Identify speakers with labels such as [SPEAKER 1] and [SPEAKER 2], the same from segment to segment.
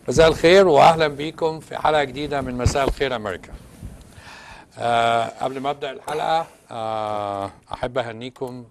[SPEAKER 1] مساء الخير واهلا بيكم في حلقه جديده من مساء الخير امريكا. آه قبل ما ابدا الحلقه آه احب اهنيكم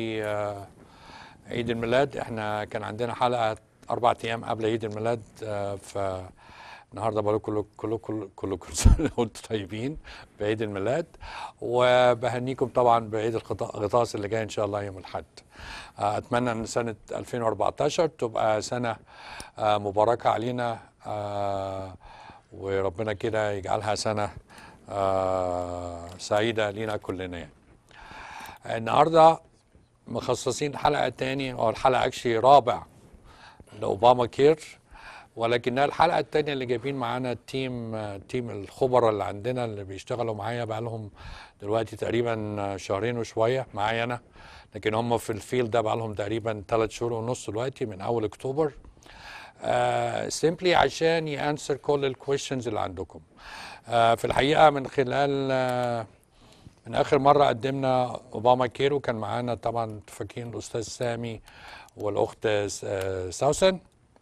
[SPEAKER 1] بعيد الميلاد احنا كان عندنا حلقه اربع ايام قبل عيد الميلاد آه فالنهارده بقول كله كله كله كله كل سنه وانتم طيبين بعيد الميلاد وبهنيكم طبعا بعيد الغطاس اللي جاي ان شاء الله يوم الاحد. آه اتمنى ان سنه 2014 تبقى سنه آه مباركه علينا آه وربنا كده يجعلها سنه آه سعيده لينا كلنا يعني. النهارده مخصصين حلقه تاني او الحلقه اكشلي رابع لاوباما كير ولكنها الحلقه الثانيه اللي جايبين معانا التيم تيم الخبراء اللي عندنا اللي بيشتغلوا معايا بقى لهم دلوقتي تقريبا شهرين وشويه معايا انا لكن هم في الفيلد ده بقى لهم تقريبا ثلاث شهور ونص دلوقتي من اول اكتوبر سيمبلي uh, عشان يانسر كل الكويشنز اللي عندكم uh, في الحقيقه من خلال uh, من اخر مره قدمنا اوباما كير وكان معانا طبعا فاكرين الاستاذ سامي والاخت سوسن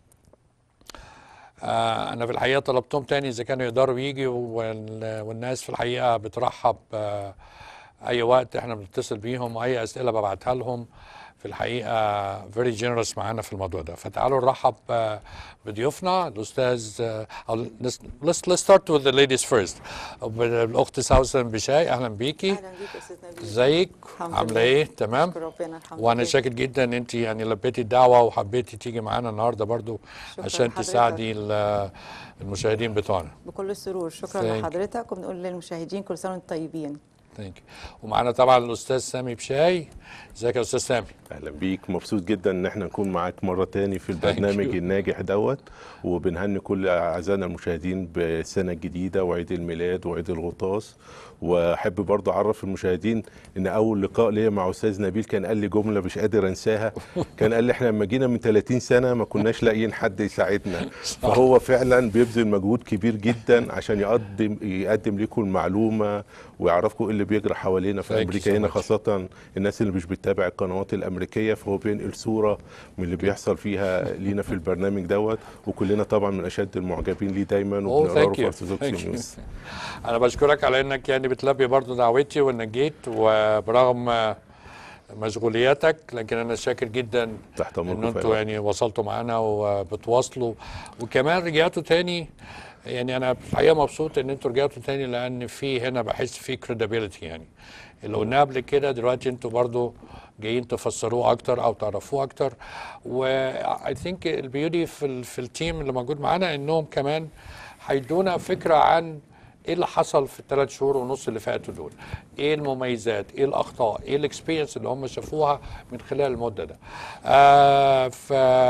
[SPEAKER 1] آه انا في الحقيقه طلبتهم تاني اذا كانوا يقدروا يجوا والناس في الحقيقه بترحب آه اي وقت احنا بنتصل بيهم واي اسئله ببعتها لهم في الحقيقه فيري جينيروس معانا في الموضوع ده فتعالوا نرحب آه بضيوفنا الاستاذ او let's let's start with the ladies first الاخت سوسن بشاي اهلا بيكي
[SPEAKER 2] اهلا بيك استاذ نبيل
[SPEAKER 1] ازيك
[SPEAKER 2] الحمد
[SPEAKER 1] عامله
[SPEAKER 2] لله.
[SPEAKER 1] ايه تمام
[SPEAKER 2] شكر ربنا الحمد
[SPEAKER 1] وانا
[SPEAKER 2] لله
[SPEAKER 1] شاكر جدا ان انت يعني لبيتي الدعوه وحبيتي تيجي معانا النهارده برضو
[SPEAKER 2] شكراً
[SPEAKER 1] عشان
[SPEAKER 2] لحضرتك.
[SPEAKER 1] تساعدي ال- المشاهدين بتوعنا
[SPEAKER 2] بكل السرور شكرا
[SPEAKER 1] Thank you.
[SPEAKER 2] لحضرتك وبنقول للمشاهدين كل سنه وانتم طيبين
[SPEAKER 1] ثانك ومعانا طبعا الاستاذ سامي بشاي ازيك يا استاذ سامي
[SPEAKER 3] اهلا بيك مبسوط جدا ان احنا نكون معاك مره تاني في البرنامج
[SPEAKER 1] you.
[SPEAKER 3] الناجح دوت وبنهني كل اعزائنا المشاهدين بالسنه الجديده وعيد الميلاد وعيد الغطاس واحب برضه اعرف المشاهدين ان اول لقاء ليا مع استاذ نبيل كان قال لي جمله مش قادر انساها كان قال لي احنا لما جينا من 30 سنه ما كناش لاقيين حد يساعدنا فهو فعلا بيبذل مجهود كبير جدا عشان يقدم يقدم لكم المعلومه ويعرفكم ايه اللي بيجرى حوالينا في
[SPEAKER 1] Thank you
[SPEAKER 3] امريكا
[SPEAKER 1] so
[SPEAKER 3] هنا
[SPEAKER 1] much.
[SPEAKER 3] خاصه الناس اللي مش بتتابع القنوات الامريكيه فهو بينقل صوره من اللي بيحصل فيها لينا في البرنامج دوت وكلنا طبعا من اشد المعجبين ليه دايما
[SPEAKER 1] Oh,
[SPEAKER 3] وبنقرا
[SPEAKER 1] thank
[SPEAKER 3] في
[SPEAKER 1] you.
[SPEAKER 3] ارثوذكس
[SPEAKER 1] Thank you.
[SPEAKER 3] نيوز
[SPEAKER 1] انا بشكرك على انك يعني بتلبي برضو دعوتي وانك جيت وبرغم مشغولياتك لكن انا شاكر جدا
[SPEAKER 3] تحت
[SPEAKER 1] ان
[SPEAKER 3] امركم في
[SPEAKER 1] انتوا
[SPEAKER 3] أي
[SPEAKER 1] يعني وصلتوا معانا وبتواصلوا وكمان رجعتوا تاني يعني انا في الحقيقه مبسوط ان انتوا رجعتوا تاني لان في هنا بحس في كريديبيليتي يعني اللي قلناه قبل كده دلوقتي انتوا برضو جايين تفسروه اكتر او تعرفوه اكتر و اي ثينك البيوتي في ال في التيم اللي موجود معانا انهم كمان هيدونا فكره عن ايه اللي حصل في الثلاث شهور ونص اللي فاتوا دول ايه المميزات ايه الاخطاء ايه الاكسبيرينس اللي هم شافوها من خلال المده ده آه ف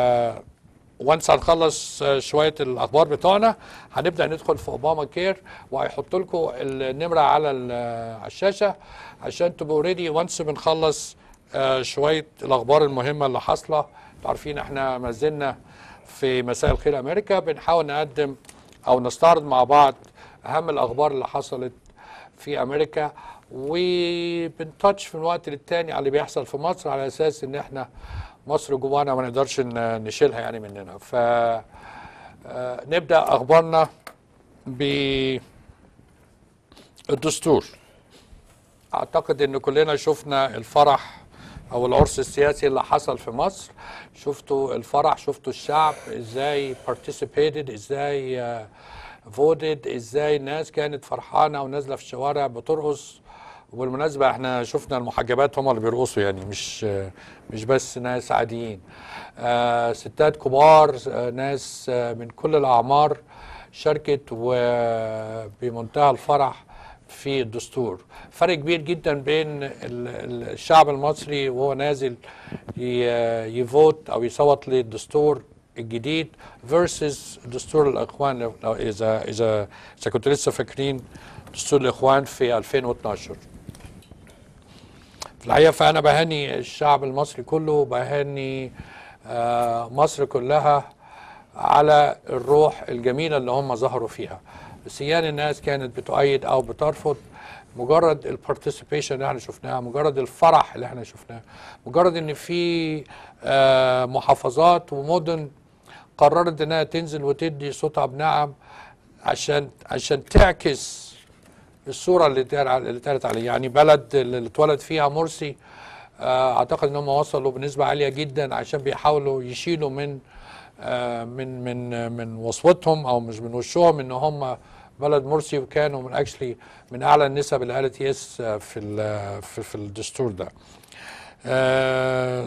[SPEAKER 1] وانس هنخلص آه، شويه الاخبار بتوعنا هنبدا ندخل في اوباما كير وهيحط لكم النمره على ال- على الشاشه عشان تبقوا ريدي وانس بنخلص آه، شويه الاخبار المهمه اللي حاصله انتوا عارفين احنا ما زلنا في مساء الخير امريكا بنحاول نقدم او نستعرض مع بعض اهم الاخبار اللي حصلت في امريكا وبنتاتش من وقت للتاني على اللي بيحصل في مصر على اساس ان احنا مصر جوانا ما نقدرش ن- نشيلها يعني مننا ف آه، نبدا اخبارنا بالدستور اعتقد ان كلنا شفنا الفرح او العرس السياسي اللي حصل في مصر شفتوا الفرح شفتوا الشعب ازاي participated ازاي فوتد ازاي الناس كانت فرحانه ونازله في الشوارع بترقص وبالمناسبه احنا شفنا المحجبات هم اللي بيرقصوا يعني مش مش بس ناس عاديين آه ستات كبار آه ناس آه من كل الاعمار شاركت وبمنتهى الفرح في الدستور فرق كبير جدا بين ال- ال- الشعب المصري وهو نازل ي- يفوت او يصوت للدستور الجديد فيرسز دستور الاخوان لو- لو اذا اذا اذا كنتوا لسه فاكرين دستور الاخوان في 2012 في الحقيقه فانا بهني الشعب المصري كله بهني آه، مصر كلها على الروح الجميله اللي هم ظهروا فيها سيان الناس كانت بتؤيد او بترفض مجرد البارتيسيبيشن اللي احنا شفناها مجرد الفرح اللي احنا شفناه مجرد ان في آه، محافظات ومدن قررت انها تنزل وتدي صوتها بنعم عشان عشان تعكس الصوره اللي اتقال اللي اتقالت عليه يعني بلد اللي اتولد فيها مرسي آه، اعتقد ان هم وصلوا بنسبه عاليه جدا عشان بيحاولوا يشيلوا من آه، من من من وصوتهم او مش من وشهم ان هم بلد مرسي وكانوا من اكشلي من اعلى النسب اللي قالت يس آه، في ال- في, في الدستور ده. آه،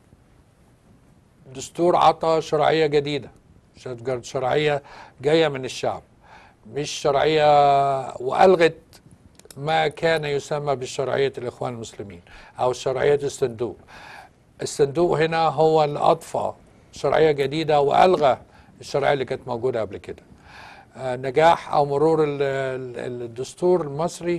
[SPEAKER 1] دستور عطى شرعيه جديده شرع- شرعيه جايه من الشعب مش شرعيه والغت ما كان يسمى بشرعيه الاخوان المسلمين او شرعيه الصندوق الصندوق هنا هو اللي اضفى شرعيه جديده والغى الشرعيه اللي كانت موجوده قبل كده آه، نجاح او مرور ال- ال- الدستور المصري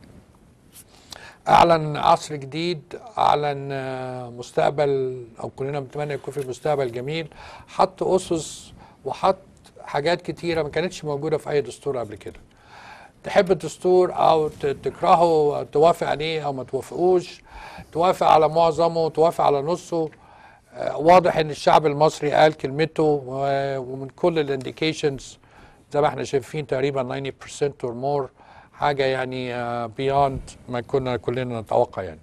[SPEAKER 1] اعلن عصر جديد اعلن آه، مستقبل او كلنا بنتمنى يكون في مستقبل جميل حط اسس وحط حاجات كتيره ما كانتش موجوده في اي دستور قبل كده تحب الدستور او ت- تكرهه أو توافق عليه او ما توافقوش توافق على معظمه توافق على نصه آه، واضح ان الشعب المصري قال كلمته و- ومن كل الانديكيشنز زي ما احنا شايفين تقريبا 90% or more حاجه يعني بياند ما كنا كلنا نتوقع يعني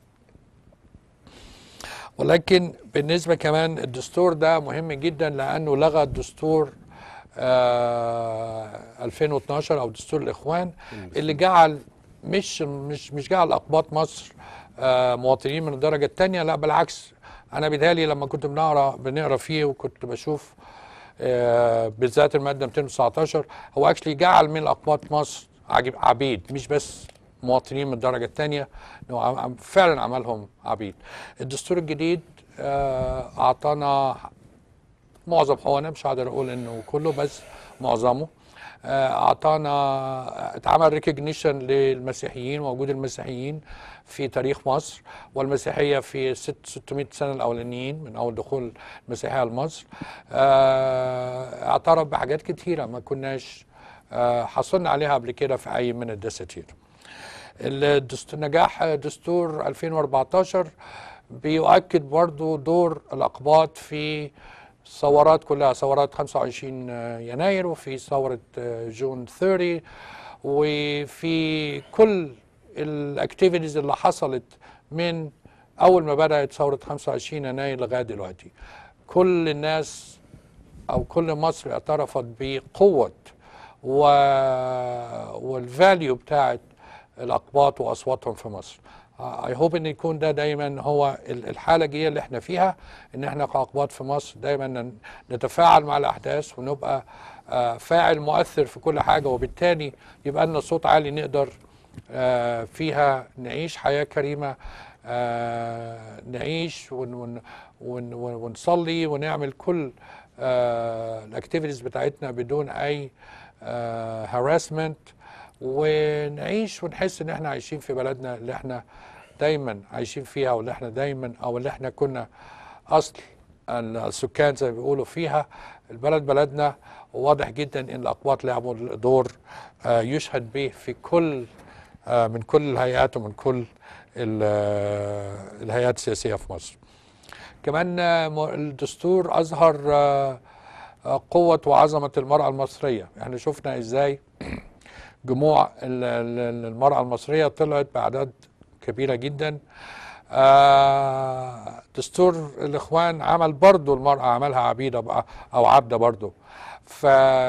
[SPEAKER 1] ولكن بالنسبه كمان الدستور ده مهم جدا لانه لغى الدستور آه 2012 او دستور الاخوان اللي جعل مش مش مش جعل اقباط مصر آه مواطنين من الدرجه الثانيه لا بالعكس انا بيتهيألي لما كنت بنقرا بنقرا فيه وكنت بشوف آه بالذات الماده 219 هو اكشلي جعل من اقباط مصر عجيب- عبيد مش بس مواطنين من الدرجه الثانيه انه عم- عم- فعلا عملهم عبيد الدستور الجديد آه اعطانا معظم حقوقنا مش هقدر اقول انه كله بس معظمه آه، اعطانا اتعمل ريكوجنيشن للمسيحيين ووجود المسيحيين في تاريخ مصر والمسيحيه في ست 600 سنه الاولانيين من اول دخول المسيحيه لمصر آه، اعترف بحاجات كتيره ما كناش آه، حصلنا عليها قبل كده في اي من الدساتير الدستور نجاح دستور 2014 بيؤكد برضو دور الأقباط في ثورات كلها ثورات 25 يناير وفي ثورة جون 30 وفي كل الاكتيفيتيز اللي حصلت من أول ما بدأت ثورة 25 يناير لغاية دلوقتي كل الناس او كل مصر اعترفت بقوه و... والفاليو بتاعت الاقباط واصواتهم في مصر اي هوب ان يكون ده دايما هو ال- الحاله الجديده اللي احنا فيها ان احنا كاقباط في مصر دايما ن- نتفاعل مع الاحداث ونبقى آه، فاعل مؤثر في كل حاجه وبالتالي يبقى لنا صوت عالي نقدر آه، فيها نعيش حياه كريمه آه، نعيش ون ون ون ون ونصلي ونعمل كل الاكتيفيتيز بتاعتنا بدون اي هاراسمنت ونعيش ونحس ان احنا عايشين في بلدنا اللي احنا دايما عايشين فيها واللي احنا دايما او اللي احنا كنا اصل السكان زي ما بيقولوا فيها البلد بلدنا وواضح جدا ان الاقباط لعبوا دور آه، يشهد به في كل آه، من كل الهيئات ومن كل ال- آه، الهيئات السياسيه في مصر. كمان آه، م- الدستور اظهر آه، آه، قوه وعظمه المراه المصريه، احنا شفنا ازاي جموع ال- ال- المراه المصريه طلعت باعداد كبيره جدا. آه، دستور الاخوان عمل برضو المراه عملها عبيده بقى او عبده برضو. ف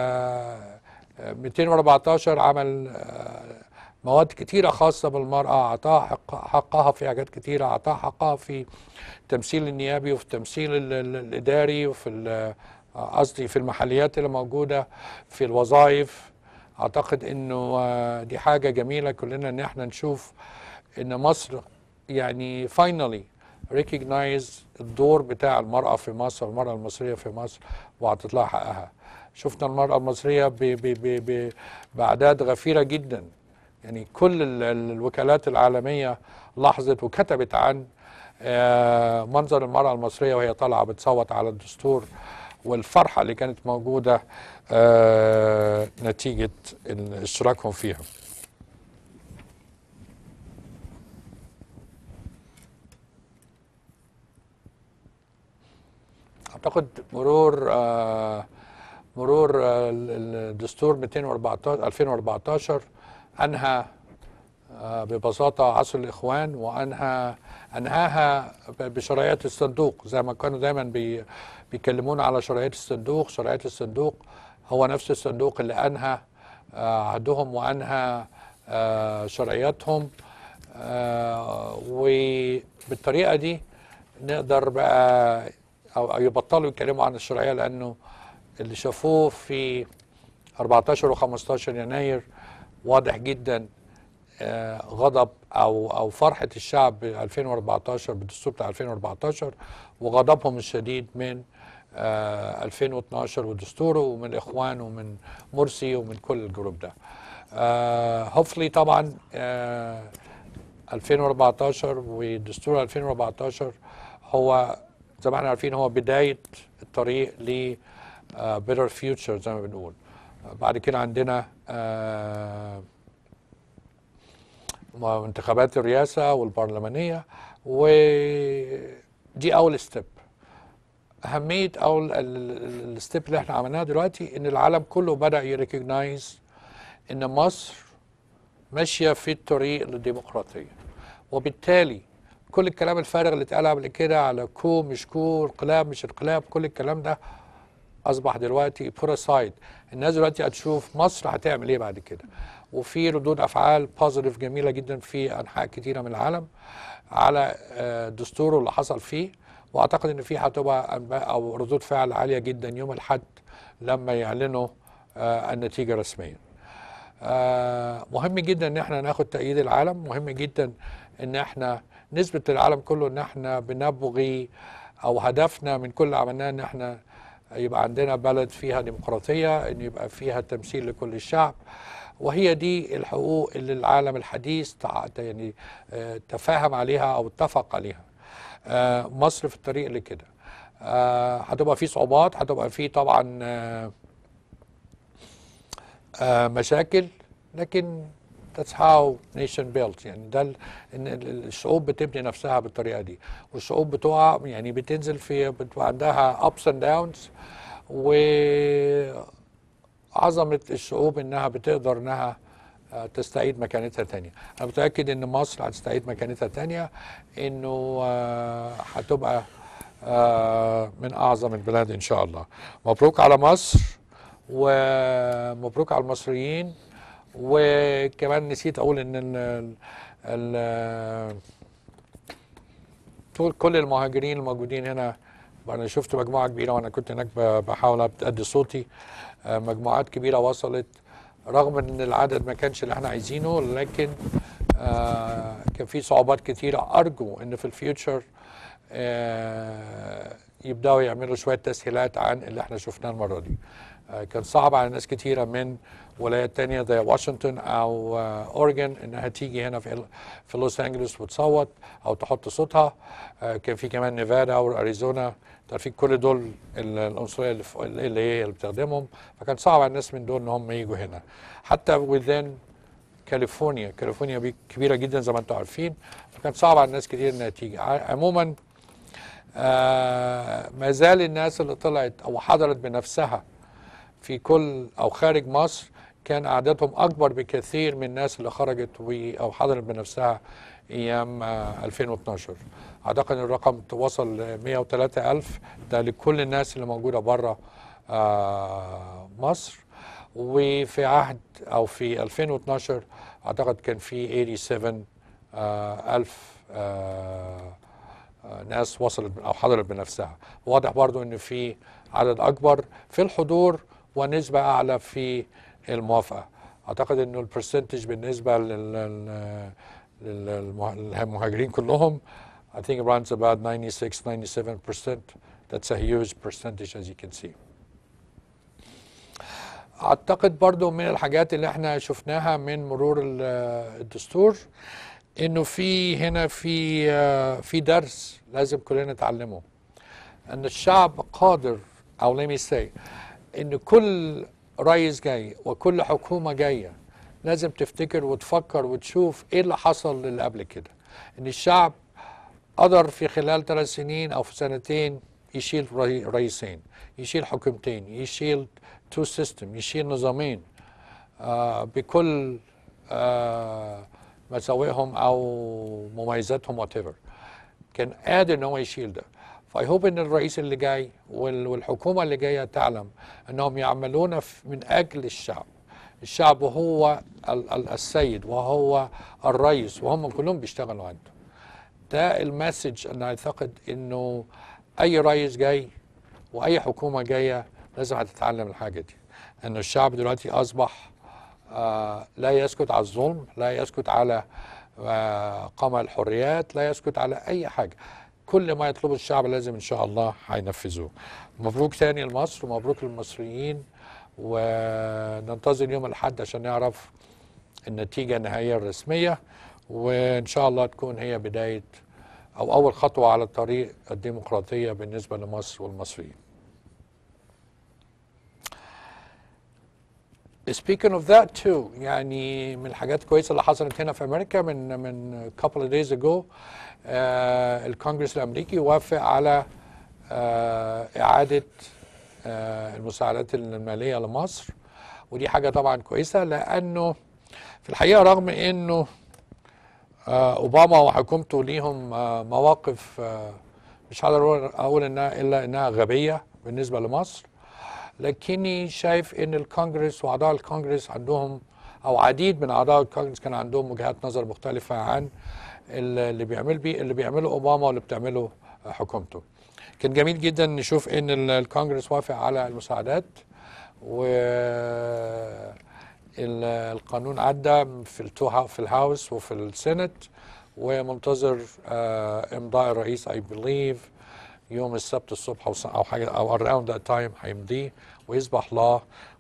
[SPEAKER 1] 214 عمل آه، مواد كتيرة خاصة بالمرأة أعطاها حق حقها في حاجات كتيرة أعطاها حقها في التمثيل النيابي وفي التمثيل ال- ال- الإداري وفي ال- قصدي في المحليات اللي موجودة في الوظائف أعتقد إنه آه، دي حاجة جميلة كلنا إن إحنا نشوف إن مصر يعني finally recognize الدور بتاع المرأة في مصر المرأة المصرية في مصر وأعطت لها حقها شفنا المرأة المصرية ب ب ب ب بأعداد غفيرة جدا يعني كل ال- ال- الوكالات العالمية لاحظت وكتبت عن آه، منظر المرأة المصرية وهي طالعة بتصوت على الدستور والفرحة اللي كانت موجودة آه، نتيجة ال- اشتراكهم فيها أعتقد مرور آه، مرور آه، ال- الدستور 214 2014 انهى آه، ببساطه عصر الاخوان وانهى انهاها ب- بشرعيه الصندوق زي ما كانوا دايما بي بيكلمونا على شرعيه الصندوق شرعيه الصندوق هو نفس الصندوق اللي انهى آه، عهدهم وانهى آه، شرعياتهم آه، وبالطريقه دي نقدر بقى او أو يبطلوا يتكلموا عن الشرعيه لانه اللي شافوه في 14 و15 يناير واضح جدا آه، غضب او او فرحه الشعب ب 2014 بالدستور بتاع 2014 وغضبهم الشديد من آه، 2012 ودستوره ومن الاخوان ومن مرسي ومن كل الجروب ده. هوفلي طبعا آه، 2014 ودستور 2014 هو زي ما احنا عارفين هو بدايه الطريق ل better future زي ما بنقول. آه، بعد كده عندنا آه، انتخابات الرئاسة والبرلمانية ودي أول ستيب أهمية أول الستيب اللي احنا عملناها دلوقتي إن العالم كله بدأ يريكوجنايز إن مصر ماشية في الطريق للديمقراطية وبالتالي كل الكلام الفارغ اللي اتقال قبل كده على كو مش كو انقلاب مش انقلاب كل الكلام ده اصبح دلوقتي بور اسايد الناس دلوقتي هتشوف مصر هتعمل ايه بعد كده وفي ردود افعال بوزيتيف جميله جدا في انحاء كتيره من العالم على آه، دستوره اللي حصل فيه واعتقد ان في هتبقى انباء او ردود فعل عاليه جدا يوم الاحد لما يعلنوا آه، النتيجه رسميا آه، مهم جدا ان احنا ناخد تأييد العالم مهم جدا ان احنا نثبت للعالم كله ان احنا بنبغي او هدفنا من كل اللي عملناه ان احنا يبقى عندنا بلد فيها ديمقراطية ان يبقى فيها تمثيل لكل الشعب وهي دي الحقوق اللي العالم الحديث تع- يعني آه، تفاهم عليها او اتفق عليها آه، مصر في الطريق لكده آه، هتبقى في صعوبات هتبقى في طبعا آه، آه، مشاكل لكن that's how nation built يعني ده ال- ان ال- الشعوب بتبني نفسها بالطريقه دي والشعوب بتقع يعني بتنزل في بتبقى عندها ups and downs وعظمه الشعوب انها بتقدر انها آه، تستعيد مكانتها تانية انا متاكد ان مصر هتستعيد مكانتها تانية انه آه، هتبقى آه، من اعظم البلاد ان شاء الله مبروك على مصر ومبروك على المصريين وكمان نسيت اقول ان ال ال طول كل المهاجرين الموجودين هنا انا شفت مجموعه كبيره وانا كنت هناك ب- بحاول ادي صوتي آه، مجموعات كبيره وصلت رغم ان العدد ما كانش اللي احنا عايزينه لكن آه، كان في صعوبات كتيره ارجو ان في الفيوتشر آه، يبداوا يعملوا شويه تسهيلات عن اللي احنا شفناه المره دي آه، كان صعب على ناس كتيره من ولايات تانية زي واشنطن او آه، اوريجن انها تيجي هنا في في لوس انجلوس وتصوت او تحط صوتها آه، كان في كمان نيفادا واريزونا تعرفين كل دول ال- العنصريه اللي ف- اللي هي اللي بتخدمهم فكان صعب على الناس من دول ان هم يجوا هنا حتى within كاليفورنيا كاليفورنيا بي- كبيره جدا زي ما انتم عارفين فكان صعب على الناس كتير انها تيجي ع- عموما آه ما زال الناس اللي طلعت او حضرت بنفسها في كل او خارج مصر كان اعدادهم اكبر بكثير من الناس اللي خرجت و- او حضرت بنفسها ايام آه 2012 اعتقد ان الرقم وصل ل 103 الف ده لكل الناس اللي موجوده بره آه مصر وفي عهد او في 2012 اعتقد كان في 87 آه الف آه آه، ناس وصلت او حضرت بنفسها واضح برضو ان في عدد اكبر في الحضور ونسبة اعلى في الموافقة اعتقد انه البرسنتج بالنسبة لل- لل- للمه- للمهاجرين كلهم I think it runs about 96 97% that's a huge percentage as you can see اعتقد برضو من الحاجات اللي احنا شفناها من مرور ال- الدستور انه في هنا في آه، في درس لازم كلنا نتعلمه ان الشعب قادر او let me say ان كل رئيس جاي وكل حكومه جايه لازم تفتكر وتفكر وتشوف ايه اللي حصل للي قبل كده ان الشعب قدر في خلال ثلاث سنين او في سنتين يشيل ري- رئيسين يشيل حكومتين يشيل تو سيستم يشيل نظامين آه بكل آه مساوئهم او مميزاتهم whatever كان قادر ان هو يشيل ده فاي هوب ان الرئيس اللي جاي وال- والحكومه اللي جايه تعلم انهم يعملون ف- من اجل الشعب الشعب هو ال- ال- السيد وهو الرئيس وهم كلهم بيشتغلوا عنده ده المسج انا اعتقد انه اي رئيس جاي واي حكومه جايه لازم هتتعلم الحاجه دي انه الشعب دلوقتي اصبح آه لا يسكت على الظلم لا يسكت على آه قمع الحريات لا يسكت على اي حاجه كل ما يطلبه الشعب لازم ان شاء الله هينفذوه مبروك تاني لمصر ومبروك للمصريين وننتظر يوم الاحد عشان نعرف النتيجه النهائيه الرسميه وان شاء الله تكون هي بدايه او اول خطوه على طريق الديمقراطيه بالنسبه لمصر والمصريين Speaking of that too يعني من الحاجات الكويسة اللي حصلت هنا في أمريكا من من couple of days ago آه الكونجرس الأمريكي وافق على آه إعادة آه المساعدات المالية لمصر ودي حاجة طبعا كويسة لأنه في الحقيقة رغم إنه آه أوباما وحكومته ليهم آه مواقف آه مش هقدر أقول إنها إلا إنها غبية بالنسبة لمصر لكني شايف ان الكونجرس واعضاء الكونجرس عندهم او عديد من اعضاء الكونجرس كان عندهم وجهات نظر مختلفه عن اللي بيعمل بيه اللي بيعمله اوباما واللي بتعمله حكومته. كان جميل جدا نشوف ان ال- الكونجرس وافق على المساعدات و ال- القانون عدى في التو هاو- في الهاوس وفي السنت ومنتظر آه، امضاء الرئيس اي بليف يوم السبت الصبح او س- او حاجه او around that time هيمضيه ويصبح لا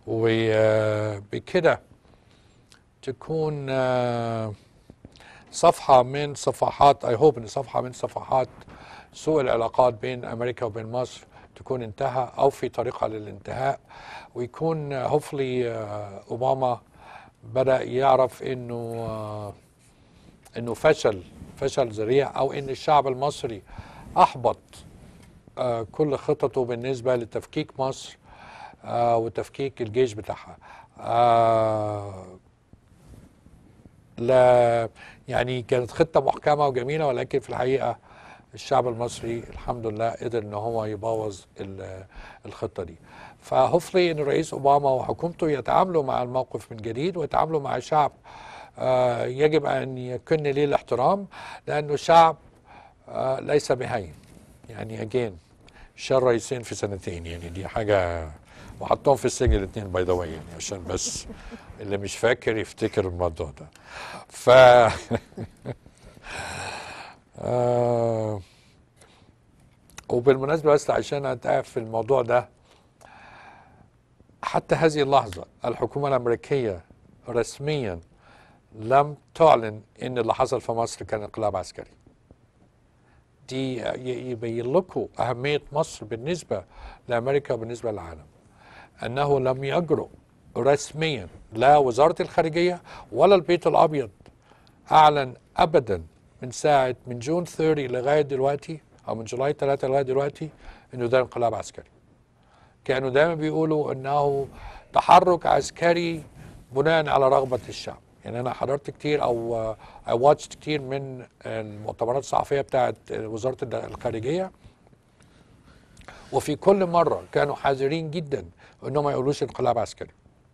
[SPEAKER 1] وبكده تكون آه، صفحه من صفحات اي هوب ان صفحه من صفحات سوء العلاقات بين امريكا وبين مصر تكون انتهى او في طريقها للانتهاء ويكون هوفلي اوباما بدا يعرف انه آه، انه فشل فشل ذريع او ان الشعب المصري احبط آه، كل خططه بالنسبه لتفكيك مصر آه، وتفكيك الجيش بتاعها آه، لا يعني كانت خطه محكمه وجميله ولكن في الحقيقه الشعب المصري الحمد لله قدر ان هو يبوظ ال- الخطه دي فهوفلي ان الرئيس اوباما وحكومته يتعاملوا مع الموقف من جديد ويتعاملوا مع شعب آه، يجب ان يكن ليه الاحترام لانه شعب آه، ليس بهين يعني اجين شال رئيسين في سنتين يعني دي حاجه وحطهم في السجن الاثنين باي ذا يعني عشان بس اللي مش فاكر يفتكر الموضوع ده ف آه وبالمناسبه بس عشان اتعرف في الموضوع ده حتى هذه اللحظه الحكومه الامريكيه رسميا لم تعلن ان اللي حصل في مصر كان انقلاب عسكري دي ي- يبين لكم أهمية مصر بالنسبة لأمريكا وبالنسبة للعالم أنه لم يجرؤ رسميا لا وزارة الخارجية ولا البيت الأبيض أعلن أبدا من ساعة من جون 30 لغاية دلوقتي أو من جولاي 3 لغاية دلوقتي أنه ده انقلاب عسكري كانوا دايما بيقولوا أنه تحرك عسكري بناء على رغبة الشعب يعني أنا حضرت كتير أو اي واتشت كتير من المؤتمرات الصحفية بتاعت وزارة الد- الخارجية وفي كل مرة كانوا حذرين جدا انهم ما يقولوش انقلاب عسكري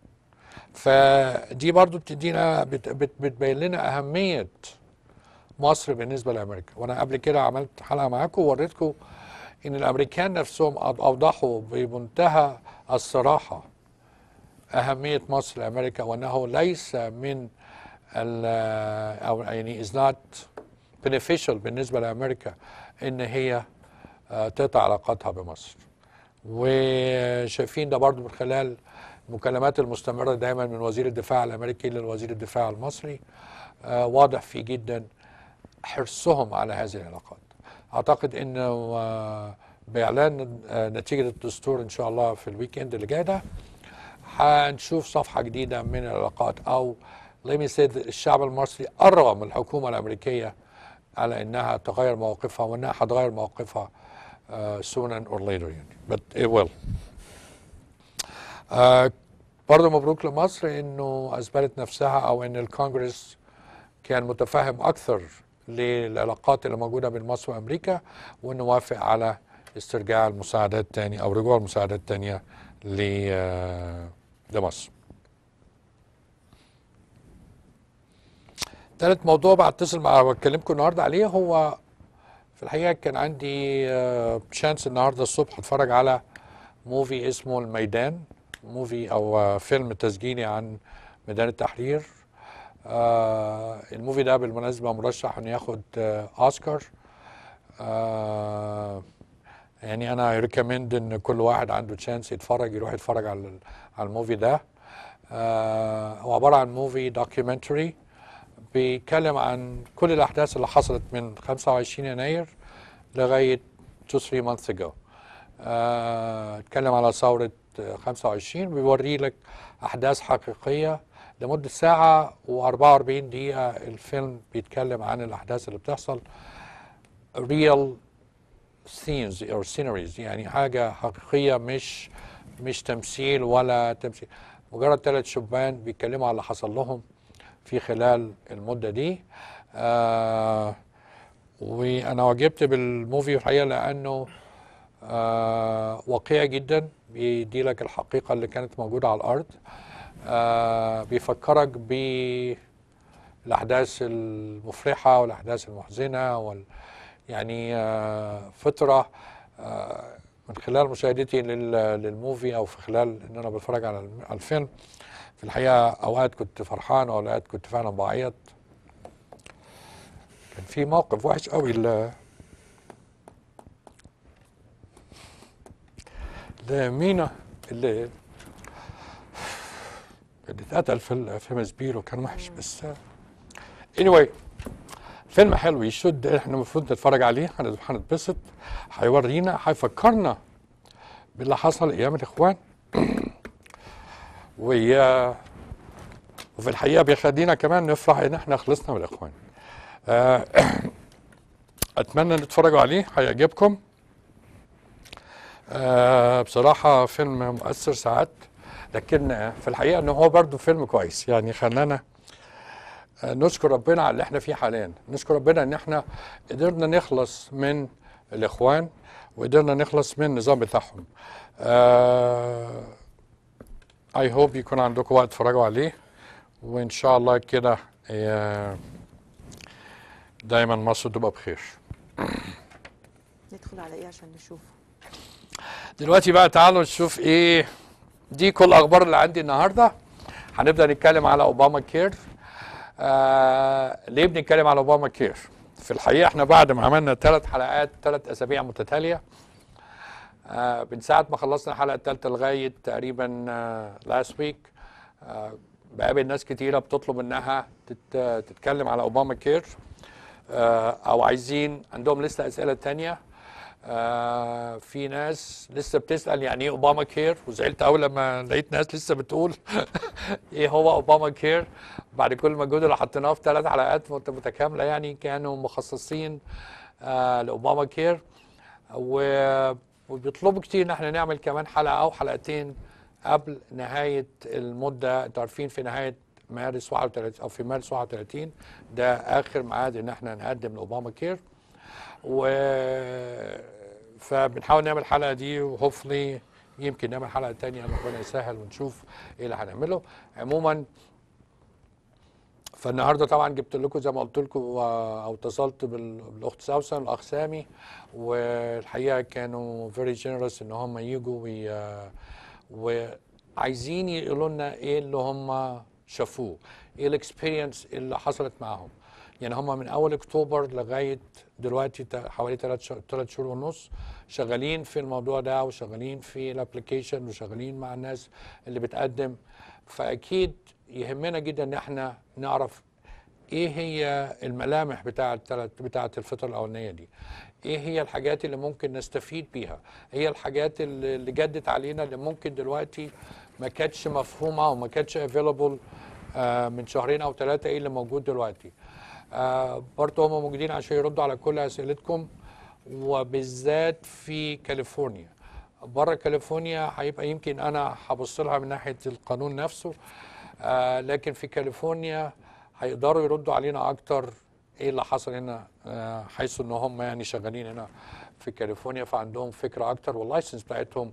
[SPEAKER 1] فدي برضو بتدينا بت بت بتبين لنا أهمية مصر بالنسبة لأمريكا وأنا قبل كده عملت حلقة معاكم ووريتكم إن الأمريكان نفسهم أو- أوضحوا بمنتهى الصراحة أهمية مصر لأمريكا وأنه ليس من ال أو يعني is not beneficial بالنسبة لأمريكا إن هي آه، تقطع علاقاتها بمصر وشايفين ده برضو من خلال المكالمات المستمرة دايما من وزير الدفاع الأمريكي لوزير الدفاع المصري آه، واضح فيه جدا حرصهم على هذه العلاقات أعتقد أنه آه، بإعلان آه، نتيجة الدستور إن شاء الله في الويكند اللي جاي ده هنشوف صفحة جديدة من العلاقات أو let me say that الشعب المصري قرب من الحكومة الأمريكية على إنها تغير مواقفها وإنها هتغير مواقفها uh, sooner or later يعني but it will آه برضه مبروك لمصر انه اثبتت نفسها او ان الكونجرس كان متفهم اكثر للعلاقات اللي موجوده بين مصر وامريكا وانه وافق على استرجاع المساعدات تاني او رجوع المساعدات تانية ل- آه، لمصر. ثالث موضوع بعتصل مع بكلمكم النهارده عليه هو في الحقيقه كان عندي تشانس النهارده الصبح اتفرج على موفي اسمه الميدان موفي او آه، فيلم تسجيلي عن ميدان التحرير آه الموفي ده بالمناسبه مرشح انه ياخد آه اوسكار آه يعني انا ريكومند ان كل واحد عنده تشانس يتفرج يروح يتفرج على ال- على الموفي ده آه هو عباره عن موفي دوكيومنتري بيتكلم عن كل الاحداث اللي حصلت من 25 يناير لغايه 2 3 months ago آه، اتكلم على ثورة آه، 25 بيوري لك أحداث حقيقية لمدة ساعة و44 دقيقة الفيلم بيتكلم عن الأحداث اللي بتحصل real scenes or sceneries يعني حاجة حقيقية مش مش تمثيل ولا تمثيل مجرد ثلاث شبان بيتكلموا على اللي حصل لهم في خلال المدة دي آه وأنا عجبت بالموفي الحقيقة لأنه آه واقعي جدا بيدي لك الحقيقة اللي كانت موجودة على الأرض آه بيفكرك بالأحداث المفرحة والأحداث المحزنة وال يعني آه فترة آه من خلال مشاهدتي لل- للموفي أو في خلال إن أنا بتفرج على الم- على الفيلم في الحقيقة أوقات كنت فرحان وأوقات كنت فعلا بعيط كان في موقف وحش قوي ل- لمينا اللي اللي اتقتل في ال- في مسبيرو كان وحش بس anyway فيلم حلو يشد احنا المفروض نتفرج عليه هن- هنتبسط هيورينا هيفكرنا باللي حصل ايام الاخوان ويا وفي الحقيقه بيخلينا كمان نفرح ان احنا خلصنا من الاخوان آه، اتمنى ان تتفرجوا عليه هيعجبكم آه بصراحة فيلم مؤثر ساعات لكن آه، في الحقيقة انه هو برضه فيلم كويس يعني خلانا آه، نشكر ربنا على اللي احنا فيه حاليا نشكر ربنا ان احنا قدرنا نخلص من الاخوان وقدرنا نخلص من النظام بتاعهم اي هوب يكون عندكم وقت تتفرجوا عليه وان شاء الله كده آه، دايما مصر تبقى بخير
[SPEAKER 2] ندخل على ايه عشان نشوف
[SPEAKER 1] دلوقتي بقى تعالوا نشوف ايه دي كل الاخبار اللي عندي النهارده هنبدا نتكلم على اوباما كير آه ليه بنتكلم على اوباما كير في الحقيقه احنا بعد ما عملنا ثلاث حلقات ثلاث اسابيع متتاليه آه من ساعه ما خلصنا الحلقه الثالثه لغايه تقريبا لاست ويك آه بقابل ناس كتيره بتطلب انها تت تتكلم على اوباما كير آه او عايزين عندهم لسه اسئله تانية آه في ناس لسه بتسال يعني ايه اوباما كير وزعلت قوي لما لقيت ناس لسه بتقول ايه هو اوباما كير بعد كل المجهود اللي حطيناه في ثلاث حلقات مت- متكامله يعني كانوا مخصصين آه لاوباما كير و- وبيطلبوا كتير ان احنا نعمل كمان حلقه او حلقتين قبل نهايه المده انتوا عارفين في نهايه مارس 31 او في مارس 31 ده اخر ميعاد ان احنا نقدم لاوباما كير و فبنحاول نعمل الحلقه دي وهوفلي يمكن نعمل حلقه تانية ربنا يسهل ونشوف ايه اللي هنعمله عموما فالنهارده طبعا جبت لكم زي ما قلت لكم آه، او اتصلت بال- بالاخت سوسن والاخ سامي والحقيقه كانوا فيري جينيروس ان هم يجوا وي آه، وعايزين يقولوا لنا ايه اللي هم شافوه ايه الاكسبيرينس اللي حصلت معاهم يعني هم من اول اكتوبر لغايه دلوقتي تا- حوالي ثلاث ثلاث شهور ونص شغالين في الموضوع ده وشغالين في الابلكيشن وشغالين مع الناس اللي بتقدم فاكيد يهمنا جدا ان احنا نعرف ايه هي الملامح بتاعه الثلاث بتاعه الفتره الاولانيه دي ايه هي الحاجات اللي ممكن نستفيد بيها هي الحاجات اللي اللي جدت علينا اللي ممكن دلوقتي ما كانتش مفهومه او ما كانتش افيلابل من شهرين او ثلاثه ايه اللي موجود دلوقتي آه برضه هم موجودين عشان يردوا على كل اسئلتكم وبالذات في كاليفورنيا بره كاليفورنيا هيبقى يمكن انا هبص لها من ناحيه القانون نفسه آه لكن في كاليفورنيا هيقدروا يردوا علينا اكتر ايه اللي حصل هنا آه حيث ان هم يعني شغالين هنا في كاليفورنيا فعندهم فكره اكتر واللايسنس بتاعتهم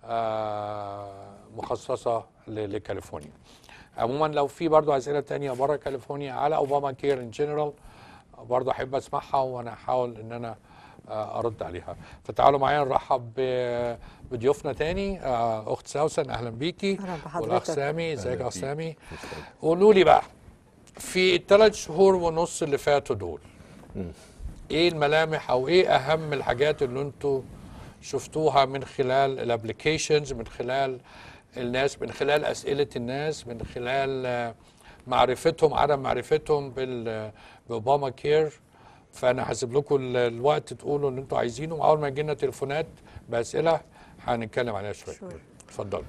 [SPEAKER 1] آه مخصصه ل- لكاليفورنيا عموما لو في برضو اسئله تانية بره كاليفورنيا على اوباما كير ان جنرال برضه احب اسمعها وانا احاول ان انا آه، ارد عليها فتعالوا معايا نرحب ب- بضيوفنا تاني آه، اخت سوسن اهلا بيكي
[SPEAKER 2] أهلا بحضرتك.
[SPEAKER 1] والاخ سامي ازيك يا
[SPEAKER 3] أهلا
[SPEAKER 1] اخ
[SPEAKER 3] بيك.
[SPEAKER 1] سامي قولوا لي بقى في الثلاث شهور ونص اللي فاتوا دول ايه الملامح او ايه اهم الحاجات اللي انتوا شفتوها من خلال الابلكيشنز من خلال الناس من خلال اسئله الناس من خلال آه، معرفتهم عدم معرفتهم بال باوباما كير فانا هسيب لكم ال- الوقت تقولوا اللي انتوا عايزينه واول ما يجي لنا تليفونات باسئله هنتكلم عليها شويه
[SPEAKER 2] Sure.
[SPEAKER 1] اتفضل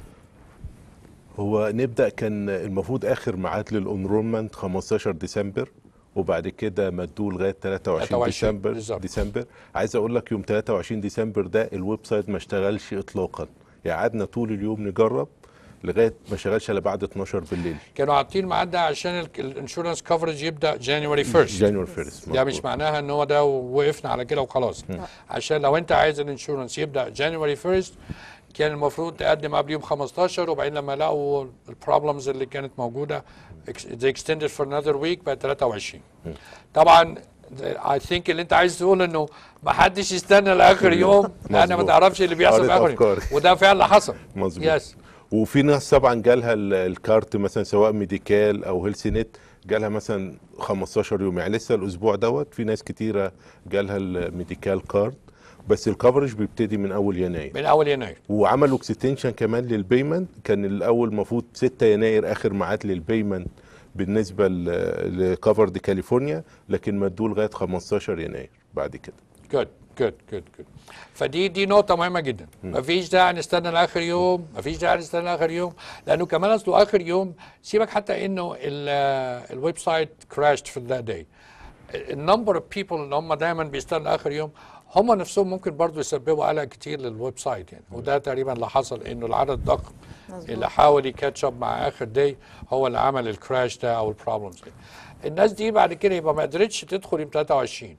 [SPEAKER 3] هو نبدا كان المفروض اخر ميعاد للانرولمنت 15 ديسمبر وبعد كده مدوه لغايه 23
[SPEAKER 1] 23
[SPEAKER 3] ديسمبر
[SPEAKER 1] بالظبط.
[SPEAKER 3] ديسمبر عايز اقول لك يوم 23 ديسمبر ده الويب سايت ما اشتغلش اطلاقا يعني قعدنا طول اليوم نجرب لغايه ما شغلش الا بعد 12 بالليل
[SPEAKER 1] كانوا عاطين ميعاد ده عشان الانشورنس كفرج يبدا جانيوري 1
[SPEAKER 3] جانيوري فيرست
[SPEAKER 1] ده مش معناها ان هو ده وقفنا على كده وخلاص عشان لو انت عايز الانشورنس يبدا جانيوري 1 كان المفروض تقدم قبل يوم 15 وبعدين لما لقوا البروبلمز اللي كانت موجوده ex- they extended for another week بقت 23 طبعا I think اللي انت عايز تقول انه ما حدش يستنى لاخر يوم انا ما
[SPEAKER 3] مظبوط.
[SPEAKER 1] تعرفش اللي بيحصل في
[SPEAKER 3] قريت
[SPEAKER 1] اخر يوم
[SPEAKER 3] أفكاري.
[SPEAKER 1] وده فعلا حصل
[SPEAKER 3] مظبوط
[SPEAKER 1] يس
[SPEAKER 3] وفي ناس طبعا جالها ال- الكارت مثلا سواء ميديكال او هيلث نت جالها مثلا 15 يوم يعني لسه الاسبوع دوت في ناس كتيره جالها الميديكال كارد بس الكفرج بيبتدي من اول يناير
[SPEAKER 1] من اول يناير
[SPEAKER 3] وعملوا اكستنشن كمان للبيمنت كان الاول المفروض 6 يناير اخر ميعاد للبيمنت بالنسبه لكفر دي كاليفورنيا لكن مدوه لغايه 15 يناير بعد كده
[SPEAKER 1] جود جود جود جود فدي دي نقطة مهمة جدا مفيش داعي نستنى لآخر يوم مفيش داعي نستنى لآخر يوم لأنه كمان أصله آخر يوم سيبك حتى إنه ال- الويب سايت crashed في ذات داي النمبر اوف بيبل اللي هم دايما بيستنوا آخر يوم هم نفسهم ممكن برضو يسببوا قلق كتير للويب سايت يعني وده تقريبا اللي حصل إنه العدد ضخم
[SPEAKER 2] مظبوط.
[SPEAKER 1] اللي حاول يكاتش اب مع آخر داي هو اللي عمل الكراش ده أو البروبلمز دي الناس دي بعد كده يبقى ما قدرتش تدخل يوم 23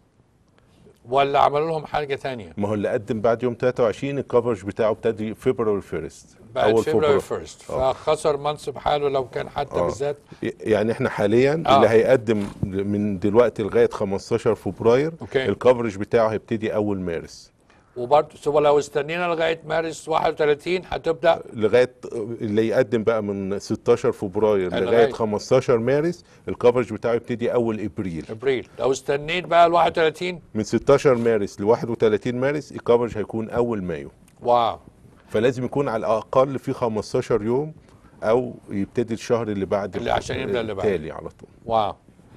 [SPEAKER 1] ولا عملوا لهم حاجة ثانية
[SPEAKER 3] ما هو اللي قدم بعد يوم 23 الكفرج بتاعه ابتدي فبراير 1
[SPEAKER 1] بعد فبراير 1 فخسر منصب حاله لو كان حتى
[SPEAKER 3] آه.
[SPEAKER 1] بالذات
[SPEAKER 3] يعني احنا حاليا
[SPEAKER 1] آه.
[SPEAKER 3] اللي هيقدم من دلوقتي لغايه 15 فبراير
[SPEAKER 1] أوكي.
[SPEAKER 3] الكفرج بتاعه هيبتدي اول مارس
[SPEAKER 1] وبرضه سوى لو استنينا لغايه مارس 31 هتبدا
[SPEAKER 3] لغايه اللي يقدم بقى من 16 فبراير
[SPEAKER 1] لغاية-
[SPEAKER 3] لغايه 15 مارس الكفرج بتاعه يبتدي اول ابريل
[SPEAKER 1] ابريل لو استنيت بقى ال 31
[SPEAKER 3] من 16 مارس ل 31 مارس الكفرج هيكون اول مايو
[SPEAKER 1] واو
[SPEAKER 3] فلازم يكون على الاقل في 15 يوم او يبتدي الشهر اللي بعد
[SPEAKER 1] اللي عشان يبدأ اللي بعده.
[SPEAKER 3] التالي على طول
[SPEAKER 1] واو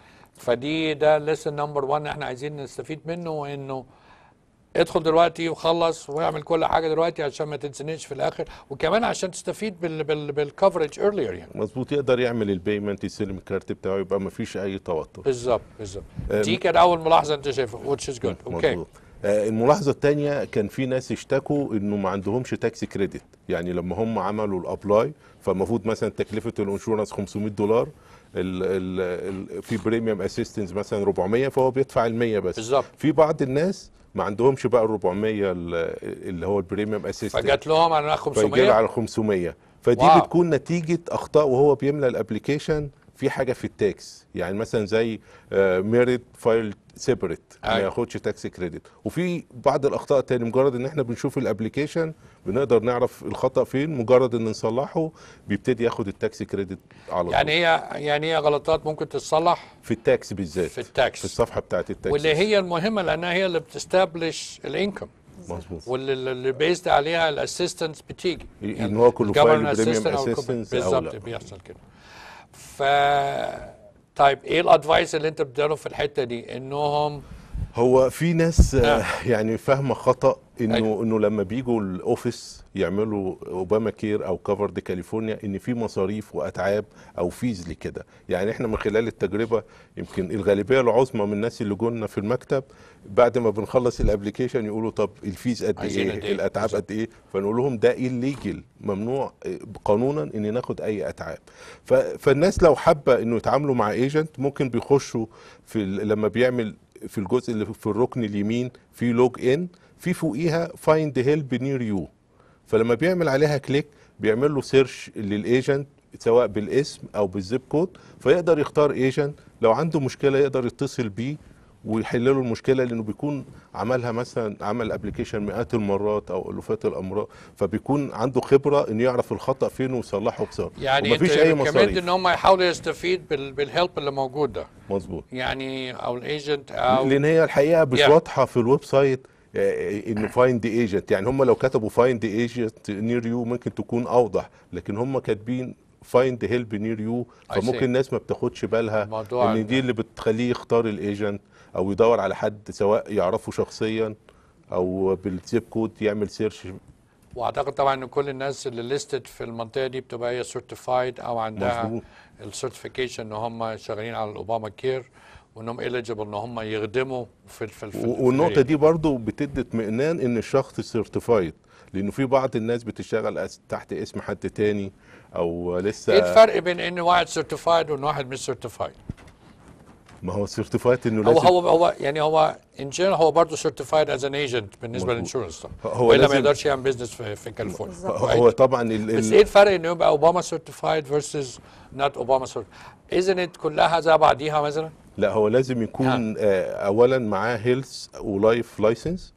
[SPEAKER 1] فدي ده لسن نمبر 1 احنا عايزين نستفيد منه انه ادخل دلوقتي وخلص واعمل كل حاجه دلوقتي عشان ما تنسنيش في الاخر وكمان عشان تستفيد بال بال بالكفرج ايرلير يعني
[SPEAKER 3] مظبوط يقدر يعمل البيمنت يستلم الكارت بتاعه يبقى ما فيش اي توتر
[SPEAKER 1] بالظبط بالظبط
[SPEAKER 3] أم.
[SPEAKER 1] دي كانت اول ملاحظه انت شايفها which is good اوكي
[SPEAKER 3] مظبوط آه، الملاحظة التانية كان في ناس اشتكوا انه ما عندهمش تاكسي كريدت يعني لما هم عملوا الابلاي فالمفروض مثلا تكلفة الانشورنس 500 دولار ال ال ال في بريميوم اسيستنس مثلا 400 فهو بيدفع ال 100 بس
[SPEAKER 1] بالظبط.
[SPEAKER 3] في بعض الناس ما عندهمش بقى ال 400 ال- اللي هو البريميوم اسيستنس
[SPEAKER 1] فجات لهم على
[SPEAKER 3] فيجي
[SPEAKER 1] 500
[SPEAKER 3] على 500 فدي
[SPEAKER 1] واو.
[SPEAKER 3] بتكون نتيجه اخطاء وهو بيملى الابلكيشن في حاجه في التاكس يعني مثلا زي ميريت فايل سيبريت ما
[SPEAKER 1] أيوة.
[SPEAKER 3] ياخدش تاكس كريدت وفي بعض الاخطاء تاني مجرد ان احنا بنشوف الابلكيشن بنقدر نعرف الخطا فين مجرد ان نصلحه بيبتدي ياخد التاكس كريدت على طول
[SPEAKER 1] يعني هي يعني هي غلطات ممكن تتصلح
[SPEAKER 3] في التاكس بالذات
[SPEAKER 1] في التاكس.
[SPEAKER 3] في الصفحه بتاعت التاكس
[SPEAKER 1] واللي هي المهمه لانها هي اللي بتستبلش الانكم
[SPEAKER 3] مظبوط
[SPEAKER 1] واللي اللي بيزد عليها الاسيستنس بتيجي
[SPEAKER 3] إن هو كله
[SPEAKER 1] الجفرنس
[SPEAKER 3] فايل
[SPEAKER 1] assistant
[SPEAKER 3] بريميوم
[SPEAKER 1] أو الكوب-
[SPEAKER 3] اسيستنس او
[SPEAKER 1] بالظبط
[SPEAKER 3] لا
[SPEAKER 1] بيحصل كده ف طيب ايه الادفايس اللي انت بتديله في الحته دي انهم
[SPEAKER 3] هو في ناس آه،
[SPEAKER 1] آه.
[SPEAKER 3] يعني فاهمه خطا انه
[SPEAKER 1] أيوة.
[SPEAKER 3] انه لما بيجوا الاوفيس يعملوا اوباما كير او كفر دي كاليفورنيا ان في مصاريف واتعاب او فيز لكده يعني احنا من خلال التجربه يمكن الغالبيه العظمى من الناس اللي جولنا في المكتب بعد ما بنخلص الابلكيشن يقولوا طب الفيز قد
[SPEAKER 1] عايزين
[SPEAKER 3] ايه
[SPEAKER 1] قد إيه؟
[SPEAKER 3] الاتعاب
[SPEAKER 1] بالظبط.
[SPEAKER 3] قد ايه فنقول لهم ده الليجل ممنوع آه، قانونا ان ناخد اي اتعاب ف- فالناس لو حابه انه يتعاملوا مع ايجنت ممكن بيخشوا في ال- لما بيعمل في الجزء اللي في الركن اليمين في لوج ان في فوقيها فايند هيلب نير يو فلما بيعمل عليها كليك بيعمل له سيرش للايجنت سواء بالاسم او بالزيب كود فيقدر يختار ايجنت لو عنده مشكله يقدر يتصل بيه ويحل له المشكله لانه بيكون عملها مثلا عمل ابلكيشن مئات المرات او الوفات الامراض فبيكون عنده خبره انه يعرف الخطا فين ويصلحه بسرعه
[SPEAKER 1] يعني انت
[SPEAKER 3] ومفيش اي
[SPEAKER 1] كمان
[SPEAKER 3] مصاريف
[SPEAKER 1] ان هم يحاولوا يستفيد بال- بالهيلب اللي موجود ده
[SPEAKER 3] مظبوط
[SPEAKER 1] يعني او الايجنت او
[SPEAKER 3] لان هي الحقيقه مش
[SPEAKER 1] Yeah.
[SPEAKER 3] واضحه في الويب سايت آه، انه فايند ايجنت يعني هم لو كتبوا فايند ايجنت نير يو ممكن تكون اوضح لكن هم كاتبين فايند هيلب نير يو
[SPEAKER 1] I
[SPEAKER 3] فممكن
[SPEAKER 1] see.
[SPEAKER 3] الناس ما بتاخدش بالها
[SPEAKER 1] موضوع
[SPEAKER 3] ان
[SPEAKER 1] ال-
[SPEAKER 3] دي اللي بتخليه يختار الايجنت او يدور على حد سواء يعرفه شخصيا او بالزيب كود يعمل سيرش
[SPEAKER 1] واعتقد طبعا ان كل الناس اللي ليستد في المنطقه دي بتبقى هي سيرتيفايد او عندها
[SPEAKER 3] مظبوط.
[SPEAKER 1] السيرتيفيكيشن ان هم شغالين على الاوباما كير وانهم اليجيبل ان هم يخدموا في في, في
[SPEAKER 3] و- والنقطه دي برضو بتدي اطمئنان ان الشخص سيرتيفايد لانه في بعض الناس بتشتغل أس- تحت اسم حد تاني او لسه
[SPEAKER 1] ايه الفرق بين ان واحد سيرتيفايد وان واحد مش سيرتيفايد
[SPEAKER 3] ما هو سيرتيفايد انه
[SPEAKER 1] هو
[SPEAKER 3] لازم
[SPEAKER 1] هو هو يعني هو ان جنرال هو برضه سيرتيفايد از ان ايجنت بالنسبه
[SPEAKER 3] مظبوط.
[SPEAKER 1] للانشورنس
[SPEAKER 3] هو
[SPEAKER 1] والا ما
[SPEAKER 3] لازم-
[SPEAKER 1] يقدرش يعمل بزنس في, في كاليفورنيا
[SPEAKER 2] بالظبط.
[SPEAKER 3] هو- هو طبعا ال
[SPEAKER 1] بس
[SPEAKER 3] ال
[SPEAKER 1] ايه الفرق انه يبقى اوباما سيرتيفايد فيرسز نوت اوباما سيرتيفايد اذا كلها زي بعضيها مثلا
[SPEAKER 3] لا هو لازم يكون آه اولا معاه هيلث ولايف لايسنس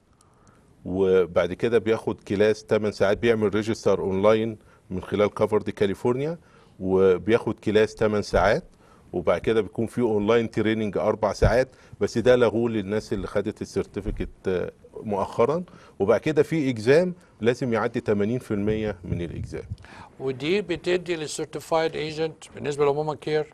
[SPEAKER 3] وبعد كده بياخد كلاس 8 ساعات بيعمل ريجستر اونلاين من خلال كفر دي كاليفورنيا وبياخد كلاس 8 ساعات وبعد كده بيكون في اونلاين تريننج اربع ساعات بس ده لغوه للناس اللي خدت السيرتيفيكت آه، مؤخرا وبعد كده في اكزام لازم يعدي 80% من الاكزام
[SPEAKER 1] ودي بتدي للسيرتيفايد ايجنت بالنسبه لاوباما كير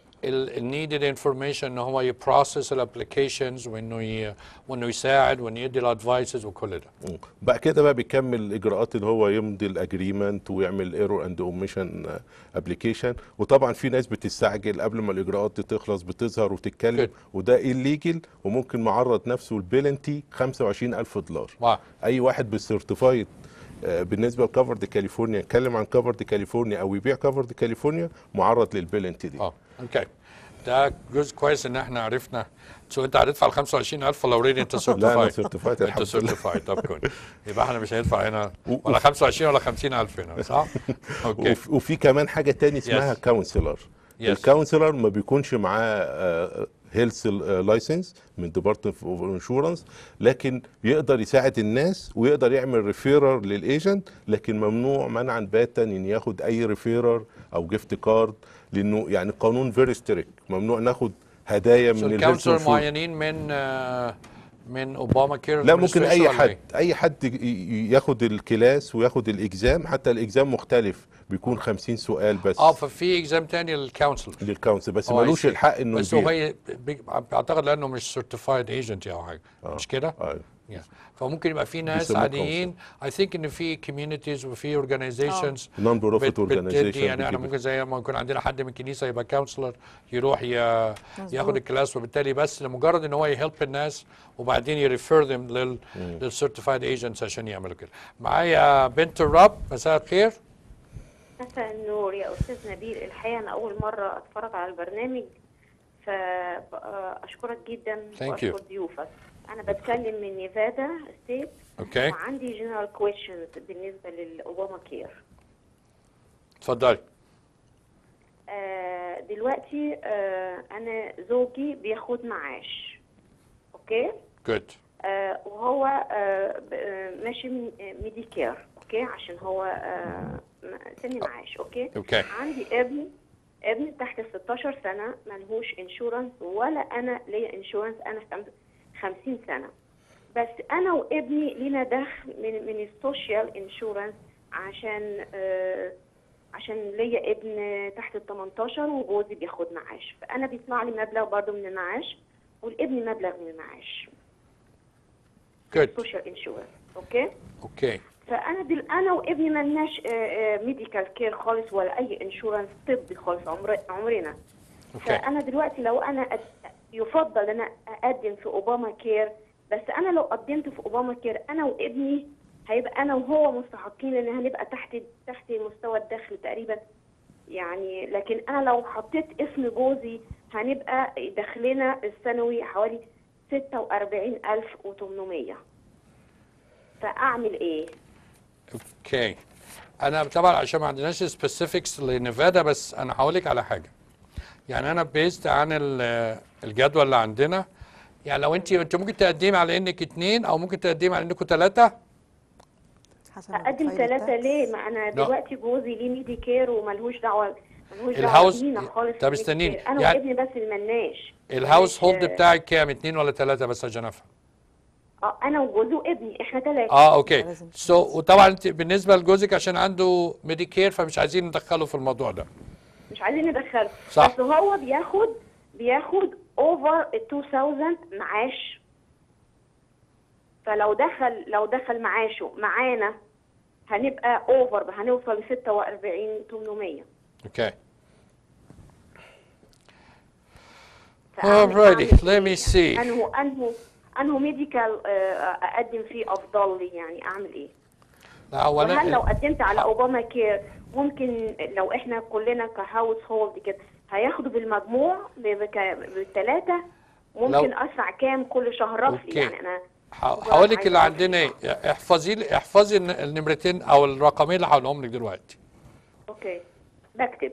[SPEAKER 1] النيدد انفورميشن ان هو يبروسس الابلكيشنز وانه ي... وانه يساعد وانه يدي الادفايسز وكل ده
[SPEAKER 3] مم. بعد كده بقى بيكمل الاجراءات اللي هو يمضي الاجريمنت ويعمل ايرور اند اوميشن ابلكيشن وطبعا في ناس بتستعجل قبل ما الاجراءات دي تخلص بتظهر وتتكلم
[SPEAKER 1] Good.
[SPEAKER 3] وده الليجل وممكن معرض نفسه البيلنتي 25000 دولار
[SPEAKER 1] واو
[SPEAKER 3] اي واحد بالسيرتيفايد آه، بالنسبه لكفر دي كاليفورنيا يتكلم عن كفر دي كاليفورنيا او يبيع كفر دي كاليفورنيا معرض للبيلنتي دي
[SPEAKER 1] اه اوكي ده جزء كويس ان احنا عرفنا سو انت هتدفع ال 25000 ولا اوريدي انت
[SPEAKER 3] لا انا
[SPEAKER 1] سيرتيفايد
[SPEAKER 3] سيرتيفايد
[SPEAKER 1] انت
[SPEAKER 3] الحمد لله
[SPEAKER 1] سيرتيفايد طب كويس يبقى احنا مش هندفع هنا
[SPEAKER 3] و-
[SPEAKER 1] ولا 25 ولا 50000 هنا صح؟ اوكي
[SPEAKER 3] وف- وفي كمان حاجه تاني اسمها
[SPEAKER 1] Yes.
[SPEAKER 3] كونسلر
[SPEAKER 1] Yes.
[SPEAKER 3] الكونسلر ما بيكونش معاه هيلث لايسنس من ديبارتمنت اوف انشورنس لكن يقدر يساعد الناس ويقدر يعمل ريفيرر للايجنت لكن ممنوع منعا باتا ان ياخد اي ريفيرر او جيفت كارد لانه يعني القانون فيري ستريك ممنوع ناخد هدايا
[SPEAKER 1] سو
[SPEAKER 3] من الهيلث
[SPEAKER 1] الكونسلر معينين من آه، من اوباما كير
[SPEAKER 3] لا ممكن
[SPEAKER 1] administration
[SPEAKER 3] اي
[SPEAKER 1] ولا
[SPEAKER 3] حد
[SPEAKER 1] إيه؟
[SPEAKER 3] اي حد ي- ي- ياخد الكلاس وياخد الاكزام حتى الاكزام مختلف بيكون 50 سؤال بس
[SPEAKER 1] اه ففي اكزام تاني للكونسلر
[SPEAKER 3] للكونسل بس
[SPEAKER 1] آه، I
[SPEAKER 3] ملوش
[SPEAKER 1] see.
[SPEAKER 3] الحق انه
[SPEAKER 1] بس هو
[SPEAKER 3] يبيع
[SPEAKER 1] هي بي- بعتقد لانه مش سيرتيفايد ايجنت او حاجه مش كده؟
[SPEAKER 3] آه.
[SPEAKER 1] Yeah. فممكن يبقى في ناس
[SPEAKER 3] بيسموه
[SPEAKER 1] عاديين اي ثينك ان في كوميونيتيز وفي اورجانيزيشنز
[SPEAKER 3] نون بروفيت اورجانيزيشن
[SPEAKER 1] يعني احنا ممكن زي ما يكون عندنا حد من الكنيسه يبقى كونسلر يروح ي... ياخد الكلاس وبالتالي بس لمجرد ان هو يهلب الناس وبعدين يريفير ذم لل للسيرتيفايد ايجنتس عشان يعملوا كده معايا بنت الرب مساء الخير
[SPEAKER 4] مساء النور يا استاذ نبيل الحقيقه انا اول مره اتفرج على البرنامج فاشكرك جدا
[SPEAKER 1] Thank you.
[SPEAKER 4] واشكر ضيوفك انا بتكلم من نيفادا ستيت
[SPEAKER 1] اوكي
[SPEAKER 4] وعندي جنرال كويشنز بالنسبه للاوباما كير
[SPEAKER 1] اتفضلي
[SPEAKER 4] آه، دلوقتي آه، انا زوجي بياخد معاش اوكي
[SPEAKER 1] جود
[SPEAKER 4] آه، وهو آه، ب- آه، ماشي من- آه، ميديكير اوكي عشان هو آه، م- سن معاش اوكي
[SPEAKER 1] اوكي
[SPEAKER 4] عندي ابن ابن تحت ال 16 سنه ملهوش انشورنس ولا انا ليا انشورنس انا في 50 سنه بس انا وابني لينا دخل من من السوشيال انشورنس عشان آه عشان ليا ابن تحت ال 18 وجوزي بياخد معاش فانا بيطلع لي مبلغ برضه من المعاش والابن مبلغ من المعاش
[SPEAKER 1] Good.
[SPEAKER 4] سوشيال انشورنس اوكي
[SPEAKER 1] اوكي
[SPEAKER 4] فانا دل انا وابني ملناش ميديكال كير خالص ولا اي انشورنس طبي خالص عمر عمرنا
[SPEAKER 1] اوكي
[SPEAKER 4] فانا دلوقتي لو انا أد... يفضل ان انا اقدم في اوباما كير بس انا لو قدمت في اوباما كير انا وابني هيبقى انا وهو مستحقين ان هنبقى تحت تحت مستوى الدخل تقريبا يعني لكن انا لو حطيت اسم جوزي هنبقى دخلنا السنوي حوالي 46800 فاعمل ايه؟
[SPEAKER 1] اوكي انا طبعا عشان ما عندناش سبيسيفيكس لنيفادا بس انا هقول لك على حاجه يعني انا بيست عن ال- الجدول اللي عندنا يعني لو انت انت ممكن تقدمي على انك اتنين او ممكن تقدمي على انكم ثلاثه
[SPEAKER 2] حسب
[SPEAKER 4] اقدم
[SPEAKER 2] الفايل
[SPEAKER 4] ثلاثة
[SPEAKER 2] بتاعك.
[SPEAKER 4] ليه؟ ما انا دلوقتي جوزي ليه ميدي كير وملهوش دعوة ملهوش دعوة
[SPEAKER 1] الهاوس-
[SPEAKER 4] بينا خالص
[SPEAKER 1] طب
[SPEAKER 4] في الميدي
[SPEAKER 1] استنيني.
[SPEAKER 4] كير. انا
[SPEAKER 1] يعني-
[SPEAKER 4] وابني بس اللي ملناش
[SPEAKER 1] الهاوس هولد
[SPEAKER 4] مش-
[SPEAKER 1] بتاعك كام اتنين ولا ثلاثه بس عشان افهم
[SPEAKER 4] اه انا وجوزي وابني احنا ثلاثة
[SPEAKER 1] اه اوكي
[SPEAKER 2] لازم
[SPEAKER 1] سو so, وطبعا انت بالنسبه لجوزك عشان عنده ميديكير فمش عايزين ندخله في الموضوع ده
[SPEAKER 4] مش عايزين ندخله
[SPEAKER 1] صح.
[SPEAKER 4] بس هو بياخد بياخد اوفر 2000 معاش فلو دخل لو دخل معاشه معانا هنبقى اوفر هنوصل ل 46 800
[SPEAKER 1] اوكي
[SPEAKER 4] فأعمل-
[SPEAKER 1] Alrighty,
[SPEAKER 4] أعمل
[SPEAKER 1] let me
[SPEAKER 4] إيه؟
[SPEAKER 1] see.
[SPEAKER 4] انه انه انه ميديكال اقدم فيه افضل لي يعني اعمل ايه؟
[SPEAKER 1] لا
[SPEAKER 4] وهل لو
[SPEAKER 1] اولا
[SPEAKER 4] قدمت على اوباما كير ممكن لو احنا كلنا كهاوس هولد كده هياخدوا بالمجموع بالثلاثه ممكن
[SPEAKER 1] لو-
[SPEAKER 4] ادفع كام كل شهر رفلي
[SPEAKER 1] أوكي.
[SPEAKER 4] يعني انا
[SPEAKER 1] هقول لك
[SPEAKER 4] عايزة
[SPEAKER 1] اللي
[SPEAKER 4] أعرف
[SPEAKER 1] عندنا ايه احفظي لي احفظي الن- النمرتين او الرقمين اللي هقولهم لك دلوقتي
[SPEAKER 4] اوكي بكتب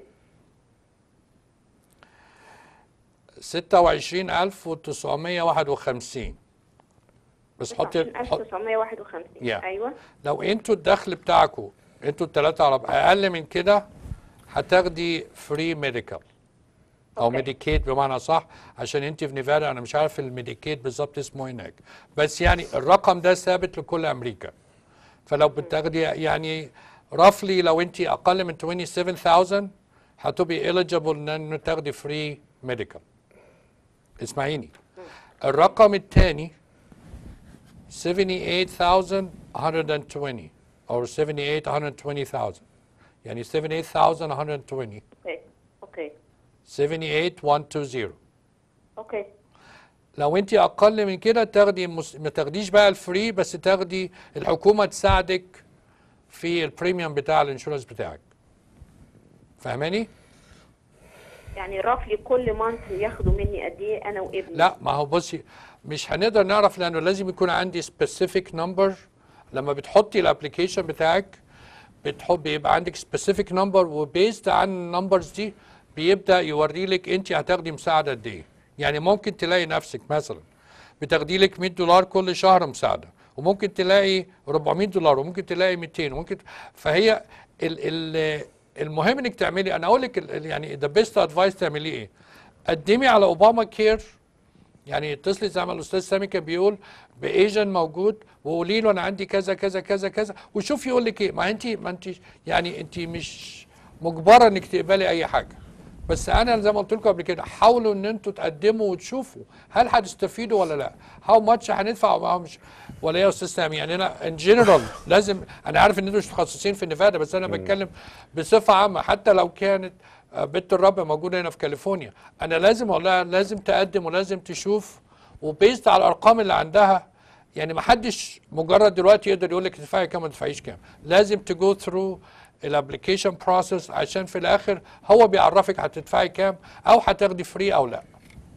[SPEAKER 1] 26951 بس حطي حط
[SPEAKER 4] 1951
[SPEAKER 1] Yeah.
[SPEAKER 4] ايوه
[SPEAKER 1] لو انتوا الدخل بتاعكم انتوا الثلاثه على اقل من كده هتاخدي فري ميديكال او
[SPEAKER 4] أوكي.
[SPEAKER 1] ميديكيد بمعنى صح عشان انت في نيفادا انا مش عارف الميديكيد بالظبط اسمه هناك بس يعني الرقم ده ثابت لكل امريكا فلو بتاخدي يعني رفلي لو انت اقل من 27000 هتبقي eligible ان تاخدي فري ميديكال اسمعيني الرقم الثاني 78,120 or 78,120,000 يعني 78,120
[SPEAKER 4] اوكي اوكي
[SPEAKER 1] 78,120
[SPEAKER 4] اوكي
[SPEAKER 1] لو انت اقل من كده تاخدي مس... ما تاخديش بقى الفري بس تاخدي الحكومه تساعدك في البريميوم بتاع الانشورنس بتاعك فاهماني؟
[SPEAKER 4] يعني رفلي كل مانث ياخدوا مني قد ايه انا وابني
[SPEAKER 1] لا ما هو بصي مش هنقدر نعرف لانه لازم يكون عندي سبيسيفيك نمبر لما بتحطي الابلكيشن بتاعك بتحط بيبقى عندك سبيسيفيك نمبر وبيزد عن النمبرز دي بيبدا يوري لك انت هتاخدي مساعده قد ايه يعني ممكن تلاقي نفسك مثلا بتاخدي لك 100 دولار كل شهر مساعده وممكن تلاقي 400 دولار وممكن تلاقي 200 وممكن فهي ال ال المهم انك تعملي انا اقول لك ال- ال- يعني ذا بيست ادفايس تعمليه ايه قدمي على اوباما كير يعني اتصلي زي ما الاستاذ سامي كان بيقول بايجن موجود وقولي له انا عندي كذا كذا كذا كذا وشوف يقول لك ايه ما انت ما انت يعني انت مش مجبره انك تقبلي اي حاجه بس انا زي ما قلت لكم قبل كده حاولوا ان انتوا تقدموا وتشوفوا هل هتستفيدوا ولا لا هاو ماتش هندفع ولا مش ولا ايه يا استاذ سامي يعني انا ان جنرال لازم انا عارف ان انتوا مش متخصصين في النفاده بس انا بتكلم بصفه عامه حتى لو كانت آه، بنت الرب موجوده هنا في كاليفورنيا انا لازم اقول لها لازم تقدم ولازم تشوف وبيست على الارقام اللي عندها يعني ما حدش مجرد دلوقتي يقدر يقول لك تدفعي كام ما تدفعيش كام لازم تجو ثرو الابلكيشن بروسيس عشان في الاخر هو بيعرفك هتدفعي كام او هتاخدي فري او لا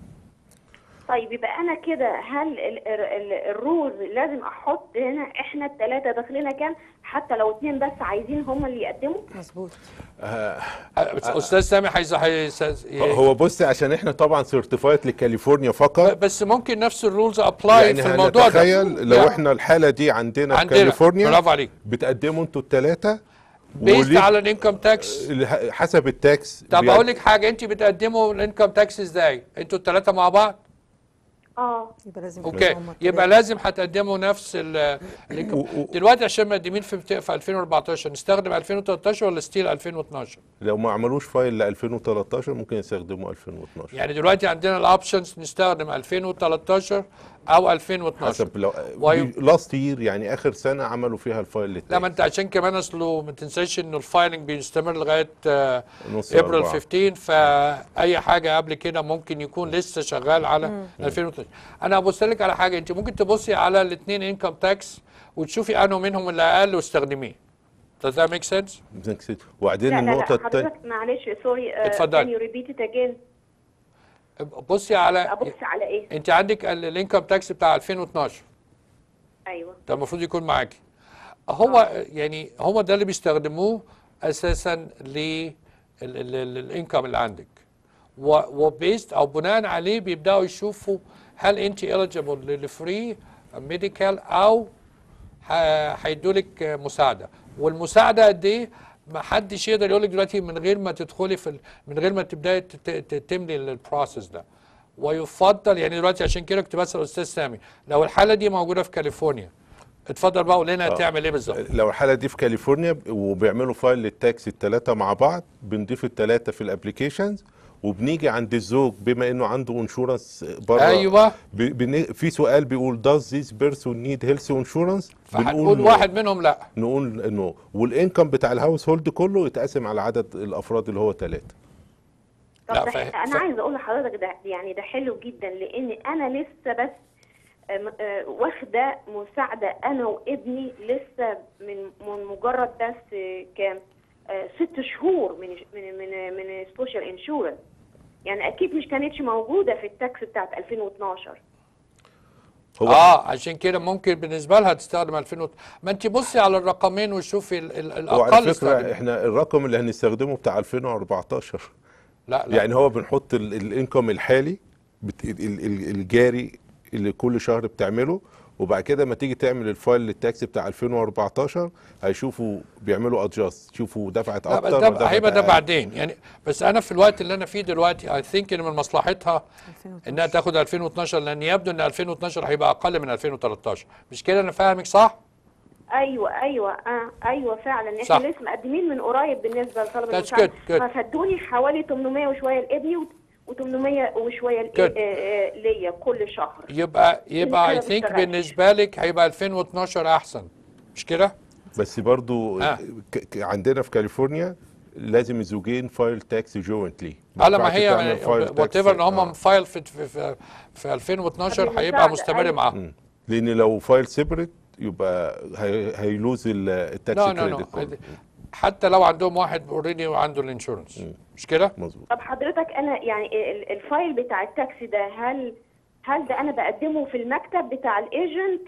[SPEAKER 4] طيب يبقى انا كده هل ال- ال- ال- الرولز لازم احط هنا احنا الثلاثه داخلنا كام حتى لو اتنين بس عايزين هم اللي يقدموا
[SPEAKER 2] مظبوط
[SPEAKER 1] أه، استاذ سامي حيز حيز
[SPEAKER 3] هو بصي عشان احنا طبعا سيرتيفايد لكاليفورنيا فقط
[SPEAKER 1] بس ممكن نفس الرولز ابلاي
[SPEAKER 3] يعني
[SPEAKER 1] في الموضوع ده
[SPEAKER 3] هنتخيل لو
[SPEAKER 1] يعني
[SPEAKER 3] احنا الحاله دي عندنا, في
[SPEAKER 1] عندنا
[SPEAKER 3] كاليفورنيا
[SPEAKER 1] برافو عليك
[SPEAKER 3] بتقدموا انتوا الثلاثه
[SPEAKER 1] بيست على الانكم تاكس
[SPEAKER 3] حسب التاكس
[SPEAKER 1] طب
[SPEAKER 3] بيقد-
[SPEAKER 1] اقول لك حاجه انت بتقدموا الانكم تاكس ازاي انتوا الثلاثه مع بعض
[SPEAKER 4] اه
[SPEAKER 2] يبقى لازم
[SPEAKER 1] اوكي
[SPEAKER 2] يكونوا هما
[SPEAKER 1] يبقى
[SPEAKER 2] التلاتة.
[SPEAKER 1] لازم هتقدموا نفس ال الانكم
[SPEAKER 3] و- و-
[SPEAKER 1] دلوقتي عشان مقدمين في بت- في 2014 نستخدم 2013 ولا ستيل 2012
[SPEAKER 3] لو ما عملوش فايل ل 2013 ممكن يستخدموا 2012
[SPEAKER 1] يعني دلوقتي عندنا الاوبشنز نستخدم 2013 او 2012
[SPEAKER 3] حسب لو
[SPEAKER 1] وي-
[SPEAKER 3] لاست يير يعني اخر سنه عملوا فيها الفايل
[SPEAKER 1] لا
[SPEAKER 3] التاني
[SPEAKER 1] ما انت عشان كمان اصله ما تنساش انه الفايلنج بيستمر لغايه
[SPEAKER 3] نص
[SPEAKER 1] ابريل
[SPEAKER 3] أربعة.
[SPEAKER 1] 15 فاي حاجه قبل كده ممكن يكون لسه شغال على 2012 انا ابص لك على حاجه انت ممكن تبصي على الاثنين انكم تاكس وتشوفي انه منهم اللي اقل واستخدميه Does that make sense؟
[SPEAKER 3] وبعدين
[SPEAKER 4] لا لا
[SPEAKER 3] النقطه
[SPEAKER 4] لا
[SPEAKER 3] الثانيه
[SPEAKER 4] حضرتك معلش سوري
[SPEAKER 1] اتفضل.
[SPEAKER 4] can you repeat it again
[SPEAKER 1] بصي على
[SPEAKER 4] ابص على ايه
[SPEAKER 1] انت عندك الانكم تاكس بتاع 2012
[SPEAKER 4] ايوه
[SPEAKER 1] ده المفروض يكون معاكي هو يعني هو ده اللي بيستخدموه اساسا للانكم اللي عندك وبيست او بناء عليه بيبداوا يشوفوا هل انت eligible للفري ميديكال او ه- هيدوا لك مساعده والمساعده قد ايه ما حدش يقدر يقول لك دلوقتي من غير ما تدخلي في ال- من غير ما تبداي تت- ت- تملي البروسيس ده ويفضل يعني دلوقتي عشان كده كنت بسال استاذ سامي لو الحاله دي موجوده في كاليفورنيا اتفضل بقى قول لنا تعمل ايه بالظبط
[SPEAKER 3] لو الحاله دي في كاليفورنيا وبيعملوا فايل للتاكس الثلاثه مع بعض بنضيف الثلاثه في الابلكيشنز وبنيجي عند الزوج بما انه عنده انشورنس بره
[SPEAKER 1] أيوة.
[SPEAKER 3] ب- بن- في سؤال بيقول does this person need health insurance
[SPEAKER 1] فهنقول واحد منهم لا
[SPEAKER 3] نقول انه والانكم بتاع الهاوس هولد كله يتقسم على عدد الافراد اللي هو ثلاثه
[SPEAKER 4] طب
[SPEAKER 1] لا،
[SPEAKER 4] ده
[SPEAKER 1] فا-
[SPEAKER 4] انا
[SPEAKER 1] فا-
[SPEAKER 4] عايزه اقول لحضرتك ده يعني ده حلو جدا لان انا لسه بس آم، آه، واخده مساعده انا وابني لسه من من مجرد بس آه، كام آه، ست شهور من من من من السوشيال انشورنس يعني اكيد مش كانتش موجوده في التاكس بتاعت 2012
[SPEAKER 3] هو
[SPEAKER 1] اه عشان كده ممكن بالنسبه لها تستخدم 2000 وت- ما انت بصي على الرقمين وشوفي ال- ال-
[SPEAKER 3] وعلى
[SPEAKER 1] الاقل
[SPEAKER 3] فكره
[SPEAKER 1] استخدام.
[SPEAKER 3] احنا الرقم اللي هنستخدمه بتاع 2014
[SPEAKER 1] لا لا
[SPEAKER 3] يعني هو بنحط ال- الانكم الحالي بت- ال- ال- ال- الجاري اللي كل شهر بتعمله وبعد كده ما تيجي تعمل الفايل للتاكس بتاع 2014 هيشوفوا بيعملوا ادجاست شوفوا دفعت
[SPEAKER 1] لا بس
[SPEAKER 3] اكتر
[SPEAKER 1] ده
[SPEAKER 3] دفعت
[SPEAKER 1] هيبقى ده
[SPEAKER 3] أقل.
[SPEAKER 1] بعدين يعني بس انا في الوقت اللي انا فيه دلوقتي اي ثينك ان من مصلحتها
[SPEAKER 2] 2012.
[SPEAKER 1] انها تاخد 2012 لان يبدو ان 2012 هيبقى اقل من 2013 مش كده انا فاهمك صح؟
[SPEAKER 4] ايوه ايوه آه ايوه فعلا احنا
[SPEAKER 1] صح.
[SPEAKER 4] لسه مقدمين من قريب بالنسبه لطلبه
[SPEAKER 1] That's
[SPEAKER 4] المساعده
[SPEAKER 1] good, good.
[SPEAKER 4] ففدوني حوالي 800 وشويه لابني و800 وشويه لإيه-
[SPEAKER 1] Good.
[SPEAKER 4] آه، آه، ليا كل شهر
[SPEAKER 1] يبقى يبقى
[SPEAKER 4] أنا
[SPEAKER 1] اي ثينك
[SPEAKER 4] بشتغلش.
[SPEAKER 1] بالنسبه لك هيبقى 2012 احسن مش كده؟
[SPEAKER 3] بس برضو
[SPEAKER 1] آه.
[SPEAKER 3] ك- ك- عندنا في كاليفورنيا لازم الزوجين فايل تاكس جوينتلي
[SPEAKER 1] على ما هي وات ايفر ان هم فايل في في في, في 2012
[SPEAKER 4] طب
[SPEAKER 1] هيبقى
[SPEAKER 4] المساعدة،
[SPEAKER 1] مستمر
[SPEAKER 4] أيوة.
[SPEAKER 1] معاهم
[SPEAKER 3] لان لو فايل سيبريت يبقى هي- هيلوز ال- التاكس
[SPEAKER 1] لا لا لا
[SPEAKER 3] كريدت
[SPEAKER 1] حتى لو عندهم واحد اوريدي وعنده الانشورنس مش كده؟
[SPEAKER 3] مظبوط
[SPEAKER 4] طب حضرتك انا يعني ال- الفايل بتاع التاكسي ده هل هل ده انا بقدمه في المكتب بتاع الايجنت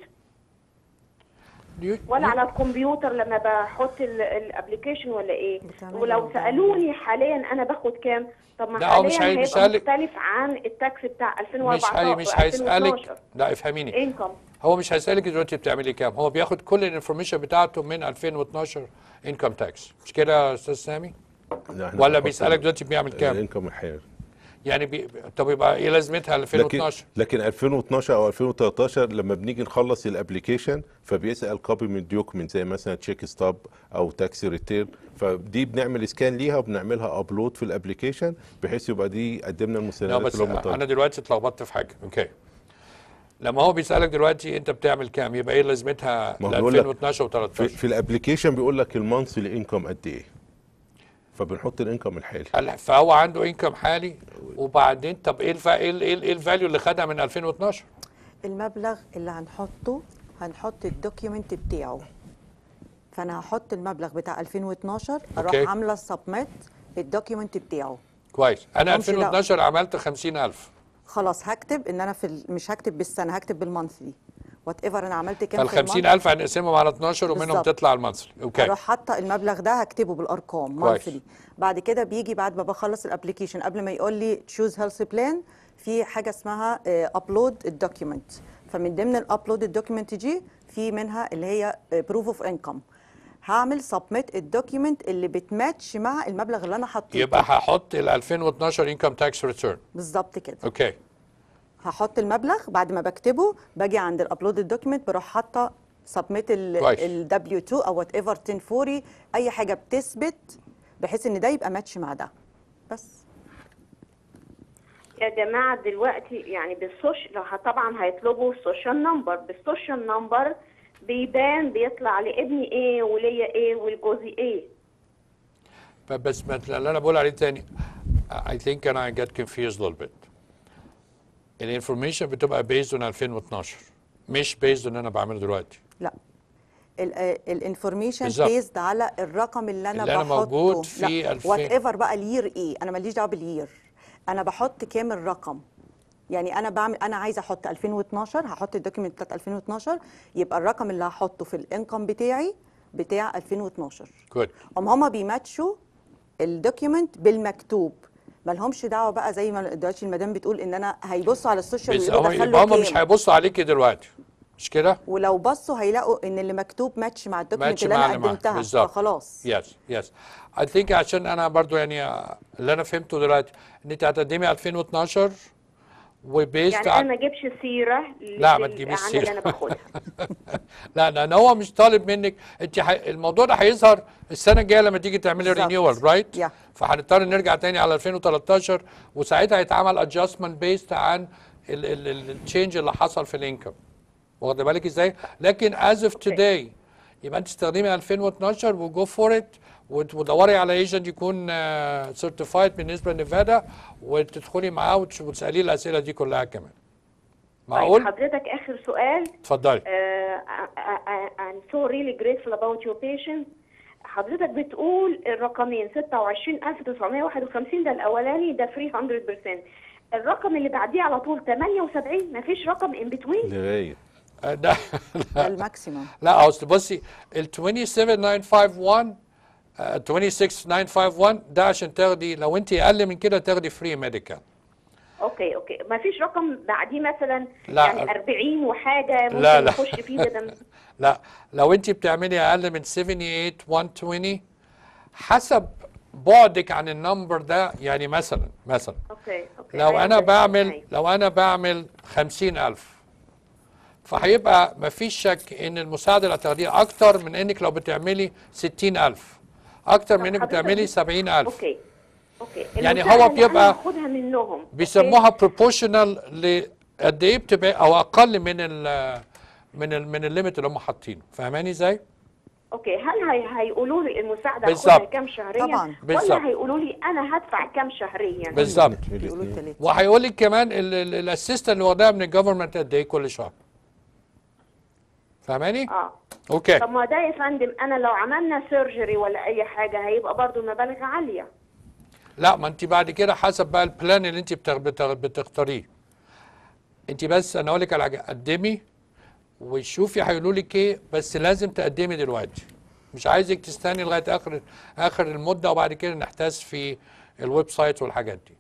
[SPEAKER 4] ولا على الكمبيوتر لما بحط الابلكيشن ولا ايه
[SPEAKER 2] بتعملي
[SPEAKER 4] ولو
[SPEAKER 2] إيه؟
[SPEAKER 4] سالوني حاليا انا باخد كام طب ما
[SPEAKER 1] لا، هو مش
[SPEAKER 4] حاليا
[SPEAKER 1] هي- مش
[SPEAKER 4] هيبقى
[SPEAKER 1] هيسألك-
[SPEAKER 4] مختلف عن التاكسي بتاع
[SPEAKER 1] مش
[SPEAKER 4] 2014
[SPEAKER 1] هي مش هيسالك لا افهميني
[SPEAKER 4] انكم
[SPEAKER 1] هو مش هيسالك دلوقتي بتعملي كام هو بياخد كل الانفورميشن بتاعته من 2012 انكم تاكس مش كده يا استاذ سامي
[SPEAKER 3] لا، إحنا
[SPEAKER 1] ولا
[SPEAKER 3] بنحط
[SPEAKER 1] بيسالك دلوقتي بيعمل كام
[SPEAKER 3] الانكم الحالي
[SPEAKER 1] يعني بي... طب يبقى ايه لازمتها ل
[SPEAKER 3] لكن
[SPEAKER 1] 2012
[SPEAKER 3] لكن 2012 او 2013 لما بنيجي نخلص الابلكيشن فبيسال كوبي من دوكيمنت زي مثلا تشيك ستاب او تاكسي ريتيرن فدي بنعمل اسكان ليها وبنعملها ابلود في الابلكيشن بحيث يبقى دي قدمنا
[SPEAKER 1] لا
[SPEAKER 3] المستندات
[SPEAKER 1] بس
[SPEAKER 3] اللي هم
[SPEAKER 1] انا
[SPEAKER 3] طالبينها.
[SPEAKER 1] دلوقتي اتلخبطت في حاجه اوكي لما هو بيسالك دلوقتي انت بتعمل كام يبقى ايه لازمتها
[SPEAKER 3] ما هو
[SPEAKER 1] ل
[SPEAKER 3] بيقول لك
[SPEAKER 1] 2012
[SPEAKER 3] في,
[SPEAKER 1] و13
[SPEAKER 3] في الابلكيشن بيقول لك المانثلي انكم قد ايه فبنحط الانكم الحالي
[SPEAKER 1] هل- فهو عنده انكم حالي وبعدين طب ايه الف... ايه ال- ايه ال- ايه الفاليو اللي خدها من 2012
[SPEAKER 2] المبلغ اللي هنحطه هنحط الدوكيومنت بتاعه فانا هحط المبلغ بتاع 2012 اروح
[SPEAKER 1] أوكي.
[SPEAKER 2] عامله سبميت الدوكيومنت بتاعه
[SPEAKER 1] كويس انا
[SPEAKER 2] ممكن لا.
[SPEAKER 1] 2012 عملت 50000
[SPEAKER 2] خلاص هكتب ان انا في ال... مش هكتب بالسنه هكتب بالمانثلي وات ايفر انا عملت كام
[SPEAKER 1] فال
[SPEAKER 2] في المانث
[SPEAKER 1] 50000 هنقسمهم على 12 ومنهم
[SPEAKER 2] بالظبط.
[SPEAKER 1] تطلع المنثلي اوكي
[SPEAKER 2] اروح حاطه المبلغ ده هكتبه بالارقام
[SPEAKER 1] كويس.
[SPEAKER 2] مانثلي بعد كده بيجي بعد ما بخلص الابلكيشن قبل ما يقول لي تشوز هيلث بلان في حاجه اسمها ابلود الدوكيومنت فمن ضمن الابلود الدوكيومنت دي في منها اللي هي بروف اوف انكم هعمل سبميت الدوكيومنت اللي بتماتش مع المبلغ اللي انا حطيته
[SPEAKER 1] يبقى هحط ال 2012 انكم تاكس ريتيرن
[SPEAKER 2] بالظبط كده
[SPEAKER 1] اوكي
[SPEAKER 2] هحط المبلغ بعد ما بكتبه باجي عند الابلود الدوكيمنت بروح حاطه سبميت
[SPEAKER 1] كويس.
[SPEAKER 2] ال دبليو 2 او وات ايفر 1040 اي حاجه بتثبت بحيث ان ده يبقى ماتش مع ده بس
[SPEAKER 4] يا جماعه دلوقتي يعني بالسوشيال لو ه- طبعا هيطلبوا السوشيال نمبر بالسوشيال نمبر بيبان بيطلع لابني ايه وليا ايه ولجوزي ايه
[SPEAKER 1] بس ما- اللي انا بقول عليه تاني I think and I get confused a little bit الانفورميشن بتبقى based on 2012 مش based on انا بعمله دلوقتي
[SPEAKER 2] لا الانفورميشن
[SPEAKER 1] بالظبط.
[SPEAKER 2] بيزد على الرقم اللي انا
[SPEAKER 1] اللي أنا
[SPEAKER 2] بحطه
[SPEAKER 1] موجود في 2000.
[SPEAKER 2] وات ايفر بقى الير ايه انا ماليش دعوه بالير انا بحط كامل رقم يعني انا بعمل انا عايزه احط 2012 هحط الدوكيمنت بتاعت 2012 يبقى الرقم اللي هحطه في الانكم بتاعي بتاع 2012
[SPEAKER 1] good
[SPEAKER 2] هم هما بيماتشوا الدوكيمنت بالمكتوب مالهمش دعوه بقى زي ما دلوقتي المدام بتقول ان انا هيبصوا على السوشيال
[SPEAKER 1] بس
[SPEAKER 2] ويقولوا
[SPEAKER 1] هو
[SPEAKER 2] دخل
[SPEAKER 1] يبقى
[SPEAKER 2] له
[SPEAKER 1] هم مش
[SPEAKER 2] كام
[SPEAKER 1] هيبصوا عليكي دلوقتي مش كده؟
[SPEAKER 2] ولو بصوا هيلاقوا ان اللي مكتوب ماتش مع الدوكيمنت
[SPEAKER 1] ماتش
[SPEAKER 2] اللي
[SPEAKER 1] مع
[SPEAKER 2] انا
[SPEAKER 1] اللي معاه.
[SPEAKER 2] قدمتها
[SPEAKER 1] بالظبط.
[SPEAKER 2] فخلاص
[SPEAKER 1] يس يس اي ثينك عشان انا برضو يعني آه، اللي انا فهمته دلوقتي ان انت هتقدمي 2012 وبيست
[SPEAKER 4] يعني انا ما اجيبش سيره
[SPEAKER 1] لا، ما
[SPEAKER 4] لل-
[SPEAKER 1] تجيبيش
[SPEAKER 4] عن اللي
[SPEAKER 1] سيرة.
[SPEAKER 4] انا باخدها
[SPEAKER 1] لا لان هو مش طالب منك انت ح... الموضوع ده هيظهر السنه الجايه لما تيجي تعملي
[SPEAKER 2] بالظبط.
[SPEAKER 1] رينيوال رايت
[SPEAKER 2] Yeah.
[SPEAKER 1] فهنضطر نرجع تاني على 2013 وساعتها هيتعمل ادجستمنت بيست عن التشينج اللي حصل في الانكم واخد بالك ازاي لكن از اوف توداي يبقى انت تستخدمي 2012 وجو فور ات وتدوري على ايجنت يكون سيرتيفايد بالنسبه لنيفادا وتدخلي معاه وتش- وتساليه الاسئله دي كلها كمان
[SPEAKER 4] طيب
[SPEAKER 1] معقول
[SPEAKER 4] حضرتك اخر سؤال
[SPEAKER 1] اتفضلي
[SPEAKER 4] uh, I, I, I'm so really grateful about your patience حضرتك بتقول الرقمين 26951 ده الاولاني ده فري 100% الرقم اللي بعديه على طول 78 مفيش رقم ان بتوين
[SPEAKER 3] لغايه
[SPEAKER 1] آه، ده
[SPEAKER 2] ده الماكسيمم
[SPEAKER 1] لا اصل بصي ال 27951 آه، 26951 ده عشان تاخدي لو انت اقل من كده تاخدي فري ميديكال
[SPEAKER 4] اوكي اوكي مفيش رقم بعديه مثلا
[SPEAKER 1] لا.
[SPEAKER 4] يعني 40 وحاجه ممكن
[SPEAKER 1] لا، لا.
[SPEAKER 4] نخش فيه ده, ده
[SPEAKER 1] لا لو انت بتعملي اقل من 78 120 حسب بعدك عن النمبر ده يعني مثلا مثلا
[SPEAKER 4] اوكي اوكي
[SPEAKER 1] لو
[SPEAKER 4] أيوة،
[SPEAKER 1] انا
[SPEAKER 4] بس-
[SPEAKER 1] بعمل
[SPEAKER 4] أيوة.
[SPEAKER 1] لو انا بعمل 50000 فهيبقى مفيش شك ان المساعده اللي هتاخديها اكتر من انك لو بتعملي 60000 اكتر من
[SPEAKER 4] طب
[SPEAKER 1] انك
[SPEAKER 4] حضرتك
[SPEAKER 1] بتعملي
[SPEAKER 4] دي-
[SPEAKER 1] 70000
[SPEAKER 4] اوكي اوكي
[SPEAKER 1] يعني
[SPEAKER 4] المساعدة
[SPEAKER 1] هو
[SPEAKER 4] اللي
[SPEAKER 1] بيبقى-
[SPEAKER 4] أنا باخدها منهم أوكي؟
[SPEAKER 1] بيسموها بروبورشنال لقد ايه بتبقى او اقل من ال من ال من الليميت اللي هم حاطينه فاهماني ازاي؟
[SPEAKER 4] اوكي هل هي هيقولوا لي المساعده
[SPEAKER 1] بالظبط.
[SPEAKER 4] هاخدها كام شهريا
[SPEAKER 2] طبعاً.
[SPEAKER 1] بالظبط.
[SPEAKER 4] ولا هيقولوا لي انا هدفع كام شهريا
[SPEAKER 1] بالظبط
[SPEAKER 2] بيقولوا
[SPEAKER 3] الاثنين
[SPEAKER 2] التلاتة
[SPEAKER 1] وهيقول لك كمان الاسيستنت اللي واخدها من الجفرمنت قد ايه كل شهر فاهماني؟
[SPEAKER 4] اه
[SPEAKER 1] اوكي
[SPEAKER 4] طب ما ده يا فندم انا لو عملنا سيرجري ولا اي حاجه هيبقى برضو مبالغ عاليه
[SPEAKER 1] لا ما انت بعد كده حسب بقى البلان اللي انت بتغ- بتغ- بتختاريه انت بس انا اقول لك على حاجه قدمي وشوفي هيقولوا لك ايه بس لازم تقدمي دلوقتي مش عايزك تستني لغايه اخر اخر المده وبعد كده نحتاج في الويب سايت والحاجات دي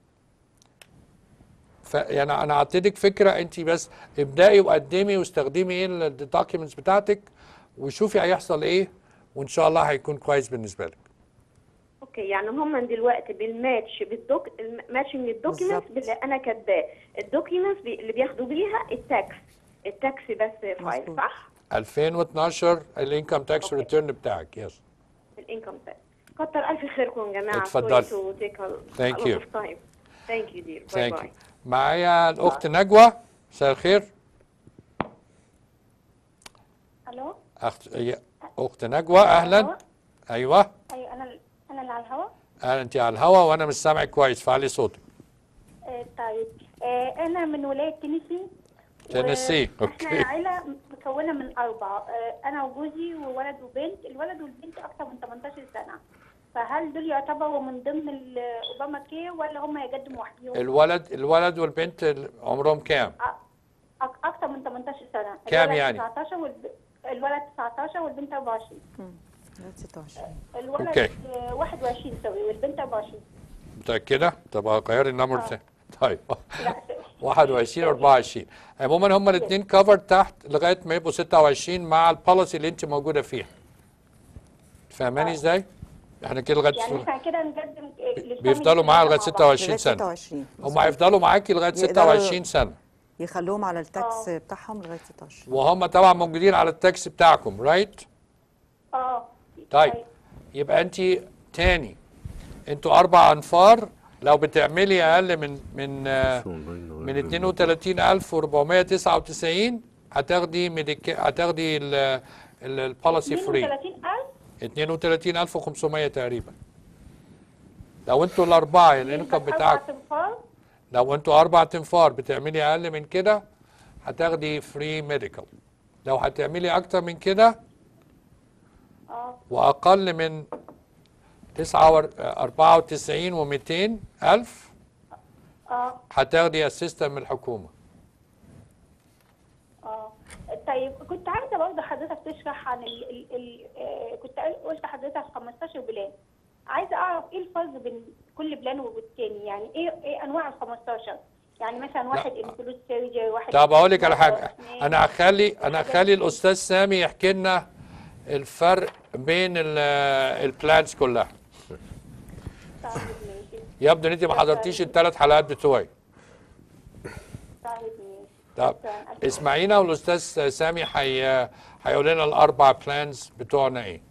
[SPEAKER 1] ف يعني انا اعطيتك فكره انت بس ابدأي وقدمي واستخدمي ايه الدوكيومنتس بتاعتك وشوفي هيحصل ايه وان شاء الله هيكون كويس بالنسبه لك
[SPEAKER 4] اوكي يعني هم دلوقتي بالماتش بالدوك ماتشنج الدوكيومنتس
[SPEAKER 2] بالظبط.
[SPEAKER 4] باللي انا كاتباه الدوكيومنتس بي... اللي بياخدوا بيها التاكس التاكس بس فايل
[SPEAKER 2] مظبوط.
[SPEAKER 4] صح
[SPEAKER 1] 2012 الانكم تاكس
[SPEAKER 4] أوكي.
[SPEAKER 1] ريتيرن بتاعك يس
[SPEAKER 4] الانكم تاكس كتر الف خيركم يا جماعه
[SPEAKER 1] اتفضلي.
[SPEAKER 4] Sorry to take a
[SPEAKER 1] Thank
[SPEAKER 4] a lot
[SPEAKER 1] you.
[SPEAKER 4] of time. Thank you dear bye
[SPEAKER 1] ثانك
[SPEAKER 4] bye
[SPEAKER 1] يو معايا الاخت نجوى مساء الخير
[SPEAKER 5] الو
[SPEAKER 1] اخت هي اخت نجوى اهلا ايوه
[SPEAKER 5] ايوه انا انا اللي على الهوا
[SPEAKER 1] اهلا انت على الهوا وانا مش سامعك كويس فعلي صوتك
[SPEAKER 5] آه طيب آه انا من ولايه تينيسي
[SPEAKER 1] تينيسي،
[SPEAKER 5] و-
[SPEAKER 1] أوكي.
[SPEAKER 5] احنا عيله مكونه من اربعه آه انا وجوزي وولد وبنت الولد والبنت اكثر من 18 سنه فهل دول يعتبروا من ضمن الاوباما كير ولا هم يقدموا وحدهم
[SPEAKER 1] الولد الولد والبنت ال- عمرهم كام
[SPEAKER 5] أ- أك- اكثر من 18 سنه
[SPEAKER 1] كام
[SPEAKER 5] الولد
[SPEAKER 1] يعني؟
[SPEAKER 5] 19 والب... الولد 19 والبنت 24
[SPEAKER 2] 26
[SPEAKER 5] الولد
[SPEAKER 1] أوكي.
[SPEAKER 5] آه 21 سوري والبنت 24
[SPEAKER 1] متاكده طب غيري النمبر
[SPEAKER 5] آه.
[SPEAKER 1] تاني طيب
[SPEAKER 5] لا
[SPEAKER 1] 21 24 عموما هما الاثنين كفر تحت لغايه ما يبقوا 26 مع البوليسي اللي انت موجوده فيها فاهماني ازاي احنا كده
[SPEAKER 5] يعني
[SPEAKER 1] لغايه
[SPEAKER 5] احنا كده نقدم آه، للفاميلي
[SPEAKER 1] بيفضلوا معاها لغايه
[SPEAKER 5] مع بعض.
[SPEAKER 1] 26
[SPEAKER 2] لغايه
[SPEAKER 1] سنه
[SPEAKER 2] 26
[SPEAKER 1] هم هيفضلوا معاكي لغايه
[SPEAKER 2] يقدروا-
[SPEAKER 1] 26 سنه
[SPEAKER 2] يخلوهم على التاكس
[SPEAKER 5] آه.
[SPEAKER 2] بتاعهم لغايه 26
[SPEAKER 1] وهم طبعا موجودين على التاكس بتاعكم رايت
[SPEAKER 5] اه
[SPEAKER 1] طيب يبقى انت تاني انتوا اربع انفار لو بتعملي اقل من من آه، من 32499 هتاخدي ميديك هتاخدي البوليسي فري
[SPEAKER 5] 32000
[SPEAKER 1] 32500 تقريبا لو انتوا الاربعه الانكم بتاعك
[SPEAKER 5] تنفار
[SPEAKER 1] لو انتوا اربع تنفار بتعملي اقل من كده هتاخدي فري ميديكال لو هتعملي اكتر من كده
[SPEAKER 5] اه
[SPEAKER 1] واقل من 9 94 و200 الف
[SPEAKER 5] اه
[SPEAKER 1] هتاخدي اسيستنت من الحكومه
[SPEAKER 5] اه طيب كنت عايزه برضه حضرتك تشرح عن ال ال ال آه كنت قل- قلت حضرتك 15 بلان عايزه اعرف ايه الفرق بين كل بلان والتاني يعني ايه ايه انواع ال 15 يعني مثلا واحد انكلود سيرجري واحد
[SPEAKER 1] طب اقول لك على
[SPEAKER 5] include
[SPEAKER 1] حاجه
[SPEAKER 5] أسنان.
[SPEAKER 1] انا هخلي انا هخلي الاستاذ سامي يحكي لنا الفرق بين البلانز كلها
[SPEAKER 5] طيب ماشي
[SPEAKER 1] يبدو ان انت ما حضرتيش الثلاث حلقات بتوعي
[SPEAKER 5] طيب ماشي
[SPEAKER 1] طب
[SPEAKER 5] شكراً. ألف
[SPEAKER 1] اسمعينا والاستاذ سامي حي... هيقول لنا الاربع بلانز بتوعنا ايه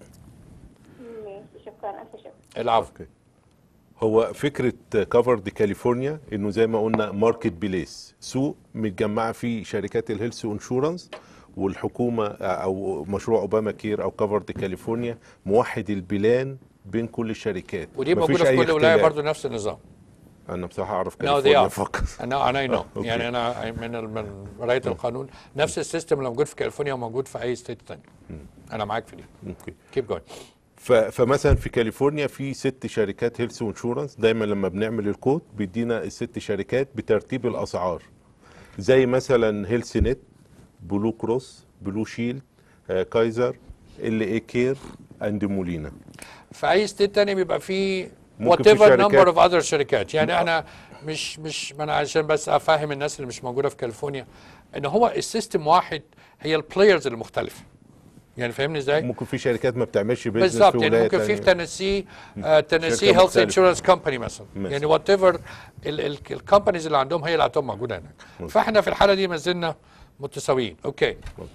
[SPEAKER 5] ماشي شكرا الف شكر
[SPEAKER 1] العفو
[SPEAKER 3] هو فكره كفر دي كاليفورنيا انه زي ما قلنا ماركت بليس سوق متجمعه فيه شركات الهيلث انشورنس والحكومه او مشروع اوباما كير او كفر دي كاليفورنيا موحد البلان بين كل الشركات
[SPEAKER 1] ودي
[SPEAKER 3] مفيش
[SPEAKER 1] موجوده في
[SPEAKER 3] أي
[SPEAKER 1] كل ولايه
[SPEAKER 3] اختلاف.
[SPEAKER 1] برضه نفس النظام
[SPEAKER 3] انا بصراحه اعرف
[SPEAKER 1] No, they
[SPEAKER 3] كاليفورنيا
[SPEAKER 1] are.
[SPEAKER 3] فقط
[SPEAKER 1] انا انا نو
[SPEAKER 3] أوكي.
[SPEAKER 1] يعني انا من ال- من قرايه القانون نفس السيستم اللي موجود في كاليفورنيا موجود في اي ستيت تاني انا معاك في دي
[SPEAKER 3] اوكي
[SPEAKER 1] كيب جوينج
[SPEAKER 3] ف- فمثلا في كاليفورنيا في ست شركات هيلث وانشورنس دايما لما بنعمل الكود بيدينا الست شركات بترتيب الاسعار زي مثلا هيلث نت بلو كروس بلو شيلد آه، كايزر ال اي كير اند مولينا
[SPEAKER 1] في اي ستيت تاني بيبقى فيه
[SPEAKER 3] ممكن
[SPEAKER 1] وات
[SPEAKER 3] في
[SPEAKER 1] ايفر
[SPEAKER 3] شركات-
[SPEAKER 1] نمبر اوف اذر شركات يعني احنا مش مش ما انا عشان بس افهم الناس اللي مش موجوده في كاليفورنيا ان هو السيستم واحد هي البلايرز المختلفه يعني فاهمني ازاي؟
[SPEAKER 3] ممكن في شركات ما بتعملش بيزنس
[SPEAKER 1] بالظبط
[SPEAKER 3] في
[SPEAKER 1] يعني
[SPEAKER 3] ولايه
[SPEAKER 1] ممكن في في
[SPEAKER 3] تانية.
[SPEAKER 1] تنسي آه تنسي
[SPEAKER 3] شركة
[SPEAKER 1] هيلث
[SPEAKER 3] مختلفة.
[SPEAKER 1] انشورنس كومباني مثلا
[SPEAKER 3] مثلا.
[SPEAKER 1] يعني وات ايفر الكومبانيز اللي عندهم هي اللي هتبقى موجوده هناك فاحنا في الحاله دي ما زلنا متساويين اوكي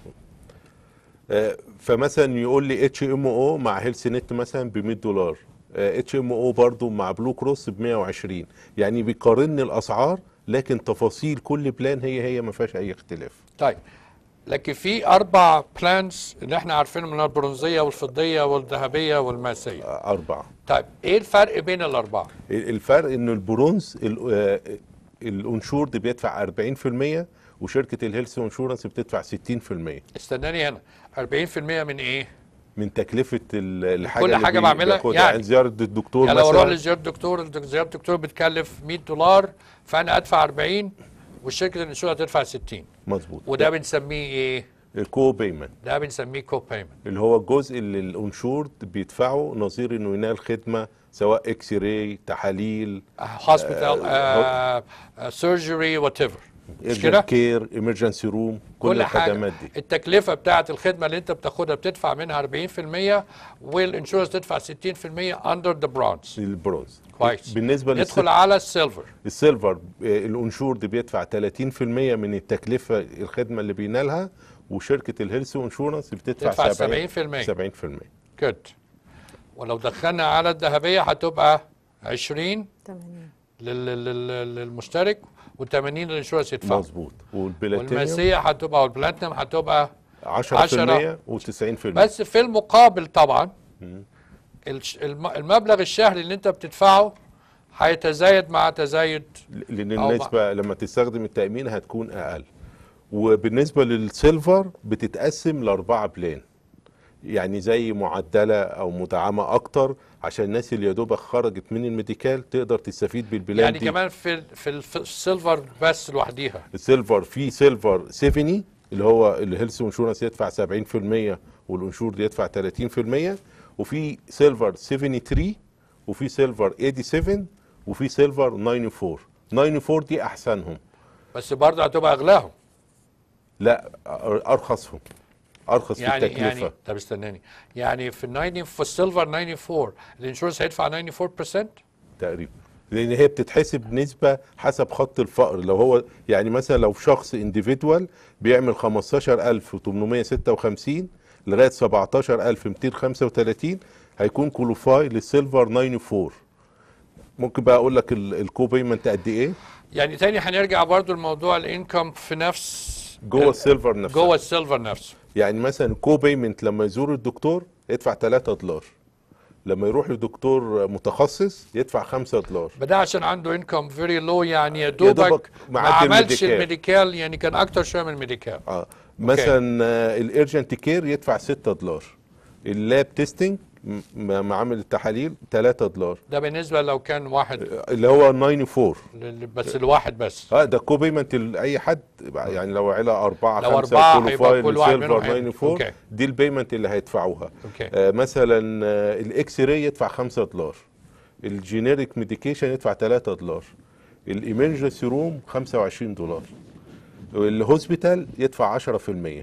[SPEAKER 3] آه، فمثلا يقول لي اتش ام او مع هيلث نت مثلا ب 100 دولار اتش ام او برضه مع بلو كروس ب 120 يعني بيقارن الاسعار لكن تفاصيل كل بلان هي هي ما فيهاش اي اختلاف
[SPEAKER 1] طيب لكن في اربع بلانز اللي احنا عارفينهم من البرونزيه والفضيه والذهبيه والماسيه
[SPEAKER 3] آه، اربعه
[SPEAKER 1] طيب ايه الفرق بين الاربعه
[SPEAKER 3] الفرق ان البرونز ال- آه، الانشورد بيدفع 40% وشركه الهيلث انشورنس بتدفع 60%
[SPEAKER 1] استناني هنا 40% من ايه
[SPEAKER 3] من تكلفه ال- الحاجه
[SPEAKER 1] كل
[SPEAKER 3] اللي
[SPEAKER 1] حاجة
[SPEAKER 3] بي-
[SPEAKER 1] بعملها؟
[SPEAKER 3] بياخدها.
[SPEAKER 1] يعني-
[SPEAKER 3] يعني زياره الدكتور
[SPEAKER 1] يعني لو اروح
[SPEAKER 3] مثلا
[SPEAKER 1] لزياره الدكتور الدك- زياره الدكتور بتكلف 100 دولار فانا ادفع 40 والشركه الانشورة تدفع 60
[SPEAKER 3] مظبوط
[SPEAKER 1] وده بنسميه ايه
[SPEAKER 3] الكو بيمنت
[SPEAKER 1] ده بنسميه كو بايمنت
[SPEAKER 3] اللي هو الجزء اللي الانشورد بيدفعه نظير انه ينال خدمه سواء اكس راي تحاليل
[SPEAKER 1] هوسبيتال سيرجري وات ايفر مش كده
[SPEAKER 3] كير ايمرجنسي روم كل,
[SPEAKER 1] كل حاجه
[SPEAKER 3] الخدمات دي
[SPEAKER 1] التكلفه بتاعه الخدمه اللي انت بتاخدها بتدفع منها 40% والانشورنس تدفع 60% اندر ذا برونز
[SPEAKER 3] البرونز
[SPEAKER 1] كويس
[SPEAKER 3] بالنسبه
[SPEAKER 1] ندخل
[SPEAKER 3] للسيلفر
[SPEAKER 1] على السيلفر
[SPEAKER 3] السيلفر آه، الانشورد بيدفع 30% من التكلفه الخدمه اللي بينالها وشركه الهيلث انشورنس بتدفع
[SPEAKER 1] تدفع
[SPEAKER 3] 70
[SPEAKER 1] 70%.
[SPEAKER 3] 70%
[SPEAKER 1] جود ولو دخلنا على الذهبيه هتبقى 20
[SPEAKER 2] 80
[SPEAKER 1] لل- لل- للمشترك و80 للانشورنس يدفع
[SPEAKER 3] مظبوط والبلاتينيوم
[SPEAKER 1] والماسيه هتبقى والبلاتينم هتبقى
[SPEAKER 3] 10% و90%
[SPEAKER 1] بس في المقابل طبعا الش- الم- المبلغ الشهري اللي انت بتدفعه هيتزايد مع تزايد
[SPEAKER 3] لان
[SPEAKER 1] أو
[SPEAKER 3] النسبه لما تستخدم التامين هتكون اقل وبالنسبه للسيلفر بتتقسم لاربعه بلان يعني زي معدله او مدعمه اكتر عشان الناس اللي يا دوبك خرجت من الميديكال تقدر تستفيد بالبلان
[SPEAKER 1] يعني
[SPEAKER 3] دي
[SPEAKER 1] كمان في ال- في ال- في السيلفر بس لوحديها
[SPEAKER 3] السيلفر في سيلفر 70 اللي هو الهيلث انشورنس يدفع 70% والانشور يدفع 30% وفي سيلفر 73 وفي سيلفر 87 وفي سيلفر 94 94 دي احسنهم
[SPEAKER 1] بس برضه هتبقى اغلاهم
[SPEAKER 3] لا أر- ارخصهم ارخص
[SPEAKER 1] يعني
[SPEAKER 3] في التكلفه
[SPEAKER 1] يعني طب استناني يعني في ال 90 في السيلفر 94 الانشورنس هيدفع 94%
[SPEAKER 3] تقريبا لان هي بتتحسب نسبه حسب خط الفقر لو هو يعني مثلا لو شخص انديفيدوال بيعمل 15856 لغايه 17235 هيكون كولوفاي للسيلفر 94 ممكن بقى اقول لك ال- الكو بيمنت قد ايه
[SPEAKER 1] يعني تاني هنرجع برضو لموضوع الانكم في نفس
[SPEAKER 3] جوه السيلفر نفسه
[SPEAKER 1] جوه السيلفر نفسه
[SPEAKER 3] يعني مثلا الكو بيمنت لما يزور الدكتور يدفع 3 دولار لما يروح لدكتور متخصص يدفع 5 دولار
[SPEAKER 1] ده عشان عنده انكم فيري لو يعني يا
[SPEAKER 3] دوبك
[SPEAKER 1] دوبك ما
[SPEAKER 3] معدي
[SPEAKER 1] عملش
[SPEAKER 3] الميديكال.
[SPEAKER 1] الميديكال يعني كان اكتر شويه من الميديكال
[SPEAKER 3] اه مثلا آه، الارجنت كير يدفع 6 دولار اللاب تيستنج م- معامل التحاليل 3 دولار
[SPEAKER 1] ده بالنسبه لو كان واحد
[SPEAKER 3] اللي هو 94
[SPEAKER 1] لل- بس الواحد بس
[SPEAKER 3] اه ده كو بيمنت لاي حد يعني لو عيله اربعه
[SPEAKER 1] لو
[SPEAKER 3] خمسه
[SPEAKER 1] أربعة
[SPEAKER 3] كله
[SPEAKER 1] هيبقى
[SPEAKER 3] فايل
[SPEAKER 1] كل واحد
[SPEAKER 3] سيلفر
[SPEAKER 1] منهم هيبقى-
[SPEAKER 3] 94
[SPEAKER 1] أوكي.
[SPEAKER 3] دي البيمنت اللي هيدفعوها
[SPEAKER 1] أوكي.
[SPEAKER 3] آه مثلا آه الاكس راي يدفع 5 دولار الجينيريك ميديكيشن يدفع 3 دولار الامرجنسي روم 25 دولار الهوسبيتال يدفع 10%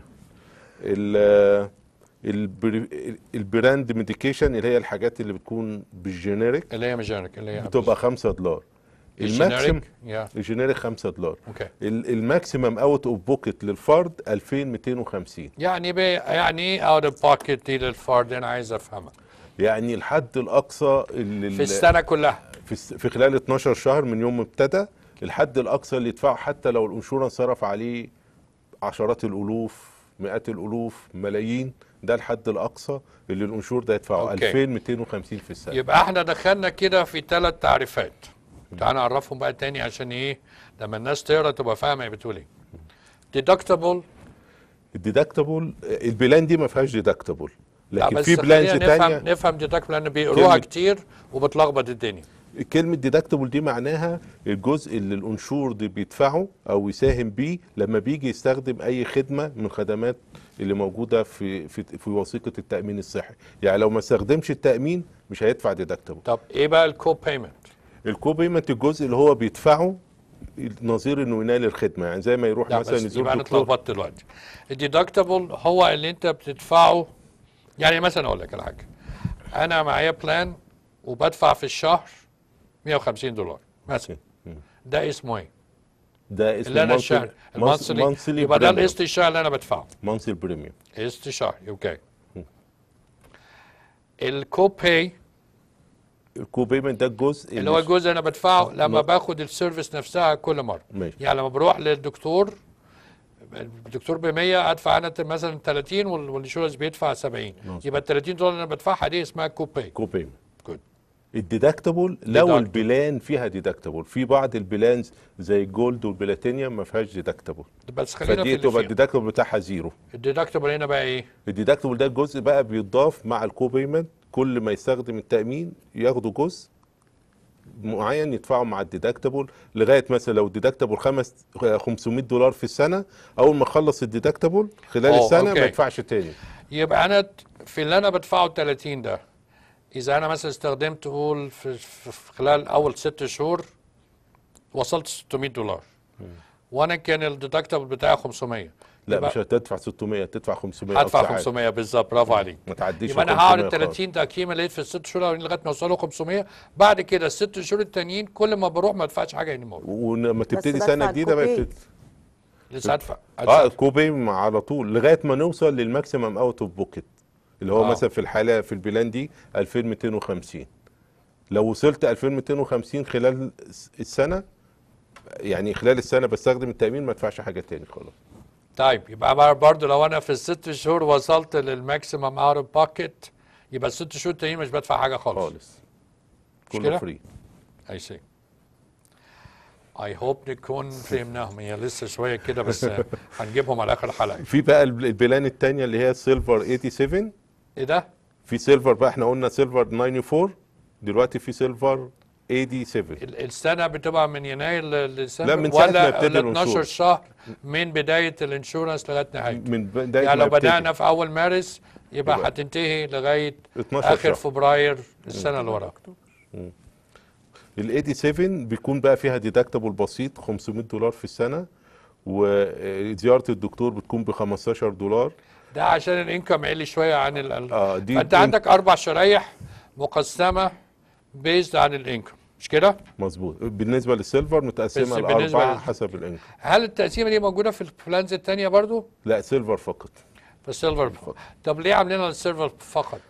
[SPEAKER 3] ال البر- البراند ميديكيشن اللي هي الحاجات اللي بتكون بالجينيريك
[SPEAKER 1] اللي هي ميجانيك اللي هي
[SPEAKER 3] بتبقى 5 دولار الماكسيم
[SPEAKER 1] الجينيريك يا
[SPEAKER 3] الجينيريك 5 دولار
[SPEAKER 1] اوكي
[SPEAKER 3] ال- الماكسيمم اوت اوف بوكيت للفرد 2250
[SPEAKER 1] يعني بي يعني ايه اوت اوف بوكيت دي للفرد انا عايز افهمها
[SPEAKER 3] يعني الحد الاقصى اللي
[SPEAKER 1] في السنه كلها
[SPEAKER 3] في, الس- في خلال 12 شهر من يوم ما ابتدى الحد الاقصى اللي يدفعه حتى لو الانشورنس صرف عليه عشرات الالوف مئات الالوف ملايين ده الحد الاقصى اللي الانشور ده يدفعه
[SPEAKER 1] أوكي.
[SPEAKER 3] 2250 في السنه
[SPEAKER 1] يبقى احنا دخلنا كده في ثلاث تعريفات تعال نعرفهم بقى تاني عشان ايه لما الناس تقرا تبقى فاهمه هي بتقول ايه deductible
[SPEAKER 3] الديدكتبل البلان دي ما فيهاش ديدكتبل
[SPEAKER 1] لا
[SPEAKER 3] لكن
[SPEAKER 1] بس
[SPEAKER 3] في بلانز
[SPEAKER 1] خلينا
[SPEAKER 3] تانية
[SPEAKER 1] نفهم نفهم deductible لان بيقروها
[SPEAKER 3] كلمة-
[SPEAKER 1] كتير وبتلخبط الدنيا
[SPEAKER 3] كلمة ديدكتبل دي معناها الجزء اللي الانشور دي بيدفعه او يساهم بيه لما بيجي يستخدم اي خدمة من خدمات اللي موجودة في في في وثيقة التأمين الصحي يعني لو ما استخدمش التأمين مش هيدفع ديدكتبل
[SPEAKER 1] طب ايه بقى الكو بيمنت
[SPEAKER 3] الكو بيمنت الجزء اللي هو بيدفعه نظير انه ينال الخدمة يعني زي ما يروح
[SPEAKER 1] لا
[SPEAKER 3] مثلا
[SPEAKER 1] بس
[SPEAKER 3] يزور
[SPEAKER 1] يبقى انا
[SPEAKER 3] دكتور
[SPEAKER 1] اتلخبطت دلوقتي الديدكتبل هو اللي انت بتدفعه يعني مثلا اقول لك على حاجه انا معايا بلان وبدفع في الشهر 150 دولار مثلا ده اسمه ايه؟
[SPEAKER 3] ده اسمه
[SPEAKER 1] اللي انا الشهر المنثلي يبقى ده القسط الشهر اللي انا بدفعه
[SPEAKER 3] مانثلي بريميوم
[SPEAKER 1] قسط شهر اوكي الكو باي
[SPEAKER 3] الكو بيمنت ده الجزء
[SPEAKER 1] اللي هو الجزء اللي انا بدفعه لما باخد السيرفيس نفسها كل مره
[SPEAKER 3] ماشي.
[SPEAKER 1] يعني لما بروح للدكتور الدكتور ب 100 ادفع انا مثلا 30 وال- والانشورنس بيدفع 70
[SPEAKER 3] مظبوط.
[SPEAKER 1] يبقى ال 30 دولار اللي انا بدفعها دي اسمها كو باي
[SPEAKER 3] كو بيمنت
[SPEAKER 1] جود
[SPEAKER 3] الديدكتبل لو
[SPEAKER 1] Deductible.
[SPEAKER 3] البلان فيها ديدكتبل في بعض البلانز زي الجولد والبلاتينيوم ما فيهاش ديدكتبل
[SPEAKER 1] بس خلينا
[SPEAKER 3] فدي
[SPEAKER 1] في
[SPEAKER 3] تبقى
[SPEAKER 1] اللي
[SPEAKER 3] الديدكتبل بتاعها زيرو
[SPEAKER 1] الديدكتبل هنا بقى ايه؟
[SPEAKER 3] الديدكتبل ده الجزء بقى بيضاف مع الكو بيمنت كل ما يستخدم التامين ياخدوا جزء معين يدفعه مع الديدكتبل لغايه مثلا لو الديدكتبل خمس 500 دولار في السنه اول ما اخلص الديدكتبل خلال
[SPEAKER 1] أوه،
[SPEAKER 3] السنه
[SPEAKER 1] أوكي.
[SPEAKER 3] ما يدفعش تاني
[SPEAKER 1] يبقى انا في اللي انا بدفعه 30 ده اذا انا مثلا استخدمت قول في, في في خلال اول ست شهور وصلت 600 دولار وانا كان الديدكتبل بتاعي 500
[SPEAKER 3] لا
[SPEAKER 1] يبقى
[SPEAKER 3] مش هتدفع 600 هتدفع 500 أو
[SPEAKER 1] هدفع
[SPEAKER 3] ساعات.
[SPEAKER 1] 500 بالظبط برافو عليك
[SPEAKER 3] ما تعديش
[SPEAKER 1] يبقى
[SPEAKER 3] ال
[SPEAKER 1] انا هقعد ال
[SPEAKER 3] 500 خالص.
[SPEAKER 1] 30 ده اكيميليت في الست شهور الاولانيين لغايه ما اوصلوا 500 بعد كده الست شهور التانيين كل ما بروح ما ادفعش حاجه اني مور
[SPEAKER 3] ولما تبتدي
[SPEAKER 2] بدفع
[SPEAKER 3] سنه جديده بقى
[SPEAKER 2] الكوبي.
[SPEAKER 3] بتت...
[SPEAKER 1] لسه هدفع
[SPEAKER 3] اه
[SPEAKER 1] هدفع.
[SPEAKER 3] الكوبي مع- على طول لغايه ما نوصل للماكسيمم اوت اوف بوكيت اللي هو
[SPEAKER 1] آه.
[SPEAKER 3] آه. مثلا في الحاله في البلان دي 2250 لو وصلت 2250 خلال الس- السنه يعني خلال السنه بستخدم التامين ما ادفعش حاجه تاني خلاص
[SPEAKER 1] طيب يبقى بقى برضه لو انا في الست شهور وصلت للماكسيمم اوت اوف باكيت يبقى الست شهور التانيين مش بدفع حاجه خالص
[SPEAKER 3] خالص
[SPEAKER 1] كده؟
[SPEAKER 3] كله فري
[SPEAKER 1] I see. I hope نكون فهمناهم هي لسه شويه كده بس هنجيبهم على اخر الحلقه
[SPEAKER 3] في بقى الب- البلان الثانيه اللي هي سيلفر 87
[SPEAKER 1] ايه ده؟
[SPEAKER 3] في سيلفر بقى احنا قلنا سيلفر 94 دلوقتي في سيلفر 87
[SPEAKER 1] ال- السنه بتبقى من يناير ل- لديسمبر
[SPEAKER 3] لا، من ساعة ما
[SPEAKER 1] ولا
[SPEAKER 3] يبتدي
[SPEAKER 1] ولا 12
[SPEAKER 3] الانشور.
[SPEAKER 1] شهر من بدايه الانشورنس لغايه نهايته
[SPEAKER 3] من بدايه
[SPEAKER 1] يعني
[SPEAKER 3] ما
[SPEAKER 1] لو
[SPEAKER 3] يبتدي.
[SPEAKER 1] بدانا في اول مارس يبقى
[SPEAKER 3] يبقى
[SPEAKER 1] هتنتهي لغايه
[SPEAKER 3] 12
[SPEAKER 1] اخر
[SPEAKER 3] شهر.
[SPEAKER 1] فبراير السنه اللي وراها
[SPEAKER 3] ال 87 بيكون بقى فيها ديدكتبل بسيط 500 دولار في السنه وزياره الدكتور بتكون ب 15 دولار
[SPEAKER 1] ده عشان الانكم عالي شويه عن ال ال-
[SPEAKER 3] اه دي
[SPEAKER 1] فانت
[SPEAKER 3] دي-
[SPEAKER 1] عندك اربع شرايح مقسمه بيزد عن الانكم مش كده؟
[SPEAKER 3] مظبوط بالنسبه للسيلفر
[SPEAKER 1] بس
[SPEAKER 3] متقسمه
[SPEAKER 1] بالنسبة
[SPEAKER 3] لاربعه
[SPEAKER 1] لل-
[SPEAKER 3] حسب الانكم
[SPEAKER 1] هل التقسيمه دي موجوده في البلانز الثانيه برضو؟
[SPEAKER 3] لا سيلفر فقط
[SPEAKER 1] في السيلفر طب ليه عاملينها للسيلفر فقط؟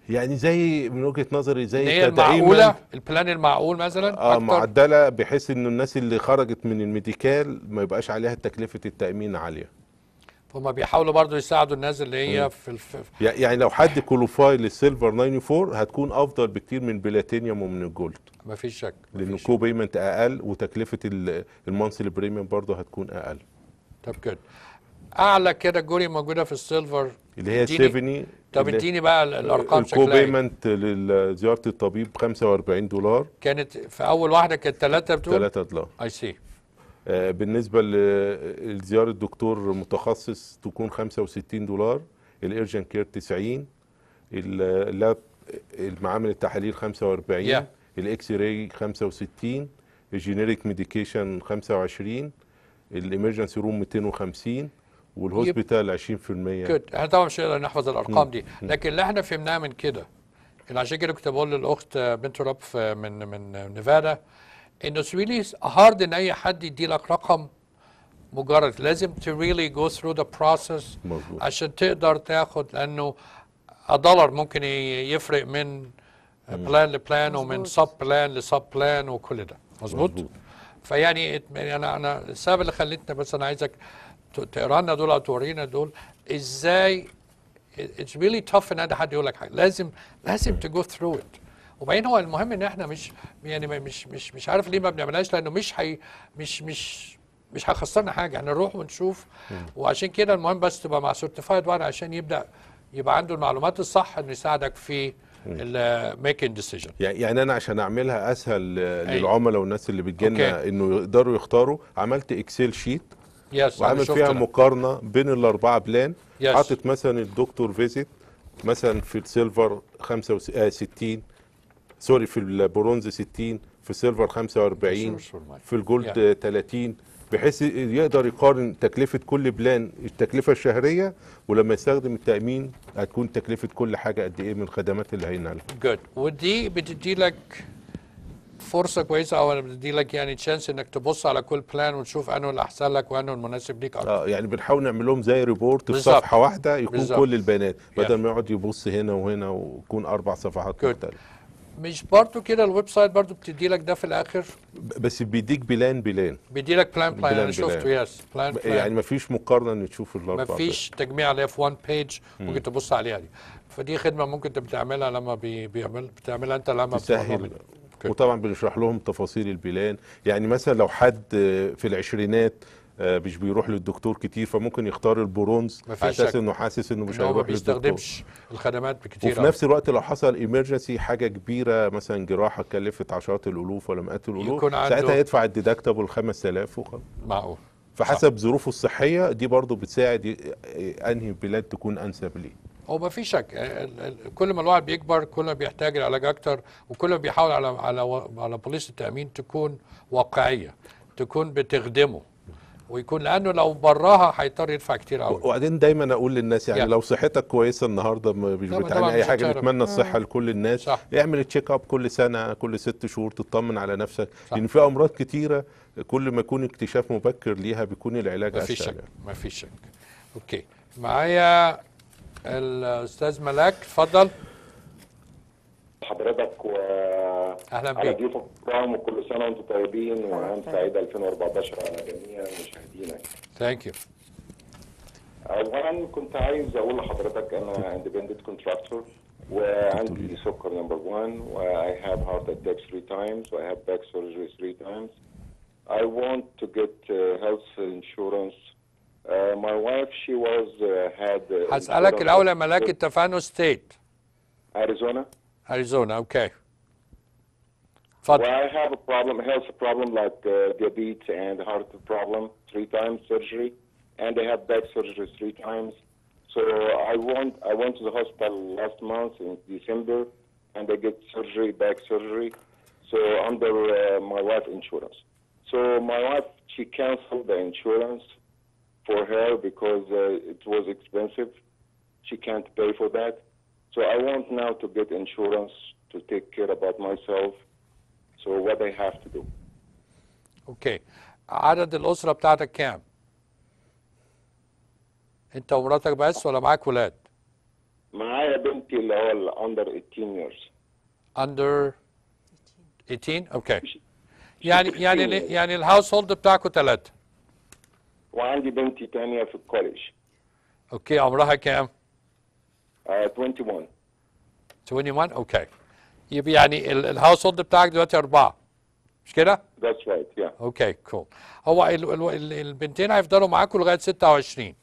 [SPEAKER 3] يعني زي من وجهه نظري
[SPEAKER 1] ان
[SPEAKER 3] زي
[SPEAKER 1] هي
[SPEAKER 3] تدعيما
[SPEAKER 1] المعقوله البلان المعقول مثلا
[SPEAKER 3] اه
[SPEAKER 1] اكتر
[SPEAKER 3] معدله بحيث انه الناس اللي خرجت من الميديكال ما يبقاش عليها تكلفه التامين عاليه
[SPEAKER 1] هما بيحاولوا برضو يساعدوا الناس اللي هي في الف...
[SPEAKER 3] يع- يعني لو حد كولوفاي للسيلفر 94 هتكون افضل بكتير من بلاتينيوم ومن الجولد
[SPEAKER 1] ما فيش شك
[SPEAKER 3] لان
[SPEAKER 1] مفيش
[SPEAKER 3] الكو بيمنت اقل وتكلفه ال- المانثلي بريميوم برضه هتكون اقل
[SPEAKER 1] طب جود اعلى كاتيجوري موجوده في السيلفر
[SPEAKER 3] اللي هي
[SPEAKER 1] اديني-
[SPEAKER 3] 70
[SPEAKER 1] طب
[SPEAKER 3] اللي-
[SPEAKER 1] اديني بقى ال- الارقام
[SPEAKER 3] الكو
[SPEAKER 1] شكلها إيه؟
[SPEAKER 3] بيمنت لزياره الطبيب 45 دولار
[SPEAKER 1] كانت في اول واحده كانت ثلاثه بتقول
[SPEAKER 3] 3 دولار
[SPEAKER 1] اي سي
[SPEAKER 3] آه، بالنسبه ل- لزياره دكتور متخصص تكون 65 دولار الارجن كير 90 اللاب المعامل التحاليل 45
[SPEAKER 1] Yeah.
[SPEAKER 3] الاكس راي 65 الجينيريك ميديكيشن 25 الامرجنسي روم 250 والهوسبيتال 20%
[SPEAKER 1] جود احنا طبعا مش هنقدر نحفظ الارقام دي لكن اللي احنا فهمناه من كده اللي عشان كده كنت بقول للاخت بنت رب في- من من نيفادا انه ريلي هارد ان اي حد يدي لك رقم مجرد لازم to really go through the process
[SPEAKER 3] مظبوط.
[SPEAKER 1] عشان تقدر تاخد لانه دولار ممكن ي- يفرق من بلان لبلان ومن سب بلان لسب بلان وكل ده مظبوط
[SPEAKER 3] مظبوط.
[SPEAKER 1] فيعني ات- يعني انا انا السبب اللي خلتنا بس انا عايزك ت- تقرا لنا دول او تورينا دول ازاي اتس ريلي tough ان اي حد يقول لك حاجه لازم لازم to go through it وبعدين هو المهم ان احنا مش يعني ما- مش مش مش عارف ليه ما بنعملهاش لانه مش هي مش مش مش هيخسرنا حاجه احنا نروح ونشوف وعشان كده المهم بس تبقى مع سيرتيفايد واحد عشان يبدا يبقى عنده المعلومات الصح انه يساعدك في الميكنج ديسيجن
[SPEAKER 3] يعني يعني انا عشان اعملها اسهل آه،
[SPEAKER 1] أي.
[SPEAKER 3] للعملاء والناس اللي بتجيلنا
[SPEAKER 1] أوكي.
[SPEAKER 3] انه يقدروا يختاروا عملت اكسل شيت
[SPEAKER 1] يس
[SPEAKER 3] وعامل فيها مقارنه بين الاربعه بلان
[SPEAKER 1] Yes.
[SPEAKER 3] حاطط مثلا الدكتور فيزيت مثلا في السيلفر 65 سوري في البرونز 60 في السيلفر 45 في الجولد
[SPEAKER 1] Yeah.
[SPEAKER 3] 30 بحيث يقدر يقارن تكلفه كل بلان التكلفه الشهريه ولما يستخدم التامين هتكون تكلفه كل حاجه قد ايه من الخدمات اللي هينالها
[SPEAKER 1] جود ودي بتدي لك فرصه كويسه او بتدي لك يعني تشانس انك تبص على كل بلان وتشوف انه الاحسن لك وانه المناسب ليك اكتر
[SPEAKER 3] اه يعني بنحاول نعمل لهم زي ريبورت في
[SPEAKER 1] بالظبط.
[SPEAKER 3] صفحه واحده يكون
[SPEAKER 1] بالظبط.
[SPEAKER 3] كل البيانات بدل
[SPEAKER 1] Yeah.
[SPEAKER 3] ما يقعد يبص هنا وهنا ويكون اربع صفحات
[SPEAKER 1] Good.
[SPEAKER 3] مختلفه
[SPEAKER 1] مش برضو كده الويب سايت برضو بتدي لك ده في الاخر
[SPEAKER 3] ب- بس بيديك بلان بلان
[SPEAKER 1] بيدي لك بلان بلان انا
[SPEAKER 3] بلان
[SPEAKER 1] شفته
[SPEAKER 3] بلان.
[SPEAKER 1] يس بلان
[SPEAKER 3] يعني
[SPEAKER 1] بلان
[SPEAKER 3] ما فيش مقارنه ان تشوف الاربع
[SPEAKER 1] ما فيش تجميع عليها في وان بيج ممكن تبص عليها دي فدي خدمه ممكن انت بتعملها لما بي بيعمل بتعملها انت لما
[SPEAKER 3] تسهل
[SPEAKER 1] بتوري.
[SPEAKER 3] وطبعا بنشرح لهم تفاصيل البلان يعني مثلا لو حد في العشرينات آه، مش بيروح للدكتور كتير فممكن يختار البرونز
[SPEAKER 1] مفيش
[SPEAKER 3] على اساس
[SPEAKER 1] شك.
[SPEAKER 3] انه حاسس انه مش
[SPEAKER 1] إن هو ما
[SPEAKER 3] هيروح للدكتور
[SPEAKER 1] بيستخدمش الخدمات بكتير
[SPEAKER 3] وفي
[SPEAKER 1] أوي.
[SPEAKER 3] نفس الوقت لو حصل ايمرجنسي حاجه كبيره مثلا جراحه كلفت عشرات الالوف ولا مئات الالوف
[SPEAKER 1] يكون عنده-
[SPEAKER 3] ساعتها يدفع الديدكتبل 5000 وخلاص
[SPEAKER 1] معقول
[SPEAKER 3] فحسب ظروفه الصحيه دي برضو بتساعد ي- انهي بلاد تكون انسب ليه
[SPEAKER 1] هو ما في شك ال- ال- كل ما الواحد بيكبر كل ما بيحتاج العلاج اكتر وكل ما بيحاول على على و- على بوليس التامين تكون واقعيه تكون بتخدمه ويكون لانه لو براها هيضطر يدفع كتير قوي
[SPEAKER 3] وبعدين دايما اقول للناس يعني
[SPEAKER 1] يعني.
[SPEAKER 3] لو صحتك كويسه النهارده ما- مش
[SPEAKER 1] طبعاً-
[SPEAKER 3] بتعني
[SPEAKER 1] طبعاً
[SPEAKER 3] اي
[SPEAKER 1] مش
[SPEAKER 3] حاجه
[SPEAKER 1] هتعرف.
[SPEAKER 3] نتمنى الصحه لكل الناس
[SPEAKER 1] صح.
[SPEAKER 3] اعمل تشيك اب كل سنه كل ست شهور تطمن على نفسك
[SPEAKER 1] صح.
[SPEAKER 3] لان في امراض كتيره كل ما يكون اكتشاف مبكر ليها بيكون العلاج
[SPEAKER 1] ما في
[SPEAKER 3] اسهل
[SPEAKER 1] شك
[SPEAKER 3] يعني.
[SPEAKER 1] ما في شك اوكي معايا الاستاذ ملاك اتفضل
[SPEAKER 6] حضرتك و
[SPEAKER 1] أهلاً
[SPEAKER 6] على
[SPEAKER 1] بيك.
[SPEAKER 6] ضيوفك الكرام وكل سنه وانتم طيبين وعام سعيد 2014 على جميع مشاهدينا
[SPEAKER 1] ثانك يو
[SPEAKER 6] اولا كنت عايز اقول لحضرتك انا اندبندنت كونتراكتور وعندي سكر نمبر 1 و I have heart attack three times و I have back surgery three times I want to get uh, health insurance uh, my wife she was uh, had uh,
[SPEAKER 1] هسألك
[SPEAKER 6] insurance
[SPEAKER 1] الأول يا
[SPEAKER 6] of-
[SPEAKER 1] ملاك أنت في أنو ستيت
[SPEAKER 6] Arizona
[SPEAKER 1] أريزونا أوكي
[SPEAKER 6] Well,
[SPEAKER 1] اتفضل
[SPEAKER 6] I have a problem, a health problem like uh, diabetes and heart problem, three times surgery, and I have back surgery three times. So I went, I went to the hospital last month in December, and I get surgery, back surgery, so under uh, my wife insurance. So my wife, she canceled the insurance for her because uh, it was expensive. She can't pay for that. So I want now to get insurance to take care about myself. So what I have to do?
[SPEAKER 1] أوكي عدد الأسرة بتاعتك كام؟ أنت ومراتك بس ولا معاك ولاد؟
[SPEAKER 6] معايا بنتي اللي هو ال under 18 years
[SPEAKER 1] under 18 اوكي يعني يعني
[SPEAKER 6] 16
[SPEAKER 1] يعني الهاوس هولد بتاعكم ثلاثة
[SPEAKER 6] وعندي بنتي تانية في الكوليج
[SPEAKER 1] اوكي عمرها كام؟
[SPEAKER 6] آه 21
[SPEAKER 1] 21 اوكي يبقى يعني الهاوس هولد بتاعك دلوقتي أربعة مش كده؟
[SPEAKER 6] that's right yeah
[SPEAKER 1] اوكي كول هو ال ال ال البنتين هيفضلوا معاكم لغاية 26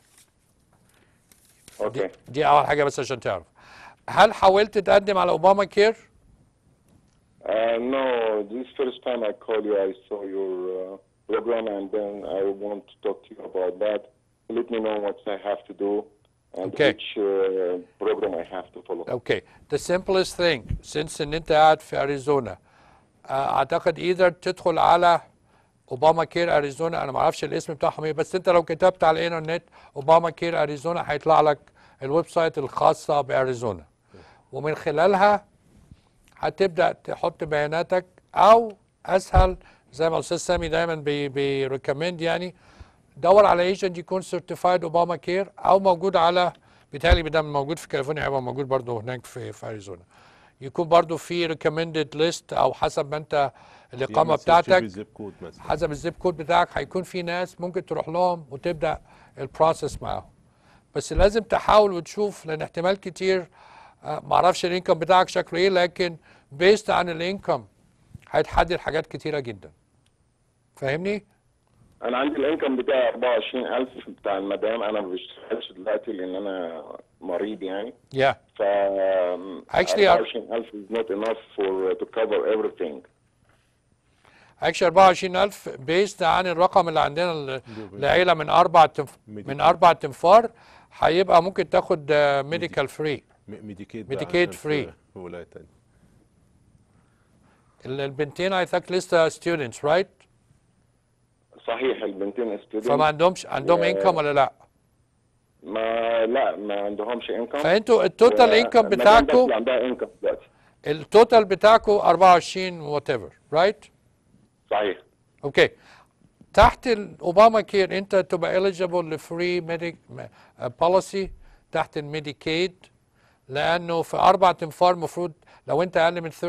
[SPEAKER 1] دي,
[SPEAKER 6] okay
[SPEAKER 1] دي أول حاجة بس عشان تعرف هل حاولت تقدم على أوباما كير؟
[SPEAKER 6] Uh, no, this first time I called you, I saw your uh, program, and then I want to talk to you about that. Let me know what I have to do and
[SPEAKER 1] Okay.
[SPEAKER 6] which uh, program I have to follow.
[SPEAKER 1] اوكي the simplest thing since ان انت قاعد في اريزونا آه، اعتقد ايذر تدخل على اوباما كير اريزونا انا ما اعرفش الاسم بتاعهم ايه بس انت لو كتبت على الانترنت اوباما كير اريزونا هيطلع لك الويب سايت الخاصه باريزونا ومن خلالها هتبدا تحط بياناتك او اسهل زي ما الاستاذ سامي دايما بي بيريكومند يعني دور على ايجنت يكون سيرتيفايد اوباما كير او موجود على بيتهيألي بدل موجود في كاليفورنيا هيبقى موجود برضه هناك في في اريزونا يكون برضه في ريكومندد ليست او حسب ما انت الاقامه بتاعتك
[SPEAKER 3] بالزيب كود مثلا
[SPEAKER 1] حسب الزيب كود بتاعك هيكون في ناس ممكن تروح لهم وتبدا البروسيس معاهم بس لازم تحاول وتشوف لان احتمال كتير آه، معرفش الانكم بتاعك شكله ايه لكن بيست عن الانكم هيتحدد حاجات كتيره جدا فاهمني؟
[SPEAKER 6] أنا عندي الإنكم بتاعي 24000 بتاع المدام أنا ما بشتغلش دلوقتي لأن أنا مريض يعني
[SPEAKER 1] Yeah.
[SPEAKER 6] ف
[SPEAKER 1] Actually, our-
[SPEAKER 6] 24000 is not enough for to cover everything.
[SPEAKER 1] اكشلي 24000 بيست عن الرقم اللي عندنا ال- العيله من اربع تنف... من اربع تنفار هيبقى ممكن تاخد ميديكال فري
[SPEAKER 3] ميديكيد
[SPEAKER 1] Medicaid free.
[SPEAKER 3] في ولايه تانية
[SPEAKER 1] البنتين اي ثينك لسه ستودنتس رايت
[SPEAKER 6] صحيح البنتين students
[SPEAKER 1] فما عندهمش عندهم
[SPEAKER 6] Yeah.
[SPEAKER 1] انكم ولا لا
[SPEAKER 6] ما لا ما عندهمش انكم
[SPEAKER 1] فانتوا التوتال انكم بتاعكم
[SPEAKER 6] عندها انكم دلوقتي
[SPEAKER 1] التوتال بتاعكم 24 وات ايفر رايت
[SPEAKER 6] صحيح
[SPEAKER 1] اوكي تحت الاوباما كير انت تبقى eligible لفري ميديك بوليسي تحت الميديكيد لانه في اربع تنفار المفروض لو انت اقل من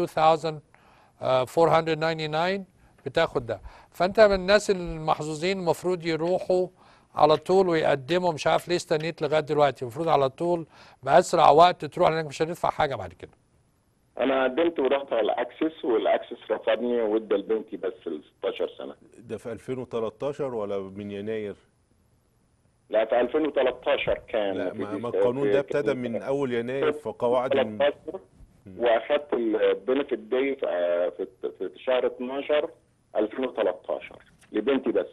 [SPEAKER 1] 32499 بتاخد ده فانت من الناس المحظوظين المفروض يروحوا على طول ويقدموا مش عارف ليه استنيت لغايه دلوقتي المفروض على طول باسرع وقت تروح لانك مش هتدفع حاجه بعد كده
[SPEAKER 6] انا قدمت ورحت على الاكسس والاكسس رفضني وادى لبنتي بس ال 16 سنه
[SPEAKER 3] ده في 2013 ولا من يناير؟
[SPEAKER 6] لا في 2013 كان
[SPEAKER 3] لا
[SPEAKER 6] في
[SPEAKER 3] ما
[SPEAKER 6] دي-
[SPEAKER 3] ما القانون ده
[SPEAKER 6] في-
[SPEAKER 3] ابتدى من اول يناير في قواعد الم-
[SPEAKER 6] 13 واخدت البنفيت داي في في- في شهر 12 2013 لبنتي بس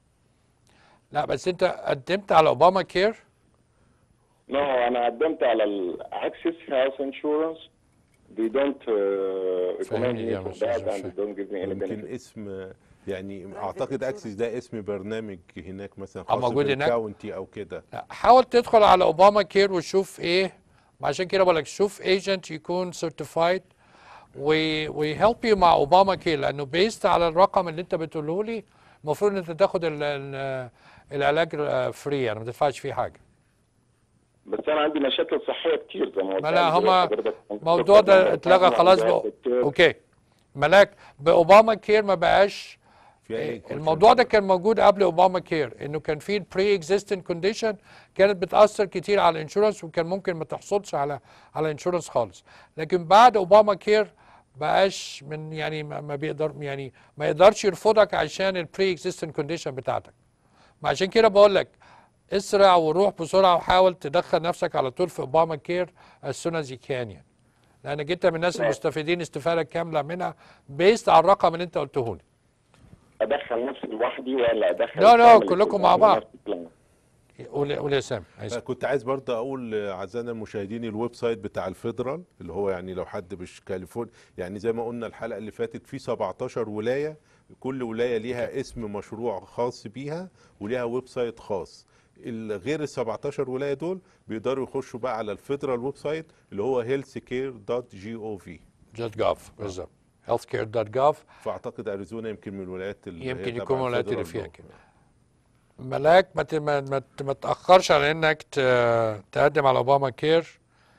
[SPEAKER 1] لا بس انت قدمت على اوباما كير
[SPEAKER 6] نو انا قدمت على الاكسس هاوس انشورنس they don't uh, recommend
[SPEAKER 1] فاهمني
[SPEAKER 6] me
[SPEAKER 1] يا
[SPEAKER 6] for
[SPEAKER 1] مستر
[SPEAKER 6] that and
[SPEAKER 1] شفيق.
[SPEAKER 6] they don't give me any
[SPEAKER 3] يمكن
[SPEAKER 6] benefit
[SPEAKER 3] اسم يعني اعتقد اكسس ده اسم برنامج هناك مثلا
[SPEAKER 1] أو موجود هناك؟
[SPEAKER 3] كاونتي او كده
[SPEAKER 1] لا حاول تدخل على اوباما كير وشوف ايه عشان كده بقول لك شوف ايجنت يكون سيرتيفايد ويهلب يو مع اوباما كير لانه بيست على الرقم اللي انت بتقوله لي المفروض ان انت تاخد ال- ال- العلاج فري يعني ما تدفعش فيه حاجه
[SPEAKER 6] بس انا عندي مشاكل صحيه كتير زي ما قلت
[SPEAKER 1] ما لا
[SPEAKER 6] لك
[SPEAKER 1] هما
[SPEAKER 6] حضرتك.
[SPEAKER 1] الموضوع ده اتلغى خلاص بقى اوكي ملاك باوباما كير ما بقاش
[SPEAKER 3] في أي
[SPEAKER 1] إيه،
[SPEAKER 3] كونسنت
[SPEAKER 1] الموضوع ده
[SPEAKER 3] بقى.
[SPEAKER 1] كان موجود قبل اوباما كير انه كان في بري اكزيستنت كونديشن كانت بتاثر كتير على الانشورنس وكان ممكن ما تحصلش على على انشورنس خالص لكن بعد اوباما كير بقاش من يعني ما ما بيقدر يعني ما يقدرش يرفضك عشان البري اكزيستنت كونديشن بتاعتك ما عشان كده بقول لك اسرع وروح بسرعه وحاول تدخل نفسك على طول في اوباما كير as soon as you can يعني لانك انت من الناس المستفيدين استفاده كامله منها بيست على الرقم اللي انت قلته لي
[SPEAKER 6] ادخل نفسي لوحدي ولا ادخل
[SPEAKER 1] لا، لا،
[SPEAKER 6] الفاميلي
[SPEAKER 1] كلكم
[SPEAKER 6] كلها
[SPEAKER 1] مع بعض.
[SPEAKER 6] نفس البلان؟
[SPEAKER 1] قول قول يا سامي عايز-
[SPEAKER 3] كنت عايز برضه اقول اعزائنا المشاهدين الويب سايت بتاع الفيدرال اللي هو يعني لو حد مش كاليفورنيا يعني زي ما قلنا الحلقه اللي فاتت في 17 ولايه كل ولايه ليها اسم مشروع خاص بيها وليها ويب سايت خاص ال- غير ال 17 ولايه دول بيقدروا يخشوا بقى على الفيدرال ويب سايت اللي هو healthcare.gov
[SPEAKER 1] جاد جاف بالظبط healthcare.gov
[SPEAKER 3] فاعتقد اريزونا يمكن من الولايات اللي هي
[SPEAKER 1] يمكن
[SPEAKER 3] تبع
[SPEAKER 1] يكون من الولايات اللي
[SPEAKER 3] الفيدرال
[SPEAKER 1] فيها
[SPEAKER 3] دول.
[SPEAKER 1] كده ملاك ما ت- ما ما ت- ما تاخرش على انك ت- تقدم على اوباما كير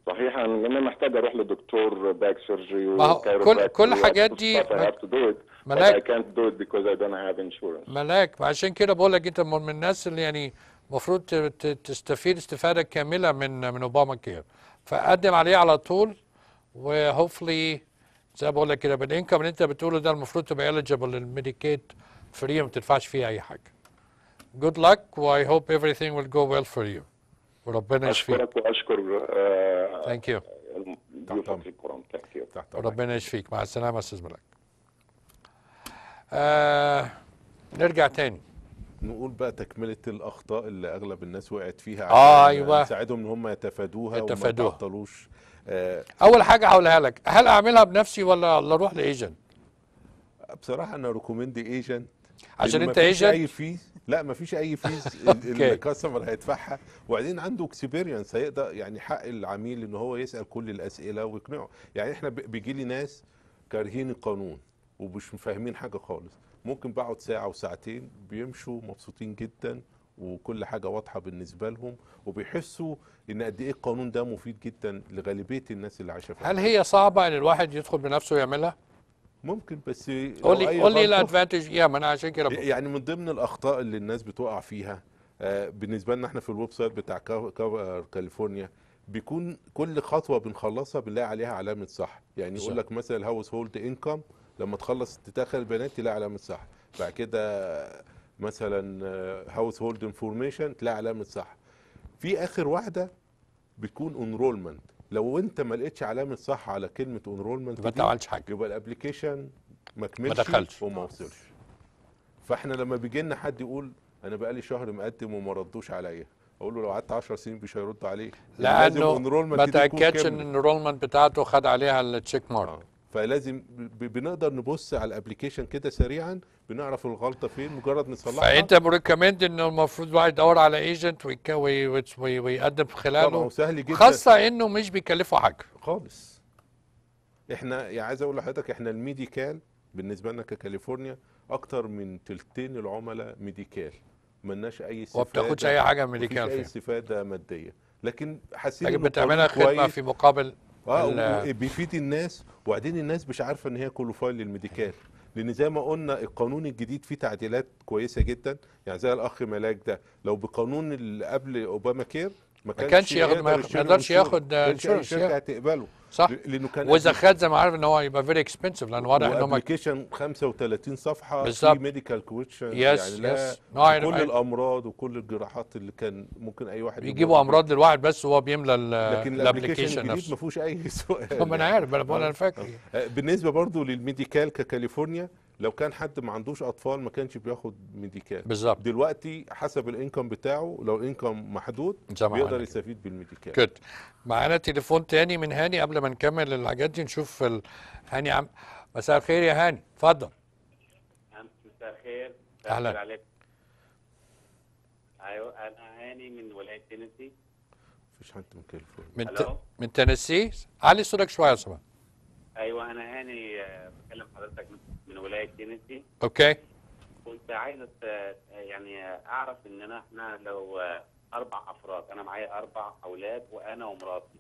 [SPEAKER 6] صحيح انا أنا محتاج اروح لدكتور باك سيرجري
[SPEAKER 1] ما هو كل- كل الحاجات دي
[SPEAKER 6] I have to do it but
[SPEAKER 1] ملاك-
[SPEAKER 6] I can't do it because I don't have insurance
[SPEAKER 1] ملاك عشان كده بقول لك انت من الناس اللي يعني المفروض ت- ت- تستفيد استفاده كامله من من اوباما كير فقدم عليه على طول وهوفلي زي ما بقول لك كده بالانكم اللي انت بتقوله ده المفروض تبقى eligible للميديكيد فري ما تدفعش فيه اي حاجه good luck و I hope everything will go well for you وربنا يشفيك
[SPEAKER 6] اشكرك واشكر آه،
[SPEAKER 1] thank you
[SPEAKER 6] ضيوفك الكرام ثانك يو
[SPEAKER 3] تحت أمرك.
[SPEAKER 1] ربنا يشفيك مع السلامه يا استاذ ملاك آه نرجع تاني
[SPEAKER 3] نقول بقى تكملة الأخطاء اللي أغلب الناس وقعت فيها
[SPEAKER 1] آه،
[SPEAKER 3] عشان
[SPEAKER 1] أيوة.
[SPEAKER 3] نساعدهم إن هم يتفادوها
[SPEAKER 1] يتفادوها.
[SPEAKER 3] وما يتعطلوش آه
[SPEAKER 1] اول حاجه هقولها لك هل اعملها بنفسي ولا ولا اروح لايجنت
[SPEAKER 3] بصراحة أنا ريكومند ايجنت
[SPEAKER 1] عشان انت
[SPEAKER 3] مفيش
[SPEAKER 1] agent؟
[SPEAKER 3] أي فيز لا مفيش أي فيز
[SPEAKER 1] أوكي.
[SPEAKER 3] الكاستمر هيدفعها وبعدين عنده اكسبيرينس هيقدر يعني حق العميل إن هو يسأل كل الأسئلة ويقنعه يعني إحنا بيجي لي ناس كارهين القانون ومش فاهمين حاجة خالص ممكن بقعد ساعة وساعتين بيمشوا مبسوطين جدا وكل حاجة واضحة بالنسبة لهم وبيحسوا إن قد إيه القانون ده مفيد جدا لغالبية الناس اللي عايشة في
[SPEAKER 1] هل هي صعبه ان الواحد يدخل بنفسه ويعملها
[SPEAKER 3] ممكن بس
[SPEAKER 1] قول
[SPEAKER 3] لو
[SPEAKER 1] لي
[SPEAKER 3] أي
[SPEAKER 1] قول لي
[SPEAKER 3] غلطة-
[SPEAKER 1] الادفانتج يا ما انا عشان كده بقول.
[SPEAKER 3] يعني من ضمن الاخطاء اللي الناس بتقع فيها آه، بالنسبه لنا احنا في الويب سايت بتاع كا- كا- كاليفورنيا بيكون كل خطوه بنخلصها بنلاقي عليها علامه صح يعني
[SPEAKER 1] صح.
[SPEAKER 3] يقول لك مثلا الهاوس هولد انكم لما تخلص تدخل البيانات تلاقي علامه صح بعد كده مثلا هاوس هولد انفورميشن تلاقي علامه صح في اخر واحده بتكون انرولمنت لو انت ما لقيتش علامه صح على كلمه انرولمنت
[SPEAKER 1] يبقى انت ما عملتش حاجه
[SPEAKER 3] يبقى الابلكيشن ما كملش
[SPEAKER 1] دخلش.
[SPEAKER 3] وما وصلش فاحنا لما بيجي لنا حد يقول انا بقالي شهر مقدم وما ردوش عليا اقول له لو قعدت 10 سنين مش هيردوا عليك
[SPEAKER 1] لانه
[SPEAKER 3] enrollment
[SPEAKER 1] ما
[SPEAKER 3] دي تكون
[SPEAKER 1] تاكدش ان
[SPEAKER 3] كاملة.
[SPEAKER 1] الانرولمنت بتاعته خد عليها التشيك مارك
[SPEAKER 3] آه. فلازم ب- بنقدر نبص على الابلكيشن كده سريعا بنعرف الغلطه فين مجرد نصلحها
[SPEAKER 1] فانت مريكومند انه المفروض الواحد يدور على ايجنت ويقدم في
[SPEAKER 3] طبعا
[SPEAKER 1] خلاله
[SPEAKER 3] وسهل جدا
[SPEAKER 1] خاصه انه مش بيكلفه حاجه
[SPEAKER 3] خالص احنا يعني عايز اقول لحضرتك احنا الميديكال بالنسبه لنا ككاليفورنيا اكتر من تلتين العملاء ميديكال ملناش اي استفاده
[SPEAKER 1] وما بتاخدش اي حاجه من
[SPEAKER 3] مفيش
[SPEAKER 1] ميديكال
[SPEAKER 3] اي
[SPEAKER 1] فيها
[SPEAKER 3] استفاده ماديه لكن حاسين
[SPEAKER 1] لكن
[SPEAKER 3] إن القانون
[SPEAKER 1] بتعملها خدمه
[SPEAKER 3] كويس.
[SPEAKER 1] في مقابل
[SPEAKER 3] اه
[SPEAKER 1] ال-
[SPEAKER 3] و- بيفيد الناس وبعدين الناس مش عارفه ان هي كولوفايل للميديكال لان زي ما قلنا القانون الجديد فيه تعديلات كويسه جدا يعني زي الاخ ملاك ده لو بقانون اللي قبل اوباما كير ما
[SPEAKER 1] كانش ياخد- ما
[SPEAKER 3] يقدر
[SPEAKER 1] ياخد-
[SPEAKER 3] يشتري
[SPEAKER 1] ما يقدرش
[SPEAKER 3] انشورنس.
[SPEAKER 1] ياخد
[SPEAKER 3] كانش أي
[SPEAKER 1] انشورنس،
[SPEAKER 3] شركه
[SPEAKER 1] يا.
[SPEAKER 3] هتقبله
[SPEAKER 1] صح
[SPEAKER 3] ل- لانه كان
[SPEAKER 1] واذا خد زي ما عارف ان هو يبقى فيري اكسبنسيف لان واضح ان هم
[SPEAKER 3] ابلكيشن 35 صفحه
[SPEAKER 1] بالظبط.
[SPEAKER 3] في ميديكال كويشن
[SPEAKER 1] Yes,
[SPEAKER 3] يعني لا
[SPEAKER 1] yes. No, I-
[SPEAKER 3] كل
[SPEAKER 1] I-
[SPEAKER 3] الامراض وكل الجراحات اللي كان ممكن اي واحد
[SPEAKER 1] بيجيبوا
[SPEAKER 3] يمر
[SPEAKER 1] امراض للواحد بس وهو بيملى
[SPEAKER 3] بيها. لكن الابلكيشن
[SPEAKER 1] الابلكيشن
[SPEAKER 3] الجديد ما
[SPEAKER 1] نفسه
[SPEAKER 3] فيهوش اي سؤال
[SPEAKER 1] ما انا عارف انا بقول انا فاكر
[SPEAKER 3] آه، بالنسبه برضو للميديكال ككاليفورنيا لو كان حد ما عندوش اطفال ما كانش بياخد ميديكال
[SPEAKER 1] بالظبط
[SPEAKER 3] دلوقتي حسب الانكم بتاعه لو الانكم محدود
[SPEAKER 1] زي ما
[SPEAKER 3] بيقدر
[SPEAKER 1] قلنا.
[SPEAKER 3] يستفيد بالميديكال
[SPEAKER 1] كده معانا تليفون تاني من هاني قبل ما نكمل الحاجات دي نشوف ال... هاني عم مساء الخير يا هاني اتفضل
[SPEAKER 7] مساء الخير
[SPEAKER 1] أهلاً.
[SPEAKER 7] مساء عليك ايوه انا هاني من ولايه تينيسي
[SPEAKER 3] مفيش حد من كاليفورنيا
[SPEAKER 1] من ت...
[SPEAKER 7] ألو؟
[SPEAKER 1] من تنسي علي صوتك شويه يا سماح
[SPEAKER 7] ايوه انا هاني آه، بكلم حضرتك من- من ولايه تينيسي
[SPEAKER 1] اوكي
[SPEAKER 7] كنت عايز أت- يعني اعرف ان أنا- احنا لو آه، اربع افراد انا معايا اربع اولاد وانا ومراتي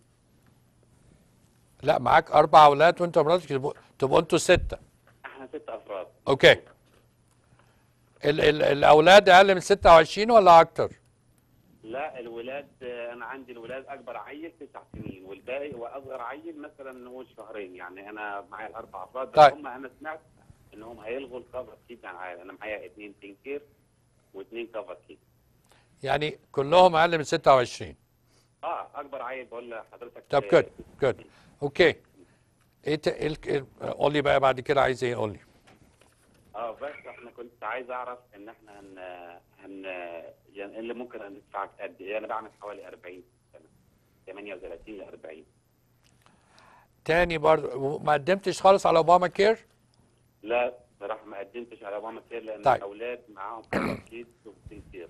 [SPEAKER 1] لا معاك اربع اولاد وانت ومراتك تبقوا تبقوا انتوا سته
[SPEAKER 7] احنا ست افراد
[SPEAKER 1] اوكي ال... ال... الاولاد اقل من 26 ولا اكتر
[SPEAKER 7] لا الولاد آه، انا عندي الولاد اكبر عيل تسع سنين والباقي واصغر عيل مثلا نقول شهرين يعني انا معايا الاربع افراد بس
[SPEAKER 1] طيب.
[SPEAKER 7] هم انا سمعت انهم هيلغوا الكفر كيت يعني انا معايا اثنين تنكير واثنين كفر كيت
[SPEAKER 1] يعني كلهم اقل من 26
[SPEAKER 7] اه اكبر عيل بقول لحضرتك
[SPEAKER 1] طب
[SPEAKER 7] آه،
[SPEAKER 1] جود جود اوكي ايه ت... ال... ال... قول لي بقى بعد كده عايز ايه قول لي
[SPEAKER 7] اه بس احنا كنت عايز اعرف ان احنا هن هن يعني إيه اللي ممكن ندفع قد ايه انا بعمل حوالي 40 سنه 38 ل 40
[SPEAKER 1] تاني برضه ما قدمتش خالص على اوباما كير
[SPEAKER 7] لا صراحه ما قدمتش على اوباما كير لان
[SPEAKER 1] طيب.
[SPEAKER 7] الاولاد معاهم كفر كيت وتنكير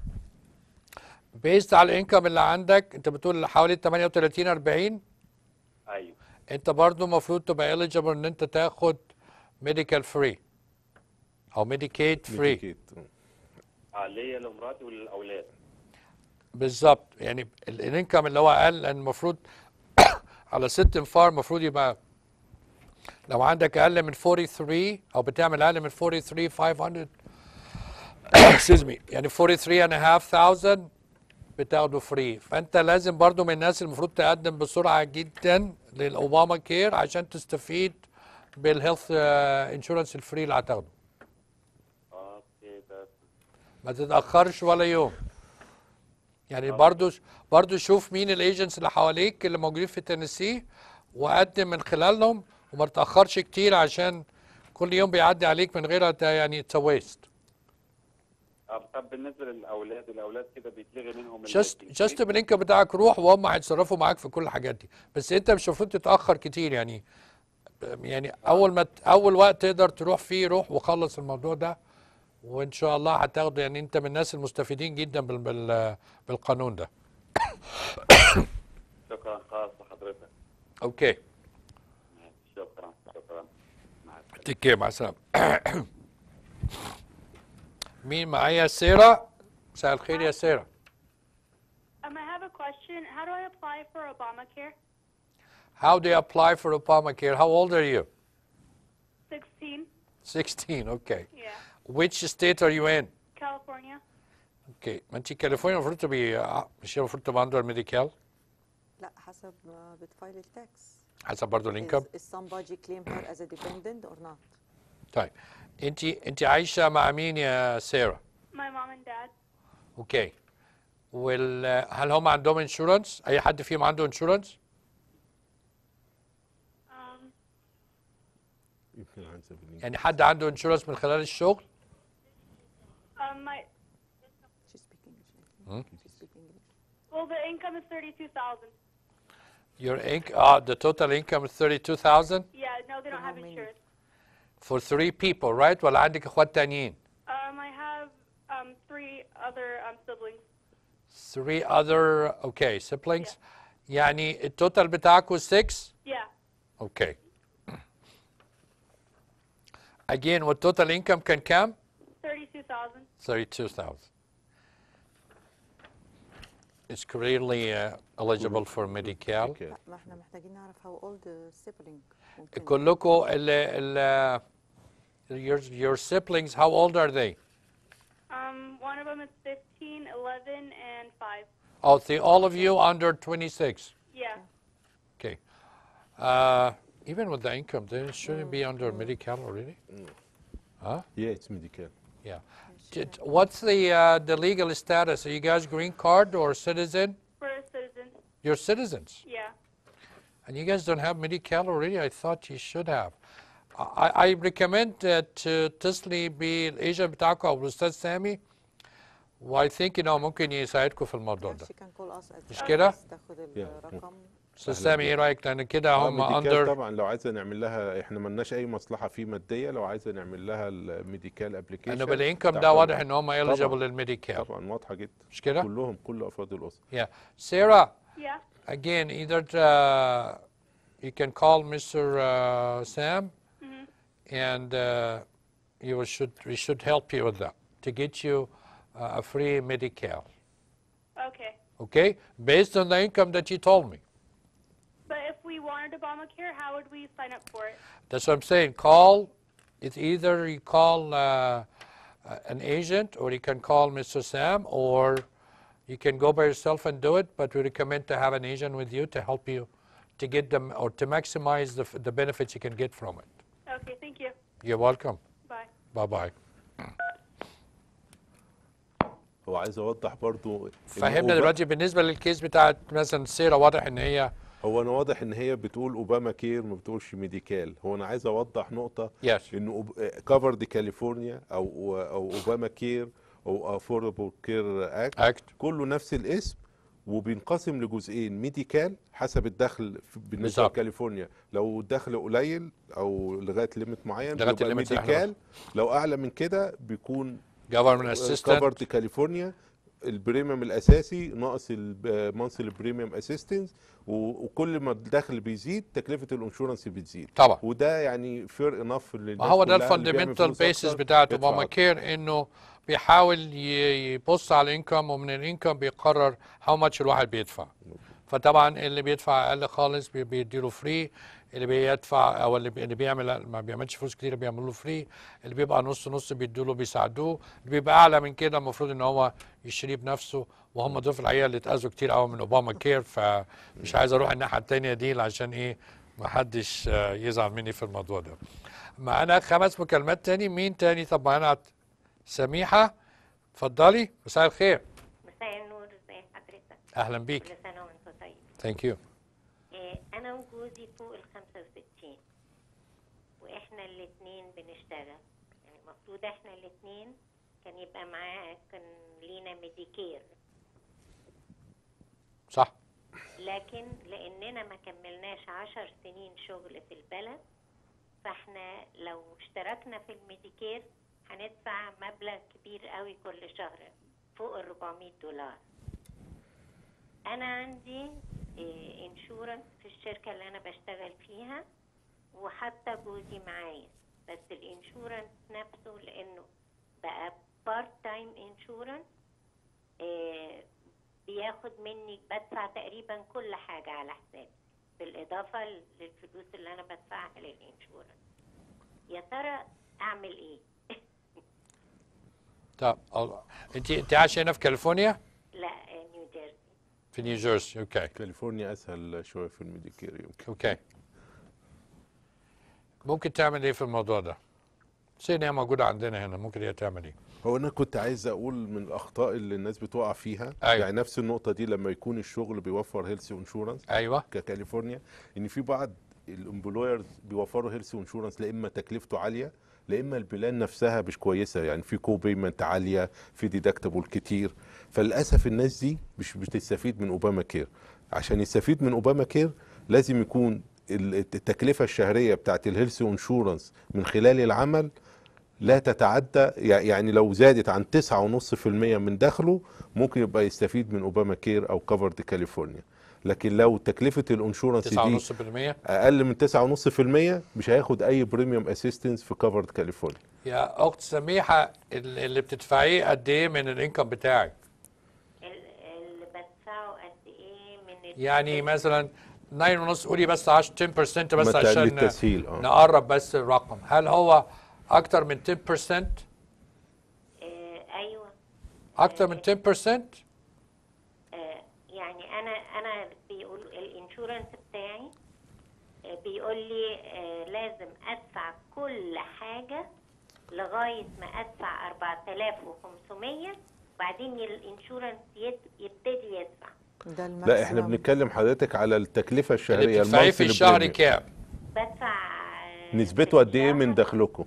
[SPEAKER 1] بيست على الانكم اللي عندك انت بتقول حوالي 38 40
[SPEAKER 7] ايوه
[SPEAKER 1] انت برضو المفروض تبقى eligible ان انت تاخد ميديكال فري او ميديكيد فري
[SPEAKER 3] ميديكيت.
[SPEAKER 7] اه ليا لمراتي وللاولاد
[SPEAKER 1] بالظبط يعني الانكم اللي هو اقل لان المفروض على ست انفار المفروض يبقى لو عندك اقل من 43 او بتعمل اقل من 43 500 excuse me يعني 43 and a half thousand بتاخده فري فانت لازم برضو من الناس المفروض تقدم بسرعه جدا للاوباما كير عشان تستفيد بالهيلث انشورنس الفري اللي هتاخده
[SPEAKER 7] اوكي ده
[SPEAKER 1] ما تتاخرش ولا يوم يعني برضو برضو شوف مين الايجنتس اللي حواليك اللي موجودين في تينيسي وقدم من خلالهم وما تتاخرش كتير عشان كل يوم بيعدي عليك من غير يعني اتس ويست
[SPEAKER 7] آه، طب بالنسبه للاولاد الاولاد كده بيتلغي منهم ال-
[SPEAKER 1] جاست جاست بالانكم بتاعك روح وهم هيتصرفوا معاك في كل الحاجات دي بس انت مش المفروض تتاخر كتير يعني يعني اول ما ت- اول وقت تقدر تروح فيه روح وخلص الموضوع ده وان شاء الله هتاخده يعني انت من الناس المستفيدين جدا بال بال بالقانون ده
[SPEAKER 7] شكرا خالص لحضرتك
[SPEAKER 1] اوكي
[SPEAKER 7] شكرا شكرا مع السلامه
[SPEAKER 1] تيك كير مع السلامه مين معايا سيرة مساء الخير يا سيرة
[SPEAKER 8] Um, I have a question. How do I apply for Obamacare?
[SPEAKER 1] How do you apply for Obamacare? How old are you?
[SPEAKER 8] 16.
[SPEAKER 1] 16, okay.
[SPEAKER 8] Yeah.
[SPEAKER 1] Which state are you in?
[SPEAKER 8] California.
[SPEAKER 1] اوكي ما انت كاليفورنيا المفروض تبقي آه، مش هي المفروض تبقى اندر ميديكال
[SPEAKER 2] لا حسب ما بتفايل التاكس
[SPEAKER 1] حسب برضه الانكم
[SPEAKER 2] is, is somebody claim her as a dependent or not
[SPEAKER 1] طيب انت انت عايشه مع مين يا ساره
[SPEAKER 8] My mom and dad.
[SPEAKER 1] اوكي وال هل هم عندهم انشورنس اي حد فيهم عنده انشورنس
[SPEAKER 8] Um,
[SPEAKER 3] يمكن عن سبيل الله.
[SPEAKER 1] يعني حد عنده انشورنس من خلال الشغل
[SPEAKER 8] um, my
[SPEAKER 2] she speak English I think. she speak English
[SPEAKER 8] well, the income is thirty-two thousand.
[SPEAKER 1] your inc uh, the total income is 32000
[SPEAKER 8] Yeah, no, they don't
[SPEAKER 2] how
[SPEAKER 8] have
[SPEAKER 2] many?
[SPEAKER 8] insurance.
[SPEAKER 1] for three people right ولا عندك اخوات تانيين
[SPEAKER 8] Um, I have um three other um siblings.
[SPEAKER 1] three other okay siblings يعني التوتال بتاعكم 6
[SPEAKER 8] Yeah.
[SPEAKER 1] Okay. Again, what total income can come?
[SPEAKER 8] Thirty-two thousand.
[SPEAKER 1] 32,000. It's clearly uh, eligible for Medi-Cal.
[SPEAKER 3] Okay.
[SPEAKER 2] لا ما احنا محتاجين نعرف how old the sibling ممكن
[SPEAKER 1] كلكم ال ال your your siblings how old are they?
[SPEAKER 8] Um, one of them is 15, 11, and five.
[SPEAKER 1] Oh, see, all of you under 26.
[SPEAKER 8] Yeah.
[SPEAKER 1] Okay. Uh, even with the income, they shouldn't be under Medi-Cal already. Huh?
[SPEAKER 3] Yeah, it's medical.
[SPEAKER 1] Yeah. Did- What's the uh, the legal status? Are you guys green card or citizen?
[SPEAKER 8] We're citizens.
[SPEAKER 1] You're citizens,
[SPEAKER 8] Yeah.
[SPEAKER 1] and you guys don't have Medi-Cal already. I thought you should have. I, I recommend that uh, تتصلي بالagent بتاعكم او الاستاذ سامي و I think انه ممكن يساعدكم في الموضوع ده.
[SPEAKER 2] she can call us as
[SPEAKER 1] مش كده؟
[SPEAKER 2] بس تاخد الرقم
[SPEAKER 1] استاذ سامي ايه رايك؟ لان كده
[SPEAKER 3] آه،
[SPEAKER 1] هم
[SPEAKER 3] ميديكال
[SPEAKER 1] under
[SPEAKER 3] طبعا لو عايزه نعمل لها احنا ملناش اي مصلحه فيه ماديه لو عايزه نعمل لها الميديكال ابلكيشن
[SPEAKER 1] انه بالانكم ده واضح ان هم eligible
[SPEAKER 3] طبعا.
[SPEAKER 1] للميديكال
[SPEAKER 3] طبعا واضحه جدا
[SPEAKER 1] مش كده؟
[SPEAKER 3] كلهم كل افراد الاسره
[SPEAKER 1] Yeah. Sarah,
[SPEAKER 8] Yeah.
[SPEAKER 1] again, either uh, you can call Mr. Uh, Sam, and uh, you will should we should help you with that to get you uh, a free Medi-Cal.
[SPEAKER 8] Okay.
[SPEAKER 1] Okay, based on the income that you told me.
[SPEAKER 8] But if we wanted Obamacare, how would we sign up for it?
[SPEAKER 1] That's what I'm saying. Call. It's either you call uh, uh, an agent, or you can call Mr. Sam, or you can go by yourself and do it. But we recommend to have an agent with you to help you to get them or to maximize the, f- the benefits you can get from it.
[SPEAKER 8] Okay. Thank you.
[SPEAKER 1] You're welcome.
[SPEAKER 8] Bye.
[SPEAKER 1] Bye bye.
[SPEAKER 3] هو عايز اوضح برضو إن
[SPEAKER 1] فهمنا
[SPEAKER 3] أوبا-
[SPEAKER 1] دلوقتي بالنسبه للكيس بتاعت مثلا سيره واضح ان هي
[SPEAKER 3] هو انا واضح ان هي بتقول اوباما كير ما بتقولش ميديكال هو انا عايز اوضح نقطه
[SPEAKER 1] Yes.
[SPEAKER 3] ان كفر دي كاليفورنيا او او اوباما كير او افوربل كير اكت
[SPEAKER 1] Act.
[SPEAKER 3] كله نفس الاسم وبينقسم لجزئين ميديكال حسب الدخل في- بالنسبه
[SPEAKER 1] بالظبط.
[SPEAKER 3] لكاليفورنيا لو الدخل قليل او لغايه ليميت معين
[SPEAKER 1] لغاية
[SPEAKER 3] بيبقى
[SPEAKER 1] الليميت اللي إحنا
[SPEAKER 3] ميديكال لو اعلى من كده بيكون
[SPEAKER 1] government
[SPEAKER 3] كفر
[SPEAKER 1] assistant
[SPEAKER 3] دي كاليفورنيا البريميوم الاساسي ناقص المانثلي بريميوم اسيستنس وكل ما الدخل بيزيد تكلفه الانشورنس بتزيد
[SPEAKER 1] طبعا.
[SPEAKER 3] وده يعني فير انف
[SPEAKER 1] ما هو ده الفاندمنتال بيسز بتاعت اوباما كير انه بيحاول ي- يبص على الانكم ومن الانكم بيقرر هاو ماتش الواحد بيدفع فطبعا اللي بيدفع اقل خالص بي- بيديله فري اللي بيدفع او اللي, بي اللي بيعمل ما بيعملش فلوس كتير بيعملوا له فري اللي بيبقى نص نص بيدوا بيساعدوه اللي بيبقى اعلى من كده المفروض ان هو يشتريه بنفسه وهم دول في الحقيقه اللي اتاذوا كتير قوي من اوباما كير فمش عايز اروح الناحيه التانيه دي عشان ايه ما حدش آه، يزعل مني في الموضوع ده معانا خمس مكالمات تاني مين تاني طب معانا سميحه اتفضلي مساء الخير
[SPEAKER 9] مساء النور ازي حضرتك
[SPEAKER 1] اهلا بيك
[SPEAKER 9] كل سنه وانت طيب
[SPEAKER 1] ثانك يو
[SPEAKER 9] إيه، انا وجوزي فوق ال 65 واحنا الاثنين بنشتغل يعني المفروض احنا الاثنين كان يبقى معاه كان لينا ميديكير
[SPEAKER 1] صح
[SPEAKER 9] لكن لاننا ما كملناش عشر سنين شغل في البلد فاحنا لو اشتركنا في الميديكير هندفع مبلغ كبير قوي كل شهر فوق ال 400 دولار انا عندي انشورنس في الشركه اللي انا بشتغل فيها وحتى جوزي معايا بس الانشورنس نفسه لانه بقى بارت تايم انشورنس بياخد مني بدفع تقريبا كل حاجه على حسابي بالاضافه للفلوس اللي انا بدفعها للانشورنس يا ترى اعمل ايه
[SPEAKER 1] طب الله. انت انت عايشه هنا في كاليفورنيا
[SPEAKER 9] لا آه، نيو جيرسي
[SPEAKER 1] في نيوجيرسي اوكي
[SPEAKER 3] كاليفورنيا اسهل شويه في الميديكير يمكن
[SPEAKER 1] اوكي ممكن تعمل ايه في الموضوع ده؟ سي ان هي موجوده عندنا هنا ممكن هي تعمل ايه؟
[SPEAKER 3] هو انا كنت عايز اقول من الاخطاء اللي الناس بتقع فيها
[SPEAKER 1] أيوة.
[SPEAKER 3] يعني نفس النقطه دي لما يكون الشغل بيوفر هيلث انشورنس
[SPEAKER 1] ايوه
[SPEAKER 3] ككاليفورنيا ان في بعض الامبلويرز بيوفروا هيلث انشورنس لا اما تكلفته عاليه لا اما البلان نفسها مش كويسه يعني في كو بيمنت عاليه في ديدكتبل كتير فللاسف الناس دي مش بتستفيد من اوباما كير عشان يستفيد من اوباما كير لازم يكون ال- التكلفه الشهريه بتاعت الهيلث انشورنس من خلال العمل لا تتعدى يع- يعني لو زادت عن 9.5% من دخله ممكن يبقى يستفيد من اوباما كير او كفرد كاليفورنيا لكن لو تكلفه الانشورنس دي
[SPEAKER 1] 9.5%
[SPEAKER 3] اقل من 9.5% مش هياخد اي بريميوم اسيستنس في كفرد كاليفورنيا
[SPEAKER 1] يا اخت سميحه ال- اللي بتدفعيه قد ايه من الانكم بتاعك؟
[SPEAKER 9] ال- اللي بدفعه قد ايه من ال-
[SPEAKER 1] يعني مثلا 9 ونص قولي بس 10 10% بس
[SPEAKER 3] متى
[SPEAKER 1] عشان
[SPEAKER 3] للتسهيل، آه.
[SPEAKER 1] نقرب بس الرقم هل هو اكتر من 10%؟
[SPEAKER 9] آه، ايوه
[SPEAKER 1] اكتر من 10%؟
[SPEAKER 9] آه، يعني انا انا بيقول الانشورنس بتاعي آه، بيقول لي آه، لازم ادفع كل حاجه لغايه ما ادفع 4500 بعدين الانشورنس يد- يبتدي يدفع
[SPEAKER 2] ده
[SPEAKER 3] لا احنا
[SPEAKER 2] الماكسيمم.
[SPEAKER 3] بنتكلم حضرتك على التكلفه
[SPEAKER 1] اللي
[SPEAKER 3] الشهريه
[SPEAKER 1] بتدفعيه في
[SPEAKER 3] المونثلي
[SPEAKER 1] الشهر
[SPEAKER 3] بريميوم.
[SPEAKER 1] كام؟
[SPEAKER 9] بدفع آه،
[SPEAKER 3] نسبته
[SPEAKER 9] في
[SPEAKER 3] قد ايه من
[SPEAKER 9] الشهر-
[SPEAKER 3] دخلكم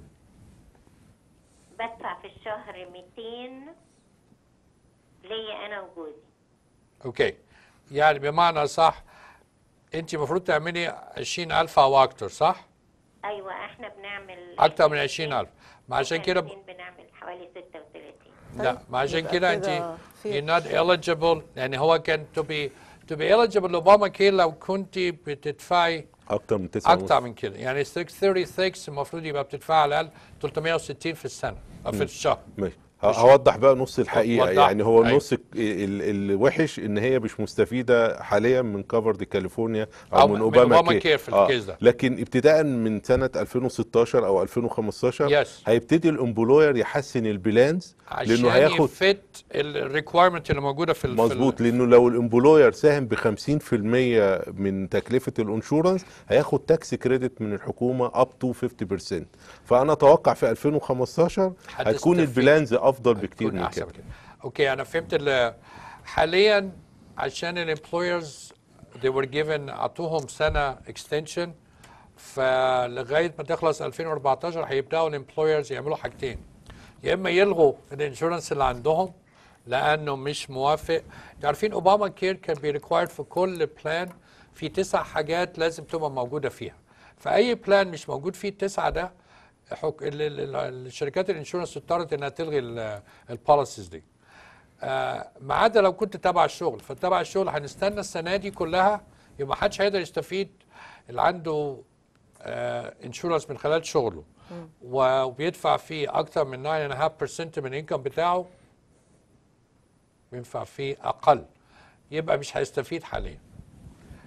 [SPEAKER 9] بدفع في الشهر 200 ليا انا وجوزي
[SPEAKER 1] اوكي يعني بمعنى صح انت المفروض تعملي 20000 او اكتر صح؟
[SPEAKER 9] ايوه احنا بنعمل
[SPEAKER 1] اكتر من 20000 ما عشان كده ب...
[SPEAKER 9] احنا بنعمل حوالي 36
[SPEAKER 1] لا ما عشان
[SPEAKER 2] يبقى
[SPEAKER 1] كده
[SPEAKER 2] كده
[SPEAKER 1] انت
[SPEAKER 2] في-
[SPEAKER 1] you're not eligible يعني هو كان to be to be eligible لاوباما كير لو كنت بتدفعي
[SPEAKER 3] اكتر من 9
[SPEAKER 1] اكتر من كده يعني 636 المفروض يبقى بتدفعي على الاقل 360 في السنه او في الشهر
[SPEAKER 3] ماشي ه- هوضح بقى نص الحقيقه
[SPEAKER 1] وضح.
[SPEAKER 3] يعني هو
[SPEAKER 1] أيوة.
[SPEAKER 3] النص ال- ال- الوحش ان هي مش مستفيده حاليا من كفرد كاليفورنيا او,
[SPEAKER 1] أو
[SPEAKER 3] من
[SPEAKER 1] من
[SPEAKER 3] اوباما,
[SPEAKER 1] أوباما كير في الكيس ده.
[SPEAKER 3] لكن ابتداء من سنه 2016 او 2015
[SPEAKER 1] Yes.
[SPEAKER 3] هيبتدي الامبلوير يحسن البلانز لانه
[SPEAKER 1] عشان
[SPEAKER 3] هياخد
[SPEAKER 1] يفت الريكوايرمنت اللي موجوده في ال- في ال-
[SPEAKER 3] مظبوط لانه لو الامبلوير ساهم ب 50% من تكلفه الانشورنس هياخد تاكس كريدت من الحكومه اب تو 50% فانا اتوقع في 2015 هتكون
[SPEAKER 1] هتستفيد.
[SPEAKER 3] البلانز افضل بكتير
[SPEAKER 1] تكون
[SPEAKER 3] من
[SPEAKER 1] أحسن
[SPEAKER 3] كده
[SPEAKER 1] كده. اوكي انا فهمت ال- حاليا عشان الامبلويرز they were given اعطوهم سنه اكستنشن فلغايه ما تخلص 2014 هيبداوا الامبلويرز يعملوا حاجتين يا اما يلغوا الانشورنس اللي عندهم لانه مش موافق عارفين اوباما كير كان بيريكوايرد في كل بلان في تسع حاجات لازم تبقى موجوده فيها فاي بلان مش موجود فيه التسعه ده حك... ال- ال- ال- الشركات الانشورنس اضطرت انها تلغي البوليسيز دي آه، ما عدا لو كنت تبع الشغل فتبع الشغل هنستنى السنه دي كلها يبقى ما حدش هيقدر يستفيد اللي عنده انشورنس من خلال شغله وبيدفع فيه اكتر من 9.5% من الانكم بتاعه بيدفع فيه اقل يبقى مش هيستفيد حاليا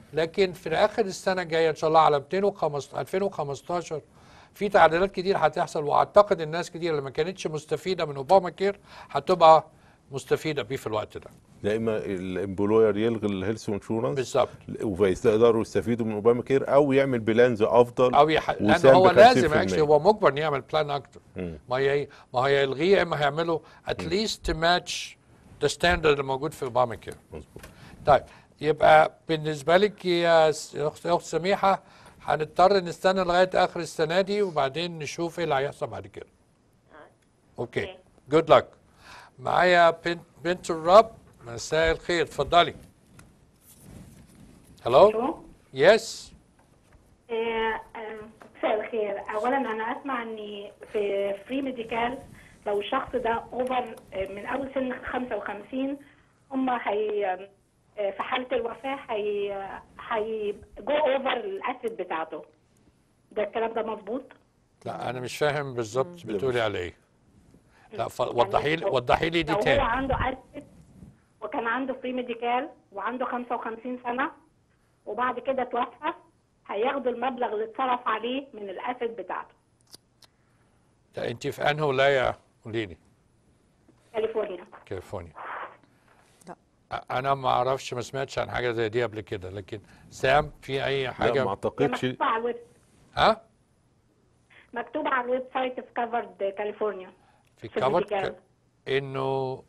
[SPEAKER 1] لكن في اخر السنه الجايه ان شاء الله على 215 2015 في تعديلات كتير هتحصل واعتقد الناس كتير اللي ما كانتش مستفيده من اوباما كير هتبقى مستفيده بيه في الوقت ده
[SPEAKER 3] يا اما الامبلوير يلغي الهيلث انشورنس
[SPEAKER 1] بالظبط
[SPEAKER 3] ويقدروا يستفيدوا من اوباما كير او يعمل بلانز افضل
[SPEAKER 1] او يح... لان
[SPEAKER 3] وسام
[SPEAKER 1] هو
[SPEAKER 3] ب 50%.
[SPEAKER 1] لازم اكشلي هو مجبر إنه يعمل بلان اكتر
[SPEAKER 3] مم.
[SPEAKER 1] ما هي ما هي يلغيه يا اما هيعمله اتليست تو ماتش ذا ستاندرد اللي موجود في اوباما كير
[SPEAKER 3] مظبوط
[SPEAKER 1] طيب يبقى بالنسبه لك يا س- يا اخت أخت سميحه هنضطر نستنى لغايه اخر السنه دي وبعدين نشوف ايه اللي هيحصل بعد كده اوكي
[SPEAKER 9] أوكي.
[SPEAKER 1] جود لك معايا بنت بنت الرب مساء الخير اتفضلي هلو يس
[SPEAKER 10] آه، آه، مساء الخير اولا انا اسمع ان في فري ميديكال لو الشخص ده اوفر من اول سن 55 هم هي آه، في حاله الوفاه هي هي جو اوفر الاسيد بتاعته ده الكلام ده مظبوط
[SPEAKER 1] لا انا مش فاهم بالظبط بتقولي على ايه لا ف-
[SPEAKER 10] يعني
[SPEAKER 1] وضحي لي
[SPEAKER 10] لو-
[SPEAKER 1] وضحي لي دي
[SPEAKER 10] لو هو
[SPEAKER 1] تاني
[SPEAKER 10] عنده اسيد وكان عنده فري ميديكال وعنده 55 سنه وبعد كده توفى هياخدوا المبلغ اللي اتصرف عليه من الاسيد بتاعته
[SPEAKER 1] ده انت في انهي ولايه قولي لي
[SPEAKER 10] كاليفورنيا
[SPEAKER 1] كاليفورنيا
[SPEAKER 2] لا.
[SPEAKER 1] أ- انا ما اعرفش ما سمعتش عن حاجه زي دي قبل كده لكن سام في اي
[SPEAKER 3] لا ما
[SPEAKER 1] حاجه
[SPEAKER 10] هي
[SPEAKER 3] اعتقدش
[SPEAKER 10] مكتوبة على الويب
[SPEAKER 1] ها
[SPEAKER 10] مكتوبة على الويب سايت في كفرد كاليفورنيا
[SPEAKER 1] في
[SPEAKER 10] في
[SPEAKER 1] كفر
[SPEAKER 10] الميديكال.
[SPEAKER 1] انه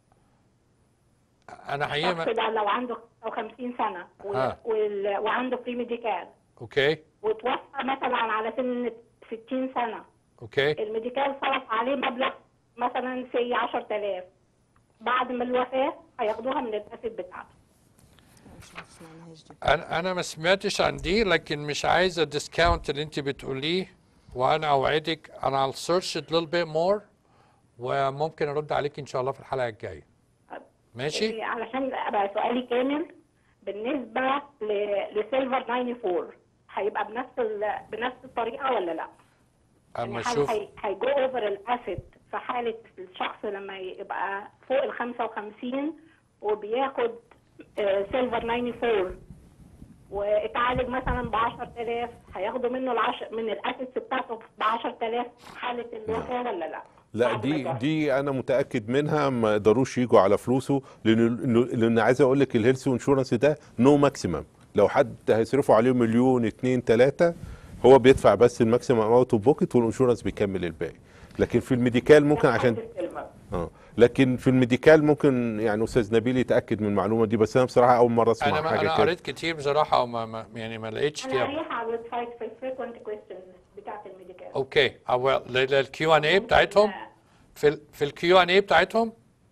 [SPEAKER 1] انا حقيقه
[SPEAKER 10] الشخص
[SPEAKER 1] ما...
[SPEAKER 10] ده لو عنده 55 سنة و...
[SPEAKER 1] ها.
[SPEAKER 10] وال... وعنده فري ميديكال
[SPEAKER 1] اوكي
[SPEAKER 10] وتوفى مثلا على سن 60 سنة
[SPEAKER 1] اوكي
[SPEAKER 10] الميديكال صرف عليه مبلغ مثلا سي 10000 بعد ما الوفاة هياخدوها من الاسيد بتاعته
[SPEAKER 2] مش ما سمعناهاش دي
[SPEAKER 1] انا انا ما سمعتش عن دي لكن مش عايزه الديسكاونت اللي انت بتقوليه وانا اوعدك انا I'll search it a little bit more وممكن ارد عليك ان شاء الله في الحلقه الجايه ماشي
[SPEAKER 10] إيه، علشان ابقى سؤالي كامل بالنسبة ل... لسيلفر 94 هيبقى بنفس ال... بنفس الطريقة ولا لا؟
[SPEAKER 1] اما
[SPEAKER 10] يعني هل
[SPEAKER 1] اشوف
[SPEAKER 10] هي- هيجو اوفر الاسيد في حاله الشخص لما يبقى فوق ال 55 وبياخد سيلفر 94 واتعالج مثلا ب 10000 هياخدوا منه العش... من الاسيدز بتاعته ب 10000 حاله الوفاه ولا لا؟
[SPEAKER 3] لا
[SPEAKER 10] بعد
[SPEAKER 3] دي
[SPEAKER 10] ما يتوفى.
[SPEAKER 3] دي انا متاكد منها ما يقدروش يجوا على فلوسه لان لأن- لان عايز اقول لك الهيلث انشورنس ده نو ماكسيمم لو حد هيصرفوا عليه مليون اتنين تلاته هو بيدفع بس الماكسيمم اوت اوف بوكيت والانشورنس بيكمل الباقي لكن في الميديكال ممكن عشان
[SPEAKER 10] السيلفر.
[SPEAKER 3] اه لكن في الميديكال ممكن يعني استاذ نبيل يتاكد من المعلومه دي بس انا بصراحه اول مره اسمع
[SPEAKER 1] انا ما
[SPEAKER 3] حاجه
[SPEAKER 1] انا
[SPEAKER 3] كده
[SPEAKER 1] قريت كتير بصراحه وما ما يعني ما لقيتش
[SPEAKER 10] انا
[SPEAKER 1] فيها
[SPEAKER 10] قاريها على الويب سايت في الفريكونت كويستشنز بتاعت الميديكال
[SPEAKER 1] اوكي الكيو ان اي بتاعتهم في ال في الكيو ان اي بتاعتهم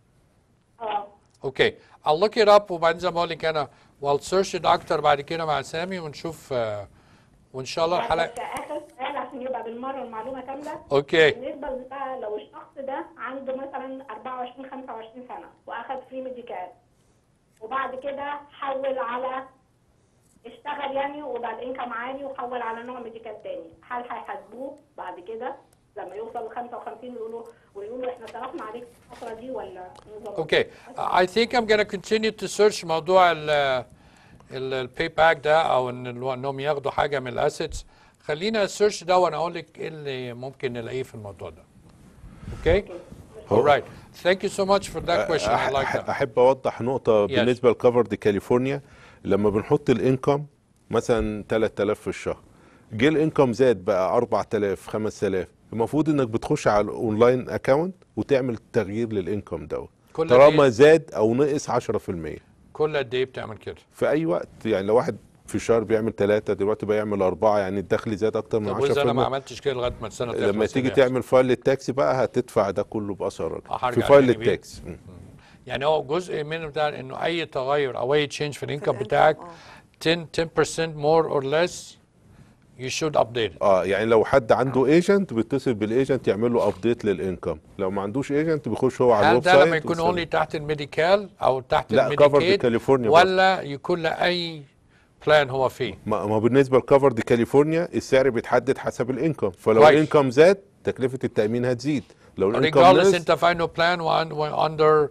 [SPEAKER 10] اه
[SPEAKER 1] اوكي I'll look it up وبعدين زي ما بقول لك انا وال سيرش اكتر بعد كده مع سامي ونشوف آه، وان شاء الله
[SPEAKER 10] بس
[SPEAKER 1] الحلقه
[SPEAKER 10] اخر سؤال عشان يبقى بالمره المعلومه كامله
[SPEAKER 1] اوكي
[SPEAKER 10] بالنسبه بقى لو الشخص ده عنده مثلا 24 25 سنه واخد فري ميديكال وبعد كده حول على اشتغل يعني وبقى الانكم عالي وحول على نوع ميديكال تاني هل هيحاسبوه بعد كده لما يوصل ل 55 ويقولوا ويقولوا احنا صرفنا عليك الفتره دي ولا نظام
[SPEAKER 1] اوكي I think I'm gonna continue to search موضوع ال الباي باك ده او ان الو- انهم ياخدوا حاجه من الاسيتس خلينا السيرش ده وانا اقول لك ايه اللي ممكن نلاقيه في الموضوع ده اوكي
[SPEAKER 3] هو-
[SPEAKER 1] alright thank you so much for that question I like
[SPEAKER 3] أح-
[SPEAKER 1] that
[SPEAKER 3] احب اوضح نقطه
[SPEAKER 1] Yes.
[SPEAKER 3] بالنسبه لكفرد كاليفورنيا لما بنحط الانكم مثلا 3000 في الشهر جه الانكم زاد بقى 4000 5000 المفروض انك بتخش على الاونلاين اكونت وتعمل تغيير للانكم دوت
[SPEAKER 1] كل
[SPEAKER 3] طالما
[SPEAKER 1] قد
[SPEAKER 3] زاد او نقص 10%
[SPEAKER 1] كل قد ايه بتعمل كده
[SPEAKER 3] في اي وقت يعني لو واحد في الشهر بيعمل ثلاثة دلوقتي بقى يعمل أربعة يعني الدخل زاد أكتر من
[SPEAKER 1] طب واذا انا ما
[SPEAKER 3] 10%
[SPEAKER 1] عملتش كده لغايه ما السنه
[SPEAKER 3] لما
[SPEAKER 1] تخلص
[SPEAKER 3] تيجي
[SPEAKER 1] إيه اللي
[SPEAKER 3] تعمل فايل للتاكس بقى هتدفع ده كله بأثر
[SPEAKER 1] آه، هرجع
[SPEAKER 3] في فايل
[SPEAKER 1] تاني بيه.
[SPEAKER 3] للتاكس م.
[SPEAKER 1] يعني هو جزء منه ده انه اي تغير او اي تشينج في الانكم
[SPEAKER 2] الإنكم،
[SPEAKER 1] بتاعك
[SPEAKER 2] آه.
[SPEAKER 1] 10 10% more or less you should update it.
[SPEAKER 3] اه يعني لو حد عنده ايجنت بيتصل بالايجنت يعمل له ابديت للانكم لو ما عندوش ايجنت بيخش هو على
[SPEAKER 1] هل
[SPEAKER 3] الويب
[SPEAKER 1] ده
[SPEAKER 3] سايت
[SPEAKER 1] لما يكون
[SPEAKER 3] ويسأل.
[SPEAKER 1] اونلي تحت الميديكال او تحت
[SPEAKER 3] لا، covered
[SPEAKER 1] الميديكيد
[SPEAKER 3] بكاليفورنيا بس.
[SPEAKER 1] ولا يكون لاي بلان هو فيه
[SPEAKER 3] ما ما بالنسبه لكفر دي كاليفورنيا السعر بيتحدد حسب الانكم فلو
[SPEAKER 1] كويس.
[SPEAKER 3] الانكم زاد تكلفه التايمين هتزيد لو الانكم
[SPEAKER 1] regardless
[SPEAKER 3] نقص
[SPEAKER 1] انت في انه بلان واندر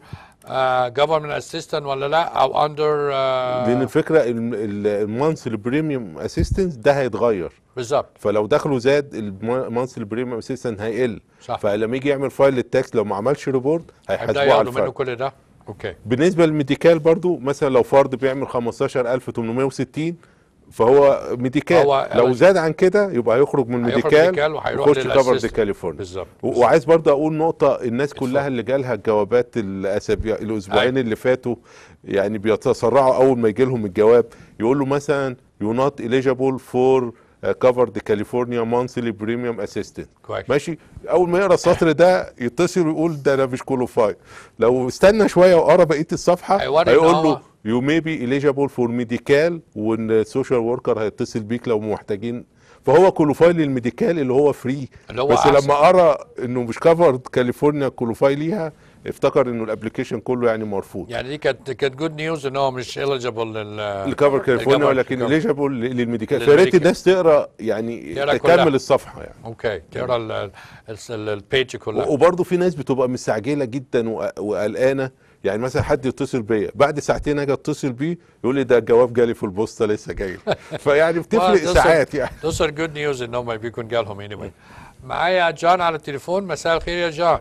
[SPEAKER 1] جفرمنت اسيستنت ولا لا او اندر
[SPEAKER 3] لان الفكره المانثلي بريميوم اسيستنس ده هيتغير
[SPEAKER 1] بالظبط
[SPEAKER 3] فلو دخله زاد المانثلي بريميوم اسيستنت هيقل
[SPEAKER 1] صح.
[SPEAKER 3] فلما يجي يعمل فايل للتاكس لو ما عملش ريبورت
[SPEAKER 1] هيبدا
[SPEAKER 3] هيحاسبوه على
[SPEAKER 1] ياخدوا منه
[SPEAKER 3] الفرق
[SPEAKER 1] كل ده اوكي
[SPEAKER 3] بالنسبه للميديكال برضو مثلا لو فرد بيعمل 15860 فهو ميديكال
[SPEAKER 1] هو
[SPEAKER 3] لو
[SPEAKER 1] eligible.
[SPEAKER 3] زاد عن كده يبقى هيخرج من
[SPEAKER 1] هيخرج
[SPEAKER 3] ميديكال
[SPEAKER 1] ميديكال وهيروح
[SPEAKER 3] يخش كفر دي
[SPEAKER 1] للأسيستنت.
[SPEAKER 3] كاليفورنيا
[SPEAKER 1] بالظبط
[SPEAKER 3] و- وعايز برضه اقول نقطه الناس كلها
[SPEAKER 1] اتفضل.
[SPEAKER 3] اللي جالها الجوابات الاسابيع الاسبوعين
[SPEAKER 1] أيوة.
[SPEAKER 3] اللي فاتوا يعني بيتسرعوا اول ما يجي لهم الجواب يقول له مثلا يو نوت eligible فور كفر دي كاليفورنيا مانثلي بريميوم اسيستنت
[SPEAKER 1] كويس
[SPEAKER 3] ماشي اول ما يقرا السطر ده يتصل ويقول ده انا مش كواليفاي لو استنى شويه وقرا بقيه الصفحه
[SPEAKER 1] هيوري إن
[SPEAKER 3] هيقول
[SPEAKER 1] هو-
[SPEAKER 3] له يو مي بي eligible فور ميديكال وان السوشيال وركر هيتصل بيك لو محتاجين فهو كواليفاي للميديكال اللي هو فري
[SPEAKER 1] اللي هو
[SPEAKER 3] بس
[SPEAKER 1] أحسن.
[SPEAKER 3] لما قرا انه مش كفرد كاليفورنيا كواليفاي ليها افتكر انه الابلكيشن كله يعني مرفوض
[SPEAKER 1] يعني دي كانت كانت جود نيوز ان هو مش eligible لل
[SPEAKER 3] الكفر كاليفورنيا
[SPEAKER 1] الكفر-
[SPEAKER 3] ولكن
[SPEAKER 1] الكفر.
[SPEAKER 3] eligible للميديكال فيا ريت
[SPEAKER 1] للميديكال.
[SPEAKER 3] الناس تقرا يعني
[SPEAKER 1] تقرا كلها.
[SPEAKER 3] تكمل الصفحه يعني
[SPEAKER 1] اوكي تقرا ال- ال- ال- البيج كلها
[SPEAKER 3] وبرضه في ناس بتبقى مستعجله جدا وق- وقلقانه يعني مثلا حد يتصل بيا بعد ساعتين اجي اتصل بيه يقول لي ده الجواب جالي في البوسطه لسه جاي فيعني بتفرق
[SPEAKER 1] Well, those are-
[SPEAKER 3] ساعات يعني
[SPEAKER 1] those are good news ان هم بيكون جالهم anyway معايا جان على التليفون مساء الخير يا جان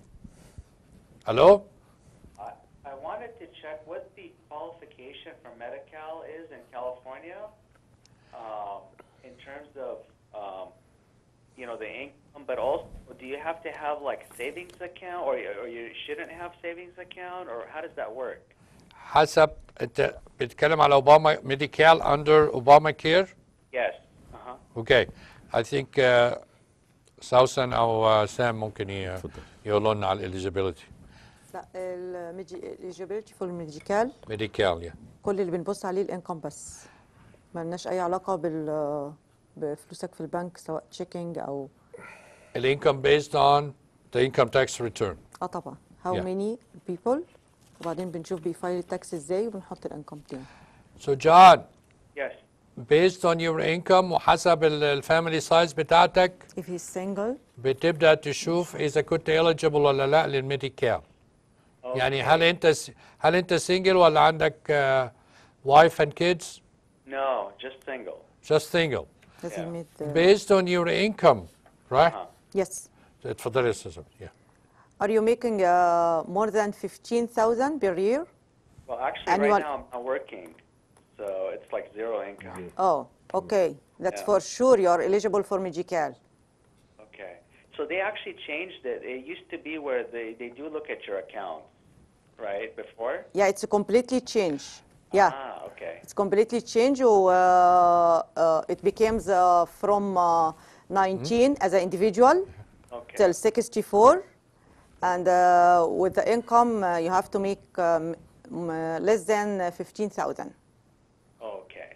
[SPEAKER 1] الو
[SPEAKER 11] I wanted to check what the qualification for Medi-Cal is in California um, in terms of, um, you know, the income, but also do you have to have like savings account or, or you shouldn't have savings account or how does that work?
[SPEAKER 1] حسب انت بتتكلم على اوباما ميديكال اندر اوباما كير
[SPEAKER 11] Yes. Uh-huh.
[SPEAKER 1] اوكي اي ثينك ساوسن او سام ممكن ي- يقولوا لنا على الاليجيبيليتي
[SPEAKER 2] لا الإيجابيلتي فور الميديكال
[SPEAKER 1] ميديكال يا
[SPEAKER 2] كل اللي بنبص عليه الانكم بس ملناش اي علاقه بال بفلوسك في البنك سواء تشيكينج او
[SPEAKER 1] الانكم based on the income tax return
[SPEAKER 2] اه طبعا هاو
[SPEAKER 1] Yeah.
[SPEAKER 2] ماني بيبل وبعدين بنشوف بيفايل التاكس ازاي وبنحط الانكم تاني
[SPEAKER 1] so John
[SPEAKER 11] Yes.
[SPEAKER 1] based on your income وحسب الفاميلي سايز بتاعتك
[SPEAKER 2] if he's single
[SPEAKER 1] بتبدا تشوف اذا كنت eligible ولا لا للميديكال يعني هل انت س- هل انت سنجل ولا عندك وايف اند كيدز
[SPEAKER 11] No, just single.
[SPEAKER 1] just single
[SPEAKER 2] doesn't meet the
[SPEAKER 1] based on your income right
[SPEAKER 2] yes
[SPEAKER 1] اتفضلي يا استاذ yeah
[SPEAKER 2] are you making uh, more than 15000 per year
[SPEAKER 11] Well, actually,
[SPEAKER 2] Annual-
[SPEAKER 11] right now I'm not working, so it's like zero income.
[SPEAKER 2] oh okay that's
[SPEAKER 11] Yeah.
[SPEAKER 2] for sure you are eligible for medical
[SPEAKER 11] Okay. So they actually changed it. It used to be where they, they do look at your account, right? Before?
[SPEAKER 2] yeah it's completely changed yeah
[SPEAKER 11] Ah, okay.
[SPEAKER 2] It's completely changed. Uh, uh, it becomes uh, from uh, 19 as an individual
[SPEAKER 11] Okay.
[SPEAKER 2] till 64, and uh, with the income uh, you have to make um, m- uh, less than uh, 15,000.
[SPEAKER 11] Okay.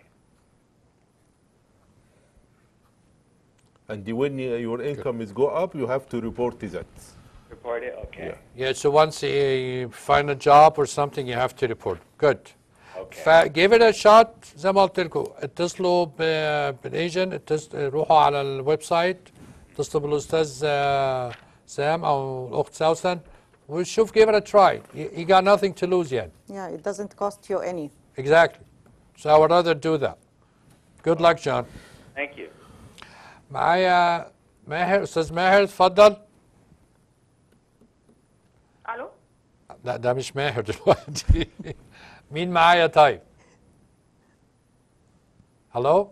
[SPEAKER 3] and when uh, your income is go up you have to report that
[SPEAKER 11] Report it? Okay.
[SPEAKER 1] yeah so once you find a job or something you have to report good
[SPEAKER 11] Okay.
[SPEAKER 1] فجيف ات شوت زي ما قلت لكم اتصلوا ب- بالايجنت اتص- روحوا على الويب سايت اتصلوا بالاستاذ آه، سام او الاخت سوسن وشوف give it a try you, you got nothing to lose yet
[SPEAKER 2] Yeah, it doesn't cost you any.
[SPEAKER 1] exactly so I would rather do that good luck John
[SPEAKER 11] Thank you.
[SPEAKER 1] معايا ماهر استاذ ماهر اتفضل
[SPEAKER 10] الو
[SPEAKER 1] لا ده مش ماهر دلوقتي مين معايا طيب هلو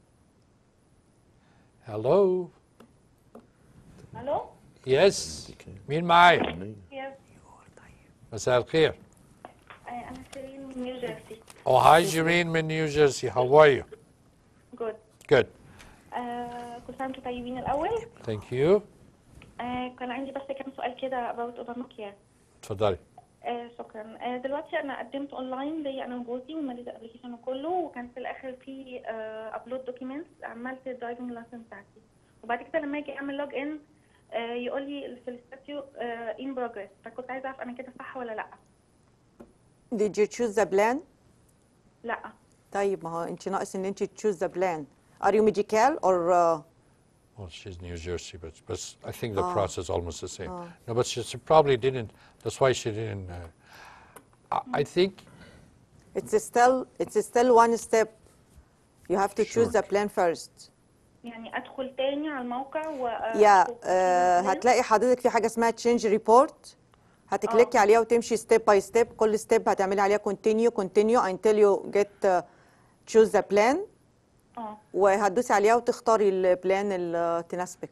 [SPEAKER 1] هلو
[SPEAKER 10] الو
[SPEAKER 1] يس مين معايا
[SPEAKER 10] يس
[SPEAKER 1] مساء الخير
[SPEAKER 10] انا سيرين من نيو جيرسي
[SPEAKER 1] Oh, hi, Jireen من نيو جيرسي. How are you?
[SPEAKER 10] جود
[SPEAKER 1] Good.
[SPEAKER 10] آه كل سنه وانتم طيبين الاول
[SPEAKER 1] Thank you.
[SPEAKER 10] آه كان عندي بس كام سؤال كده about اوباما كير
[SPEAKER 1] اتفضلي.
[SPEAKER 10] آه شكرا آه دلوقتي انا قدمت اونلاين ليا انا وجوزي ومليت الابلكيشن كله وكان في الاخر في ابلود دوكيومنتس عملت الدرايفنج لايسنس بتاعتي وبعد كده لما اجي اعمل لوج ان يقول لي في الستاتيو ان بروجريس فكنت عايزه اعرف انا كده صح ولا لا
[SPEAKER 2] Did you choose the plan?
[SPEAKER 10] لا
[SPEAKER 2] طيب ما هو انت ناقص ان انت choose the plan. Are you medical or uh,
[SPEAKER 1] Well, she's New Jersey, but, but I think the
[SPEAKER 2] Oh.
[SPEAKER 1] process is almost the same.
[SPEAKER 2] Oh.
[SPEAKER 1] No, but she, she probably didn't. That's why she didn't. Uh, I- I think
[SPEAKER 2] It's still it's still one step. You have to choose the plan first.
[SPEAKER 12] يعني ادخل تاني على الموقع و
[SPEAKER 2] يا آه هتلاقي حضرتك في حاجه اسمها تشينج ريبورت هتكليكي عليها وتمشي ستيب باي ستيب كل ستيب هتعملي عليها كونتينيو كونتينيو until you get uh, choose the plan
[SPEAKER 12] اه
[SPEAKER 2] وهتدوسي عليها وتختاري البلان اللي تناسبك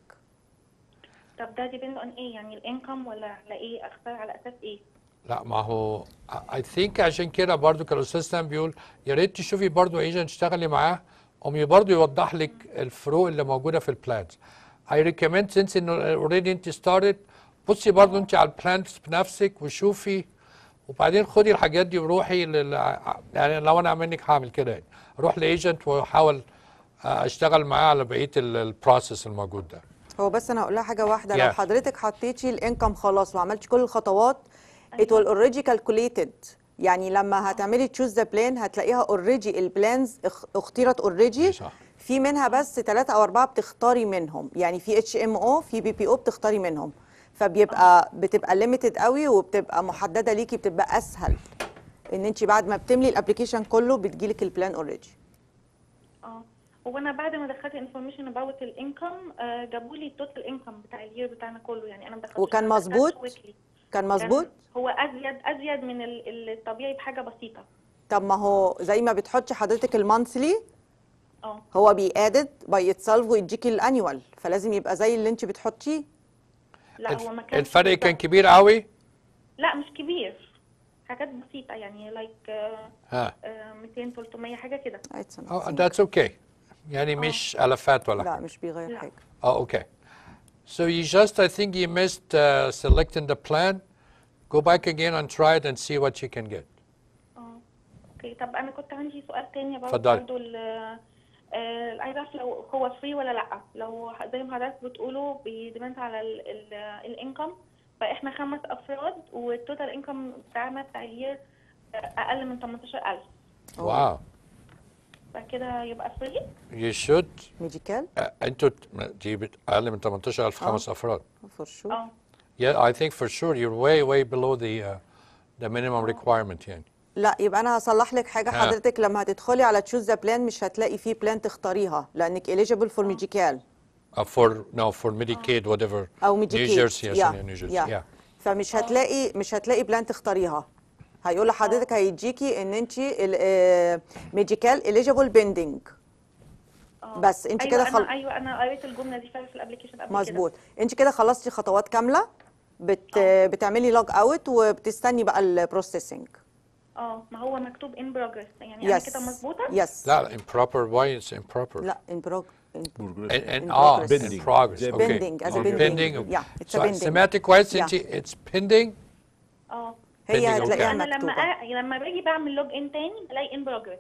[SPEAKER 12] طب ده ديبند اون ايه يعني الانكم ولا على ايه اختار على اساس ايه
[SPEAKER 1] لا ما هو اي ثينك عشان كده برضو كان الاستاذ سام بيقول يا ريت تشوفي برضو ايجنت تشتغلي معاه قوم برضو يوضح لك الفروق اللي موجوده في البلانز اي ريكومند سنس انه اوريدي انت ستارتد بصي برضو انت على البلانز بنفسك وشوفي وبعدين خدي الحاجات دي وروحي لل... يعني لو انا منك هعمل كده يعني اروح لايجنت واحاول اشتغل معاه على بقيه البروسيس الموجود ده
[SPEAKER 2] هو بس انا هقول لها حاجه واحده لو
[SPEAKER 1] Yeah.
[SPEAKER 2] حضرتك حطيتي الانكم خلاص وعملتي كل الخطوات it will already calculated يعني لما هتعملي تشوز ذا بلان هتلاقيها اوريدي البلانز اختيرت اوريدي
[SPEAKER 1] صح
[SPEAKER 2] في منها بس ثلاثة او اربعة بتختاري منهم يعني في اتش ام او في بي بي او بتختاري منهم فبيبقى بتبقى ليميتد قوي وبتبقى محدده ليكي بتبقى اسهل ان انت بعد ما بتملي الابلكيشن كله بتجيلك البلان اوريدي
[SPEAKER 12] اه هو انا بعد ما دخلت انفورميشن اباوت الانكم جابوا لي التوتال انكم بتاع الير بتاعنا كله يعني انا دخلت
[SPEAKER 2] وكان
[SPEAKER 12] أنا دخلت
[SPEAKER 2] مظبوط؟
[SPEAKER 12] weekly.
[SPEAKER 2] كان مظبوط
[SPEAKER 12] هو ازيد ازيد من ال- الطبيعي بحاجه بسيطه
[SPEAKER 2] طب ما هو زي ما بتحطي حضرتك المانثلي
[SPEAKER 12] اه
[SPEAKER 2] هو بيادد باي اتسلف ويديكي الانيوال فلازم يبقى زي اللي انت بتحطيه
[SPEAKER 12] لا هو ما كانش
[SPEAKER 1] الفرق كان كبير قوي
[SPEAKER 12] لا مش كبير حاجات بسيطه يعني لايك
[SPEAKER 1] ها
[SPEAKER 12] 200 300 حاجه كده
[SPEAKER 1] Oh, that's okay. يعني مش ألفات ولا
[SPEAKER 2] لا
[SPEAKER 1] حاجة.
[SPEAKER 2] مش بيغير حاجه
[SPEAKER 1] Oh, okay. So you just, I think you missed uh, selecting the plan. Go back again and try it and see what you can get.
[SPEAKER 12] اوكي طب انا كنت عندي سؤال تاني برضه
[SPEAKER 1] اتفضلي.
[SPEAKER 12] برضه ال- آه، عايزه اعرف لو هو فري ولا لا لو زي ما حضرتك بتقولوا بيديبند على الانكم فاحنا خمس افراد والتوتال انكم بتاعنا بتاع الير اقل من 18000
[SPEAKER 1] Wow.
[SPEAKER 12] فكده يبقى فري
[SPEAKER 1] You should.
[SPEAKER 2] ميديكال
[SPEAKER 1] Uh, انتوا ت- دي بت- أقل من 18000 خمس أفراد.
[SPEAKER 2] فور شور
[SPEAKER 12] اه
[SPEAKER 1] Yeah, I think for sure you're way, way below the uh, the minimum requirement يعني.
[SPEAKER 2] لا يبقى انا هصلح لك حاجه
[SPEAKER 1] ها.
[SPEAKER 2] حضرتك لما هتدخلي على تشوز ذا بلان مش هتلاقي فيه بلان تختاريها لانك eligible فور ميديكال
[SPEAKER 1] Uh, for no for Medicaid whatever.
[SPEAKER 2] او
[SPEAKER 1] New
[SPEAKER 2] ميديكيد
[SPEAKER 1] Jersey عشان New Jersey. Yeah.
[SPEAKER 2] فمش هتلاقي مش هتلاقي بلان تختاريها هيقول لحضرتك هيديكي ان انت ميديكال eligible بيندنج بس انت
[SPEAKER 12] ايوه
[SPEAKER 2] كده
[SPEAKER 12] انا
[SPEAKER 2] خل...
[SPEAKER 12] ايوه انا قريت الجمله دي فعلا في الابلكيشن قبل
[SPEAKER 2] مظبوط
[SPEAKER 12] كده
[SPEAKER 2] انت كده خلصتي خطوات كامله بت... بتعملي لوج اوت وبتستني بقى البروسيسنج
[SPEAKER 12] اه ما هو مكتوب ان بروجرس يعني انا
[SPEAKER 2] Yes.
[SPEAKER 12] كده مظبوطه
[SPEAKER 2] يس
[SPEAKER 1] لا improper why it's improper.
[SPEAKER 2] لا in prog in
[SPEAKER 1] And, and
[SPEAKER 2] In
[SPEAKER 1] ah,
[SPEAKER 2] progress.
[SPEAKER 1] in progress.
[SPEAKER 3] Pending.
[SPEAKER 1] Okay.
[SPEAKER 2] Pending, as a
[SPEAKER 1] Okay.
[SPEAKER 2] pending.
[SPEAKER 1] Pending.
[SPEAKER 2] Yeah, it's a
[SPEAKER 1] So
[SPEAKER 2] pending.
[SPEAKER 1] سمعتي كويس
[SPEAKER 2] Yeah.
[SPEAKER 1] انت it's pending.
[SPEAKER 12] اه
[SPEAKER 2] هي
[SPEAKER 1] Pending,
[SPEAKER 2] هتلاقيها
[SPEAKER 1] okay.
[SPEAKER 12] انا لما
[SPEAKER 2] مكتوبه
[SPEAKER 12] أ... لما باجي بعمل لوج ان تاني بلاقي ان بروجرس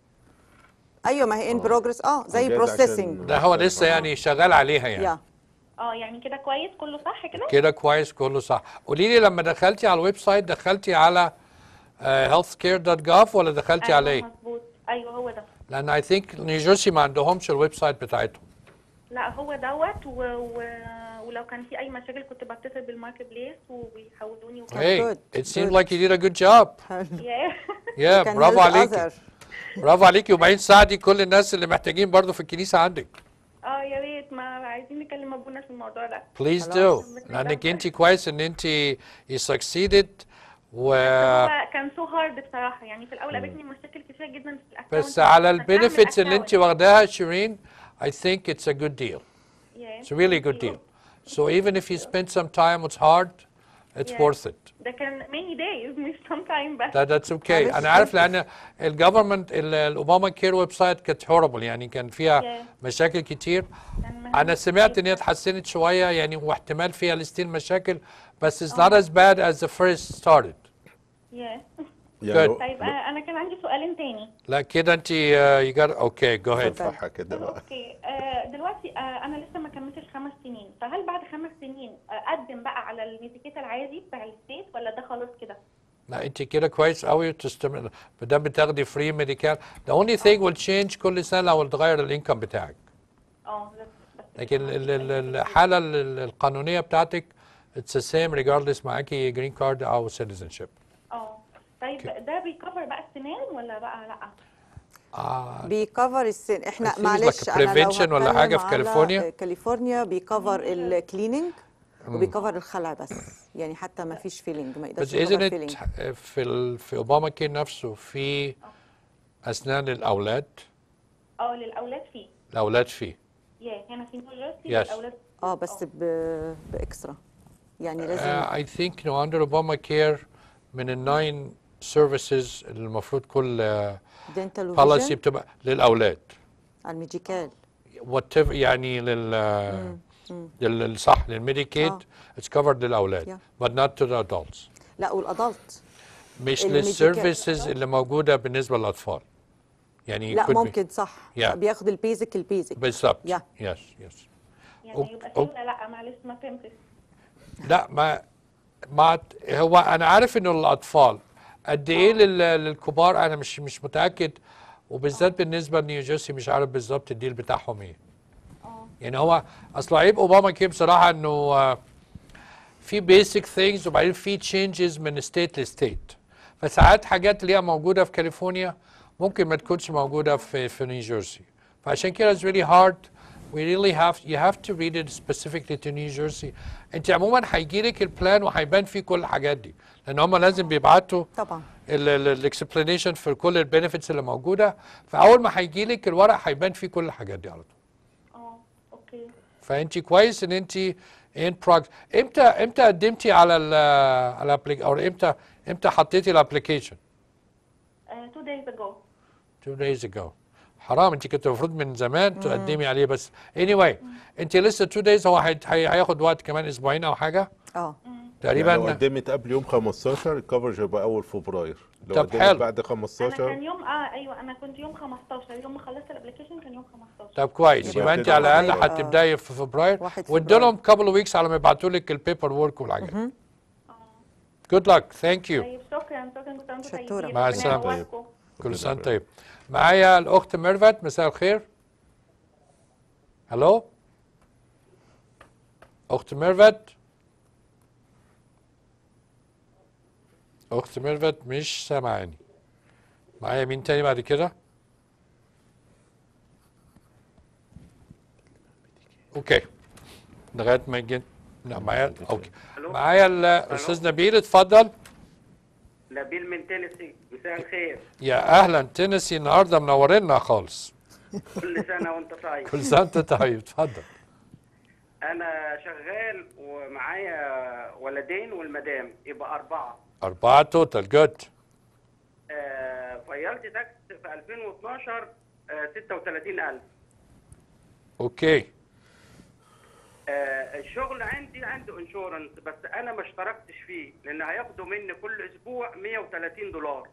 [SPEAKER 2] ايوه ما هي ان بروجرس اه زي
[SPEAKER 3] بجد عشان-
[SPEAKER 2] بروسيسنج
[SPEAKER 1] ده هو لسه يعني شغال عليها يعني.
[SPEAKER 2] يا
[SPEAKER 12] اه يعني كده كويس كله صح كده
[SPEAKER 1] كده كويس كله صح قولي لي لما دخلتي على الويب سايت دخلتي على healthcare.gov ولا دخلتي
[SPEAKER 12] أيوة
[SPEAKER 1] على ايه؟
[SPEAKER 12] مظبوط ايوه هو ده
[SPEAKER 1] لان اي ثينك نيوجيرسي ما عندهمش الويب سايت بتاعتهم
[SPEAKER 12] لا هو دوت و... و... ولو كان في اي مشاكل كنت بتصل بالماركت بليس وبيحولوني وكده
[SPEAKER 1] Hey,
[SPEAKER 2] good,
[SPEAKER 1] it seemed
[SPEAKER 2] good.
[SPEAKER 1] like you did a good job.
[SPEAKER 12] Yeah.
[SPEAKER 1] Yeah,
[SPEAKER 2] can
[SPEAKER 1] برافو
[SPEAKER 2] help
[SPEAKER 1] عليكي.
[SPEAKER 2] other.
[SPEAKER 1] برافو عليكي وبعدين ساعدي كل الناس اللي محتاجين برضو في الكنيسة عندك.
[SPEAKER 12] اه يا ريت ما عايزين نكلم ابونا في الموضوع ده
[SPEAKER 1] Please
[SPEAKER 2] خلاص.
[SPEAKER 1] do. لانك انت كويس ان انت you succeeded و
[SPEAKER 12] هو كان سو هارد بصراحه يعني في الاول قابلتني مشاكل كتير جدا في الاكونت
[SPEAKER 1] بس على
[SPEAKER 12] عشان أعمل
[SPEAKER 1] البنفيتس اللي انت
[SPEAKER 12] account.
[SPEAKER 1] واخداها شيرين I think it's a good deal.
[SPEAKER 12] Yeah.
[SPEAKER 1] It's a really good deal. So even if you spend some time, it's hard, it's
[SPEAKER 12] Yeah.
[SPEAKER 1] worth it.
[SPEAKER 12] ده كان many days مش some time بس
[SPEAKER 1] That, that's okay.
[SPEAKER 2] معلش
[SPEAKER 1] أنا عارف
[SPEAKER 2] كنت-
[SPEAKER 1] لأن الجفرمنت الأوباما كير ويب سايت كانت horrible يعني كان فيها
[SPEAKER 12] Yeah.
[SPEAKER 1] مشاكل كتير.
[SPEAKER 12] كان
[SPEAKER 1] أنا
[SPEAKER 12] مهم
[SPEAKER 1] سمعت إن هي
[SPEAKER 12] جداً.
[SPEAKER 1] اتحسنت شوية يعني واحتمال فيها لستين مشاكل بس it's not as bad as the first started.
[SPEAKER 12] Yeah.
[SPEAKER 3] يعني
[SPEAKER 1] Good.
[SPEAKER 12] طيب آه، انا كان عندي سؤالين تاني
[SPEAKER 1] لا كده أنت uh, you got okay go ahead.
[SPEAKER 2] اتفضل.
[SPEAKER 3] صح كده بقى
[SPEAKER 12] اوكي آه، دلوقتي آه، انا لسه ما كملتش خمس سنين فهل بعد خمس سنين آه، اقدم بقى على الميديكيت العادي بتاع الستيت ولا ده خلاص كده
[SPEAKER 1] لا انت كده كويس قوي وتستمر ما دام بتاخدي فري ميديكال the only thing will change كل سنه لو تغير الانكم بتاعك
[SPEAKER 12] اه بس بس
[SPEAKER 1] لكن ال- ال- الحاله ال- القانونيه بتاعتك it's the same regardless معاكي جرين كارد او citizenship
[SPEAKER 12] اه طيب ده بيكفر بقى السنان ولا بقى لا
[SPEAKER 1] آه
[SPEAKER 2] بيكفر السن
[SPEAKER 1] I
[SPEAKER 2] احنا
[SPEAKER 1] think it's
[SPEAKER 2] معلش
[SPEAKER 1] like a
[SPEAKER 2] انا لو
[SPEAKER 1] prevention ولا
[SPEAKER 2] هتكلم
[SPEAKER 1] حاجة في
[SPEAKER 2] على
[SPEAKER 1] كاليفورنيا؟
[SPEAKER 2] كاليفورنيا بيكفر الكليننج
[SPEAKER 1] مم.
[SPEAKER 2] وبيكفر الخلع بس يعني حتى ما فيش فيلينج ما
[SPEAKER 1] بس
[SPEAKER 2] يقدرش
[SPEAKER 1] isn't
[SPEAKER 2] يكفر
[SPEAKER 1] it
[SPEAKER 2] فيلينج
[SPEAKER 1] في ال في اوباما كير نفسه في اسنان الاولاد
[SPEAKER 12] اه للاولاد فيه
[SPEAKER 1] الاولاد فيه
[SPEAKER 12] يا هنا في نيو جيرسي
[SPEAKER 1] Yes.
[SPEAKER 12] للاولاد
[SPEAKER 2] اه بس ب... باكسترا يعني لازم
[SPEAKER 1] Uh, I think you know, under Obamacare من الناين سيرفيسز اللي المفروض كل
[SPEAKER 2] دنتال
[SPEAKER 1] بوليسي
[SPEAKER 2] وفيجن
[SPEAKER 1] بتبقى للاولاد
[SPEAKER 2] على الميديكال
[SPEAKER 1] وات يعني لل لل صح للميديكيد
[SPEAKER 2] آه.
[SPEAKER 1] اتس كفرد للاولاد
[SPEAKER 2] Yeah.
[SPEAKER 1] but not to the adults
[SPEAKER 2] لا والادلت
[SPEAKER 1] مش
[SPEAKER 2] الميديكال.
[SPEAKER 1] للسيرفيسز اللي موجوده بالنسبه للاطفال يعني
[SPEAKER 2] لا
[SPEAKER 1] could be-
[SPEAKER 2] ممكن صح
[SPEAKER 1] Yeah.
[SPEAKER 2] بياخد البيزك البيزك
[SPEAKER 1] بالظبط
[SPEAKER 2] Yeah.
[SPEAKER 1] يس يس
[SPEAKER 12] يعني يبقى فيه ولا لا معلش ما فهمتش
[SPEAKER 1] لا ما ما هو انا عارف انه الاطفال قد ايه لل- للكبار انا مش مش متاكد وبالذات بالنسبه لنيوجيرسي مش عارف بالظبط الديل بتاعهم ايه يعني هو اصل عيب اوباما كي بصراحه انه آه، في بيسك ثينجز وبعدين في تشينجز من ستيت لستيت فساعات حاجات اللي هي موجوده في كاليفورنيا ممكن ما تكونش موجوده في في نيوجيرسي فعشان كده it's really hard we really have you have to read it specifically to New Jersey انت عموما هيجي لك البلان وهيبان فيه كل الحاجات دي لان هم لازم بيبعتوا
[SPEAKER 2] طبعا
[SPEAKER 1] الاكسبلانيشن في كل البنفيتس اللي موجوده فاول ما هيجي لك الورق هيبان فيه كل الحاجات دي على طول
[SPEAKER 12] اه اوكي
[SPEAKER 1] فانت كويس ان انت ان بروج امتى امتى قدمتي على ال على الابليك او امتى امتى حطيتي الابلكيشن
[SPEAKER 12] تو دايز اجو
[SPEAKER 1] two days ago حرام انت كنت المفروض من زمان تقدمي عليه بس anyway انت لسه two days هو هي- هي- هياخد وقت كمان اسبوعين او حاجه
[SPEAKER 2] اه
[SPEAKER 1] تقريبا
[SPEAKER 3] يعني لو قدمت قبل يوم 15 الكفرج هيبقى اول فبراير لو
[SPEAKER 1] طب
[SPEAKER 3] قدمت
[SPEAKER 1] حلو.
[SPEAKER 3] بعد
[SPEAKER 12] انا
[SPEAKER 3] 15
[SPEAKER 12] كان يوم اه ايوه انا كنت يوم 15 يوم ما خلصت الابلكيشن كان يوم 15
[SPEAKER 1] طب كويس
[SPEAKER 3] يبقى
[SPEAKER 1] يبقى انت
[SPEAKER 3] كده
[SPEAKER 1] على الاقل
[SPEAKER 3] هيبقى
[SPEAKER 1] هتبداي في فبراير
[SPEAKER 2] واحد
[SPEAKER 1] وادوا
[SPEAKER 2] فبراير.
[SPEAKER 1] لهم كابل ويكس على ما يبعتوا لك البيبر ورك والحاجات جود لك ثانك يو
[SPEAKER 12] طيب شكرا شكرا كنت انتم
[SPEAKER 2] شطورة.
[SPEAKER 12] طيبين
[SPEAKER 1] مع
[SPEAKER 12] ربنا
[SPEAKER 1] السلامة.
[SPEAKER 12] يقويكم.
[SPEAKER 1] كل سنه طيب معايا الاخت ميرفت مساء الخير هلو اخت ميرفت اخت ميرفت مش سامعاني معايا مين تاني بعد كده اوكي لغايه ما يجي لا معايا اوكي معايا الاستاذ نبيل اتفضل
[SPEAKER 13] نبيل من تينيسي مساء الخير
[SPEAKER 1] يا اهلا تينيسي النهارده منورنا خالص
[SPEAKER 13] كل سنه وانت طيب
[SPEAKER 1] كل سنه وانت طيب اتفضل
[SPEAKER 13] انا شغال ومعايا ولدين والمدام يبقى اربعه
[SPEAKER 1] أربعة توتال جود
[SPEAKER 13] آه فيلت تاكس في 2012 آه 36000
[SPEAKER 1] أوكي
[SPEAKER 13] آه الشغل عندي عنده انشورنس بس انا ما اشتركتش فيه لان هياخدوا مني كل اسبوع 130 دولار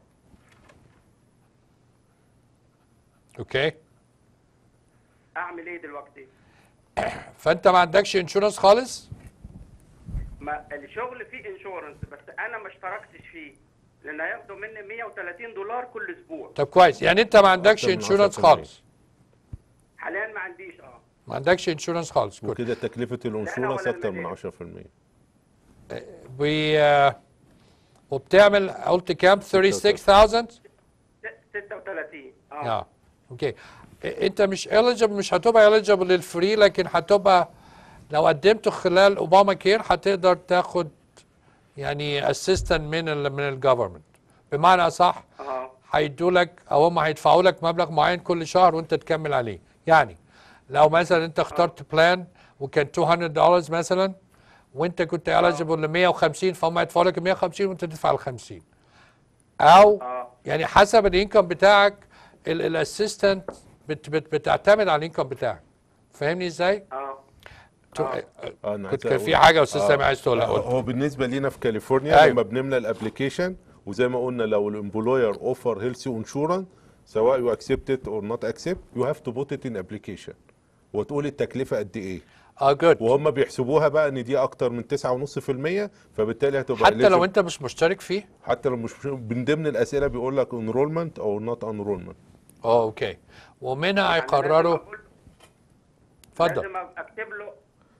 [SPEAKER 1] أوكي
[SPEAKER 13] اعمل ايه دلوقتي
[SPEAKER 1] فأنت ما عندكش انشورنس خالص
[SPEAKER 13] ما الشغل فيه انشورنس بس انا ما اشتركتش فيه لان هياخدوا مني 130 دولار كل اسبوع
[SPEAKER 1] طب كويس يعني أنت ما عندكش
[SPEAKER 3] أكتر من
[SPEAKER 1] انشورنس
[SPEAKER 3] 10%.
[SPEAKER 1] خالص
[SPEAKER 13] حاليا ما عنديش اه
[SPEAKER 1] ما عندكش انشورنس خالص good.
[SPEAKER 3] وكده تكلفة الانشورنس
[SPEAKER 13] ولا
[SPEAKER 3] اكتر من
[SPEAKER 13] المدام.
[SPEAKER 3] 10%
[SPEAKER 1] و آه، وبتعمل قلت كام 36000
[SPEAKER 13] 36 اه
[SPEAKER 1] اه اوكي إ- انت مش eligible مش هتبقى eligible للفري لكن هتبقى لو قدمته خلال اوباما كير هتقدر تاخد يعني اسيستنت من ال من الجفرمنت بمعنى صح
[SPEAKER 13] اه
[SPEAKER 1] هيدوا لك او هم هيدفعوا لك مبلغ معين كل شهر وانت تكمل عليه يعني لو مثلا انت اخترت بلان وكان 200 دولار مثلا وانت كنت eligible ل 150 فهم هيدفعوا لك ال 150 وانت تدفع ال 50 او
[SPEAKER 13] اه
[SPEAKER 1] يعني حسب الانكم بتاعك الاسيستنت بت بت بتعتمد على الانكم بتاعك فاهمني ازاي؟
[SPEAKER 13] اه
[SPEAKER 1] تو-
[SPEAKER 3] آه، أنا
[SPEAKER 1] كنت
[SPEAKER 3] عايز
[SPEAKER 1] كان
[SPEAKER 3] أقول-
[SPEAKER 1] في حاجه يا استاذ
[SPEAKER 3] آه،
[SPEAKER 1] سامي عايز تقولها
[SPEAKER 3] آه،
[SPEAKER 1] قول
[SPEAKER 3] هو بالنسبه لينا في كاليفورنيا
[SPEAKER 1] أيوة.
[SPEAKER 3] لما بنملى الابلكيشن وزي ما قلنا لو الامبلوير اوفر هيلثي انشورنس سواء يو اكسبت ات اور نوت اكسبت يو هاف تو بوت ات ان ابلكيشن وتقول التكلفه قد ايه
[SPEAKER 1] اه جود
[SPEAKER 3] وهم بيحسبوها بقى ان دي اكتر من 9.5% فبالتالي هتبقى
[SPEAKER 1] حتى لو
[SPEAKER 3] eligible.
[SPEAKER 1] انت مش مشترك فيه
[SPEAKER 3] حتى لو مش من ضمن الاسئله بيقول لك انرولمنت او نوت انرولمنت
[SPEAKER 1] اه اوكي ومنها
[SPEAKER 13] يعني
[SPEAKER 1] هيقرروا
[SPEAKER 13] لازم أقول-
[SPEAKER 1] اتفضل
[SPEAKER 13] لازم اكتب له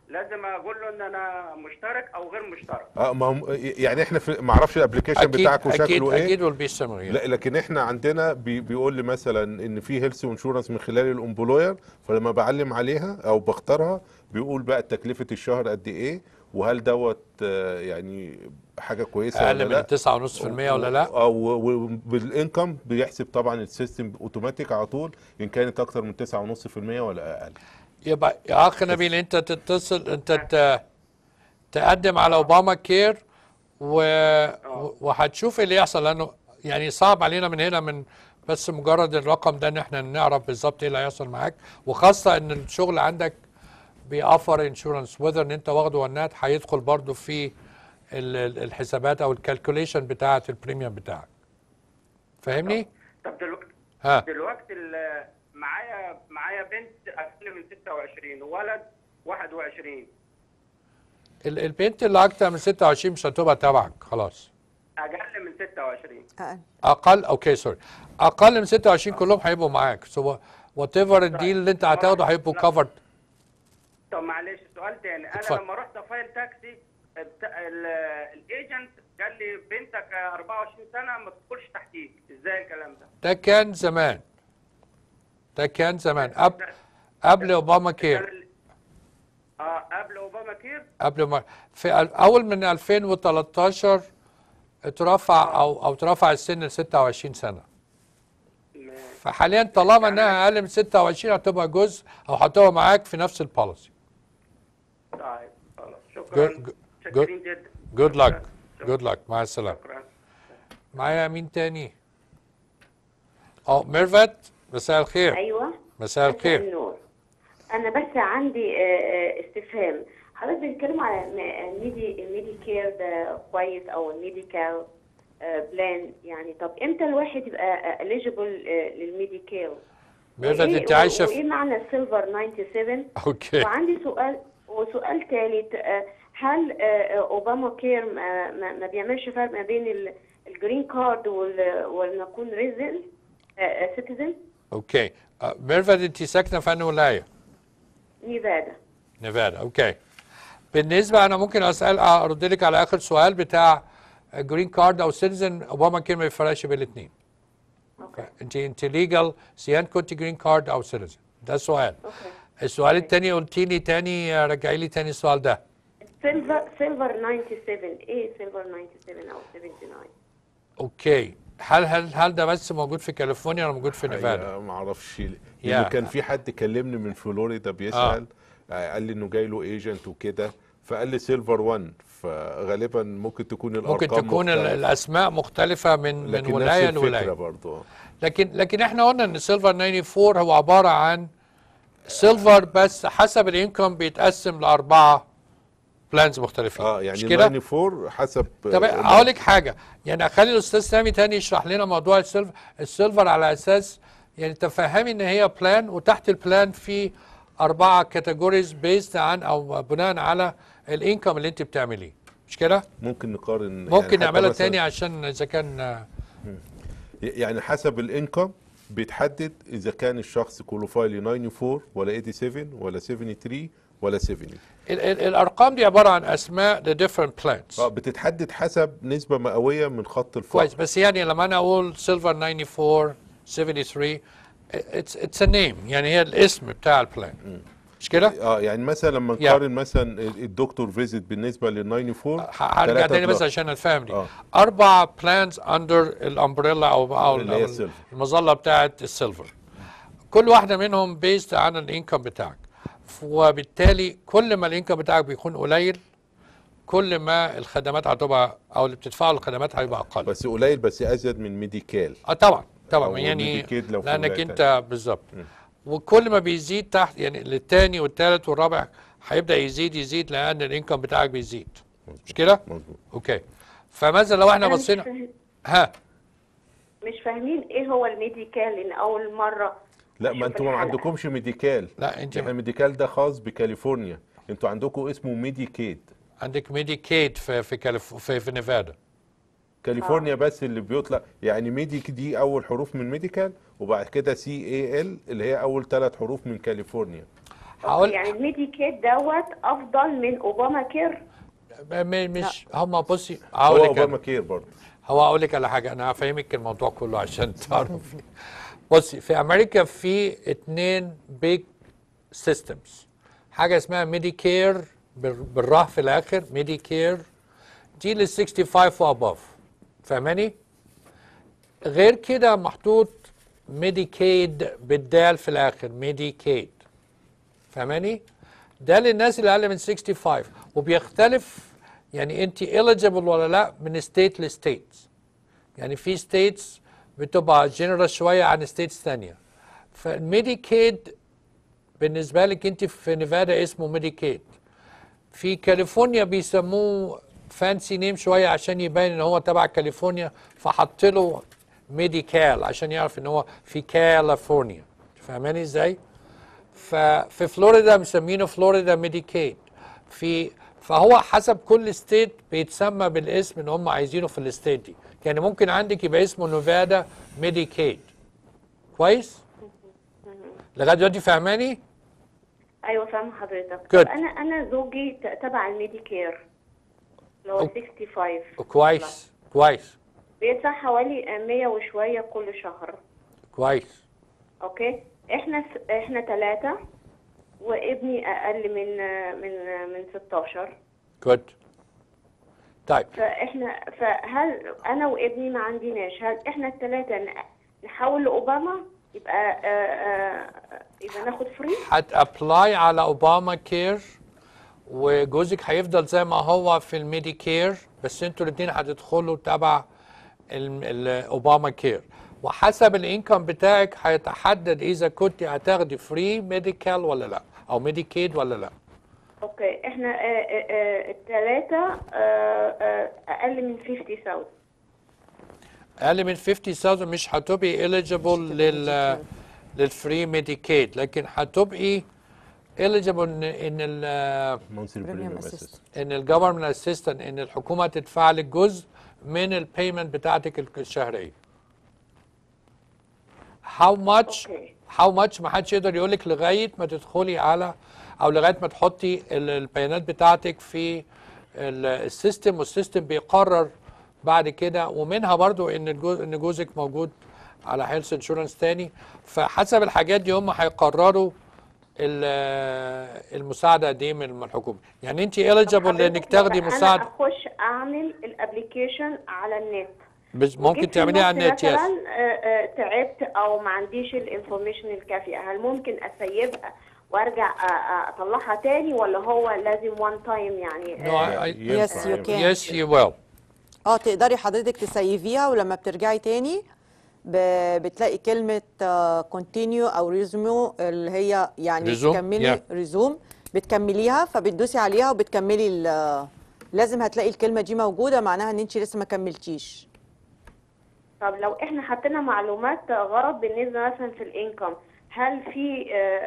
[SPEAKER 13] لازم اقول له ان انا مشترك او غير مشترك
[SPEAKER 3] اه ما هم يعني احنا في ما اعرفش الابلكيشن
[SPEAKER 1] اكيد
[SPEAKER 3] بتاعكم
[SPEAKER 1] اكيد
[SPEAKER 3] شكله ايه
[SPEAKER 1] اكيد والبيستمر
[SPEAKER 3] لا لكن احنا عندنا بي بيقول لي مثلا ان في هيلث انشورنس من خلال الامبلوير فلما بعلم عليها او بختارها بيقول بقى تكلفه الشهر قد ايه وهل دوت آه، يعني حاجه كويسه
[SPEAKER 1] اقل
[SPEAKER 3] ولا
[SPEAKER 1] من
[SPEAKER 3] لا
[SPEAKER 1] 9.5% ولا لا
[SPEAKER 3] او وبالانكم بيحسب طبعا السيستم اوتوماتيك على طول ان كانت اكتر من 9.5% ولا اقل
[SPEAKER 1] يبقى يا اخ نبيل انت تتصل انت ت- تقدم على اوباما كير و... و- وهتشوف اللي يحصل لانه يعني صعب علينا من هنا من بس مجرد الرقم ده ان احنا نعرف بالظبط ايه اللي هيحصل معاك وخاصه ان الشغل عندك بيأفر انشورنس وذر ان انت واخده والنات هيدخل برضو في ال- ال- الحسابات او الكالكوليشن بتاعه البريميوم بتاعك فاهمني؟
[SPEAKER 13] طب دلوقتي
[SPEAKER 1] ها
[SPEAKER 13] دلوقتي ال- معايا معايا بنت اقل من 26 وولد 21
[SPEAKER 1] ال- البنت اللي اكتر من 26 مش هتبقى تبعك خلاص
[SPEAKER 13] اقل من 26
[SPEAKER 2] اقل
[SPEAKER 1] اقل اوكي سوري اقل من 26 كلهم هيبقوا معاك سو وات ايفر الديل اللي انت هتاخده هيبقوا كفرد
[SPEAKER 13] طب معلش سؤال تاني انا
[SPEAKER 1] اتفضل.
[SPEAKER 13] لما رحت فايل تاكسي بتا- ال- الايجنت قال لي بنتك 24 سنه ما تدخلش تحتيك ازاي الكلام ده
[SPEAKER 1] ده كان زمان ده كان زمان قبل قبل اوباما كير
[SPEAKER 13] اه قبل اوباما كير
[SPEAKER 1] قبل ما في ال- اول من 2013 اترفع او او اترفع السن ل 26 سنه فحاليا طالما انها اقل من 26 هتبقى جزء او هتبقى معاك في نفس البوليسي
[SPEAKER 13] طيب خلاص شكرا
[SPEAKER 1] Good-
[SPEAKER 13] شاكرين جدا
[SPEAKER 1] جود لك جود لك مع السلامه معايا مين تاني اه ميرفت مساء الخير
[SPEAKER 14] ايوه
[SPEAKER 1] مساء
[SPEAKER 14] مساء
[SPEAKER 1] الخير
[SPEAKER 14] النور انا بس عندي آه، آه، استفهام حضرتك بتتكلم على م- الميدي الميدي كير ده كويس او الميديكال بلان يعني طب امتى الواحد يبقى اليجيبل للميديكال
[SPEAKER 1] ميرفت انت عايشه
[SPEAKER 14] وايه
[SPEAKER 1] في
[SPEAKER 14] معنى السيلفر 97
[SPEAKER 1] اوكي
[SPEAKER 14] وعندي سؤال وسؤال ثالث آه، هل آه، آه، اوباما كير ما, ما ما بيعملش فرق ما بين ال- الجرين كارد وال- ونكون ريزن سيتيزن
[SPEAKER 1] اوكي آه، ميرفت انت ساكنه في انهي ولايه
[SPEAKER 14] نيفادا
[SPEAKER 1] نيفادا اوكي بالنسبه انا ممكن اسال ارد لك على اخر سؤال بتاع جرين كارد او سيتيزن اوباما كير ما يفرقش بين الاثنين انت انت ليجل سيان كنت جرين كارد او سيتيزن ده سؤال السؤال الثاني قلتي لي تاني آه، رجعي لي تاني السؤال ده
[SPEAKER 14] سيلفر سيلفر 97 ايه سيلفر 97 او 79
[SPEAKER 1] اوكي هل هل هل ده بس موجود في كاليفورنيا ولا موجود في نيفادا؟
[SPEAKER 3] حقيقة ما اعرفش ليه
[SPEAKER 1] يا.
[SPEAKER 3] لانه كان في حد كلمني من فلوريدا بيسال آه. قال لي انه جاي له ايجنت وكده فقال لي سيلفر 1 فغالبا ممكن تكون الارقام
[SPEAKER 1] ممكن تكون ال-
[SPEAKER 3] مختلفة.
[SPEAKER 1] الاسماء مختلفه من من
[SPEAKER 3] لكن
[SPEAKER 1] ولايه
[SPEAKER 3] نفس الفكره
[SPEAKER 1] لولايه
[SPEAKER 3] برضه آه.
[SPEAKER 1] لكن لكن احنا قلنا ان سيلفر 94 هو عباره عن سيلفر بس حسب الانكم بيتقسم لاربعه بلانز مختلفين
[SPEAKER 3] اه يعني
[SPEAKER 1] مش كده؟
[SPEAKER 3] 94 حسب
[SPEAKER 1] طب اقول لك حاجه يعني اخلي الاستاذ سامي تاني يشرح لنا موضوع السيلفر السيلفر على اساس يعني تفهمي ان هي بلان وتحت البلان في اربعه كاتيجوريز بيزد عن او بناء على الانكم اللي انت بتعمليه مش كده؟
[SPEAKER 3] ممكن نقارن يعني
[SPEAKER 1] ممكن
[SPEAKER 3] حتى
[SPEAKER 1] نعملها
[SPEAKER 3] مثلاً-
[SPEAKER 1] تاني عشان اذا كان آه،
[SPEAKER 3] يعني حسب الانكم بيتحدد اذا كان الشخص كواليفاي ل 94 ولا 87 ولا 73 ولا 70
[SPEAKER 1] ال- ال- الارقام دي عباره عن اسماء لديفرنت بلانز
[SPEAKER 3] اه بتتحدد حسب نسبه مئويه من خط الفقر
[SPEAKER 1] كويس بس يعني لما انا اقول سيلفر 94 73 اتس اتس ا نيم يعني هي الاسم بتاع البلان مش كده؟
[SPEAKER 3] اه يعني مثلا لما
[SPEAKER 1] يا.
[SPEAKER 3] نقارن مثلا الدكتور فيزيت بالنسبه لل 94
[SPEAKER 1] هرجع
[SPEAKER 3] تلاتة
[SPEAKER 1] تاني بس
[SPEAKER 3] دولار.
[SPEAKER 1] عشان افهم دي
[SPEAKER 3] آه.
[SPEAKER 1] اربع بلانز اندر الامبريلا او او
[SPEAKER 3] اللي هي
[SPEAKER 1] أو
[SPEAKER 3] السيلفر.
[SPEAKER 1] المظله بتاعت السيلفر كل واحده منهم بيزد عن الانكم بتاعك وبالتالي كل ما الانكم بتاعك بيكون قليل كل ما الخدمات هتبقى او اللي بتدفعه الخدمات هيبقى اقل
[SPEAKER 3] بس قليل بس ازيد من ميديكال
[SPEAKER 1] اه طبعا طبعا
[SPEAKER 3] أو
[SPEAKER 1] يعني
[SPEAKER 3] ميديكيد لو في
[SPEAKER 1] لانك
[SPEAKER 3] ولاية
[SPEAKER 1] انت
[SPEAKER 3] تانية.
[SPEAKER 1] بالظبط وكل ما بيزيد تحت يعني للتاني والتالت والرابع هيبدا يزيد يزيد لان الانكم بتاعك بيزيد مش كده؟
[SPEAKER 3] مظبوط
[SPEAKER 1] اوكي فماذا لو احنا
[SPEAKER 14] أنا مش
[SPEAKER 1] بصينا
[SPEAKER 14] فاهم-
[SPEAKER 1] ها
[SPEAKER 14] مش فاهمين ايه هو الميديكال لان اول مره
[SPEAKER 3] لا ما انتوا ما
[SPEAKER 14] الحلقة.
[SPEAKER 3] عندكمش ميديكال
[SPEAKER 1] لا انت
[SPEAKER 3] احنا ميديكال ده خاص بكاليفورنيا انتوا عندكم اسمه ميديكيد
[SPEAKER 1] عندك ميديكيد في في كاليف... في, في نيفادا
[SPEAKER 3] كاليفورنيا بس اللي بيطلق يعني ميديك دي اول حروف من ميديكال وبعد كده سي اي ال اللي هي اول ثلاث حروف من كاليفورنيا
[SPEAKER 1] هقول
[SPEAKER 14] يعني الميديكيد دوت افضل من اوباما كير
[SPEAKER 1] م- مش هم بصي
[SPEAKER 3] هو
[SPEAKER 1] هقول لك
[SPEAKER 3] اوباما
[SPEAKER 1] أنا.
[SPEAKER 3] كير برضه
[SPEAKER 1] هو اقول لك على حاجه انا هفهمك الموضوع كله عشان تعرفي بصي في امريكا في اتنين بيج سيستمز حاجه اسمها ميديكير بالراء في الاخر ميديكير دي لل 65 واباف فاهماني غير كده محطوط ميديكيد بالدال في الاخر ميديكيد فاهماني ده للناس اللي اقل من 65 وبيختلف يعني انت eligible ولا لا من ستيت لستيت يعني في ستيتس بتبقى جنرال شويه عن ستيتس ثانيه فالميديكيد بالنسبه لك انت في نيفادا اسمه ميديكيد في كاليفورنيا بيسموه فانسي نيم شويه عشان يبين ان هو تبع كاليفورنيا فحط له ميديكال عشان يعرف ان هو في كاليفورنيا فاهماني ازاي؟ ففي فلوريدا مسمينه فلوريدا ميديكيد في فهو حسب كل ستيت بيتسمى بالاسم اللي هم عايزينه في الستيت دي يعني ممكن عندك يبقى اسمه نوفادا ميديكيد كويس لغايه دلوقتي فاهماني
[SPEAKER 14] ايوه فاهم حضرتك
[SPEAKER 1] Good.
[SPEAKER 14] طب انا انا زوجي ت- تبع الميديكير اللي هو 65
[SPEAKER 1] كويس كويس
[SPEAKER 14] بيدفع حوالي 100 وشويه كل شهر
[SPEAKER 1] كويس
[SPEAKER 14] اوكي احنا س- احنا ثلاثه وابني اقل من من من 16
[SPEAKER 1] جود طيب
[SPEAKER 14] فاحنا فهل انا وابني ما عندناش هل احنا الثلاثه ن- نحول لاوباما يبقى آه، آه، يبقى ناخد فري
[SPEAKER 1] هتابلاي على اوباما كير وجوزك هيفضل زي ما هو في الميديكير بس انتوا الاثنين هتدخلوا تبع ال- ال- اوباما كير وحسب الانكم بتاعك هيتحدد اذا كنت هتاخدي فري ميديكال ولا لا او ميديكيد ولا لا
[SPEAKER 14] اوكي احنا الثلاثه اقل من 50000
[SPEAKER 1] اقل من 50000 مش هتبقي eligible لل للفري ميديكيد لكن هتبقي eligible ان ان ال
[SPEAKER 3] مونثلي بريميوم اسيست
[SPEAKER 1] ان الجفرمنت اسيستنت ان الحكومه تدفع لك جزء من البيمنت بتاعتك الشهريه how much how much ما حدش يقدر يقول لك لغايه ما تدخلي على او لغايه ما تحطي ال- البيانات بتاعتك في ال- السيستم والسيستم بيقرر بعد كده ومنها برضو ان الجو- ان جوزك موجود على هيلث انشورنس تاني فحسب الحاجات دي هم هيقرروا ال- المساعده قد ايه من من الحكومه يعني انت eligible لانك تاخدي
[SPEAKER 14] انا
[SPEAKER 1] مساعده
[SPEAKER 14] اخش اعمل الابلكيشن على النت
[SPEAKER 1] بس ممكن
[SPEAKER 14] وجيت في
[SPEAKER 1] تعمليها على
[SPEAKER 14] النص
[SPEAKER 1] النت يس
[SPEAKER 14] مثلا آه، آه، تعبت او ما عنديش الانفورميشن الكافيه هل ممكن اسيبها وارجع آه، آه، اطلعها تاني ولا هو لازم وان تايم يعني
[SPEAKER 1] No, I, I,
[SPEAKER 2] Yes, you can.
[SPEAKER 1] Yes, you will.
[SPEAKER 2] اه تقدري حضرتك تسيفيها ولما بترجعي تاني ب- بتلاقي كلمة كونتينيو او ريزومو اللي هي يعني
[SPEAKER 1] Resume,
[SPEAKER 2] تكملي
[SPEAKER 1] yeah.
[SPEAKER 2] ريزوم بتكمليها فبتدوسي عليها وبتكملي ال- لازم هتلاقي الكلمة دي موجودة معناها ان انت لسه ما كملتيش
[SPEAKER 14] طب لو احنا حطينا معلومات غلط بالنسبه مثلا في الانكم هل في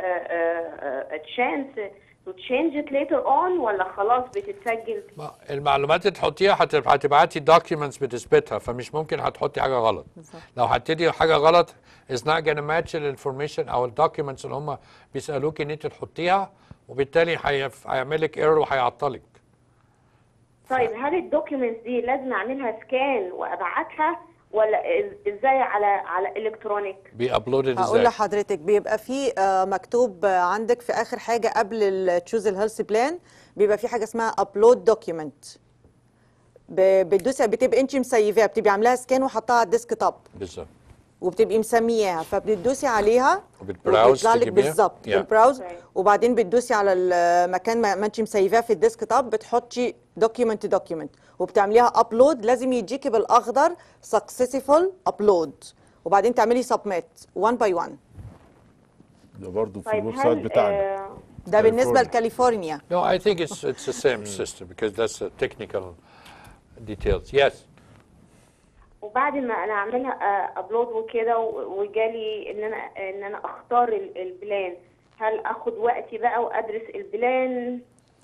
[SPEAKER 14] تشانس تو تشينج ات ليتر اون ولا خلاص بتتسجل
[SPEAKER 1] المعلومات اللي تحطيها هت- هتبعتي documents بتثبتها فمش ممكن هتحطي حاجه غلط لو حطيتي حاجه غلط it's not gonna match الانفورميشن او الدوكيومنتس اللي هم بيسالوك ان انت تحطيها وبالتالي هيف- هيعمل لك ايرور وهيعطلك
[SPEAKER 14] طيب هل الدوكيومنتس دي لازم اعملها سكان وابعتها ولا إز- ازاي على على الكترونيك
[SPEAKER 1] بي ابلودد
[SPEAKER 2] هقول
[SPEAKER 1] ازاي
[SPEAKER 2] لحضرتك بيبقى في آه، مكتوب آه، عندك في اخر حاجه قبل تشوز الهيلث بلان بيبقى في حاجه اسمها ابلود دوكيومنت بتدوسي بتبقى انت مسيفاها بتبقي عاملاها سكان وحطها على الديسك توب
[SPEAKER 1] بالظبط
[SPEAKER 2] وبتبقي مسمياها فبتدوسي عليها
[SPEAKER 1] وبتبراوز
[SPEAKER 2] وبيطلع لك
[SPEAKER 1] تجيبيها؟
[SPEAKER 2] بالظبط
[SPEAKER 1] Yeah.
[SPEAKER 2] بالبراوز وبعدين بتدوسي على المكان ما ما انت مسيفاه في الديسك توب بتحطي دوكيومنت دوكيومنت وبتعمليها ابلود لازم يجيكي بالاخضر سكسسفول ابلود وبعدين تعملي سبميت 1 باي 1
[SPEAKER 3] ده برضه في
[SPEAKER 14] طيب
[SPEAKER 3] الويب سايت
[SPEAKER 14] هل
[SPEAKER 3] بتاعنا
[SPEAKER 14] آه،
[SPEAKER 2] ده بالنسبه
[SPEAKER 1] كاليفورنيا.
[SPEAKER 2] لكاليفورنيا
[SPEAKER 1] No, I think it's it's the same system because that's the technical details. Yes.
[SPEAKER 14] وبعد ما انا اعملها ابلود وكده و- وجالي ان انا ان انا اختار ال- البلان هل اخد وقتي بقى وادرس البلان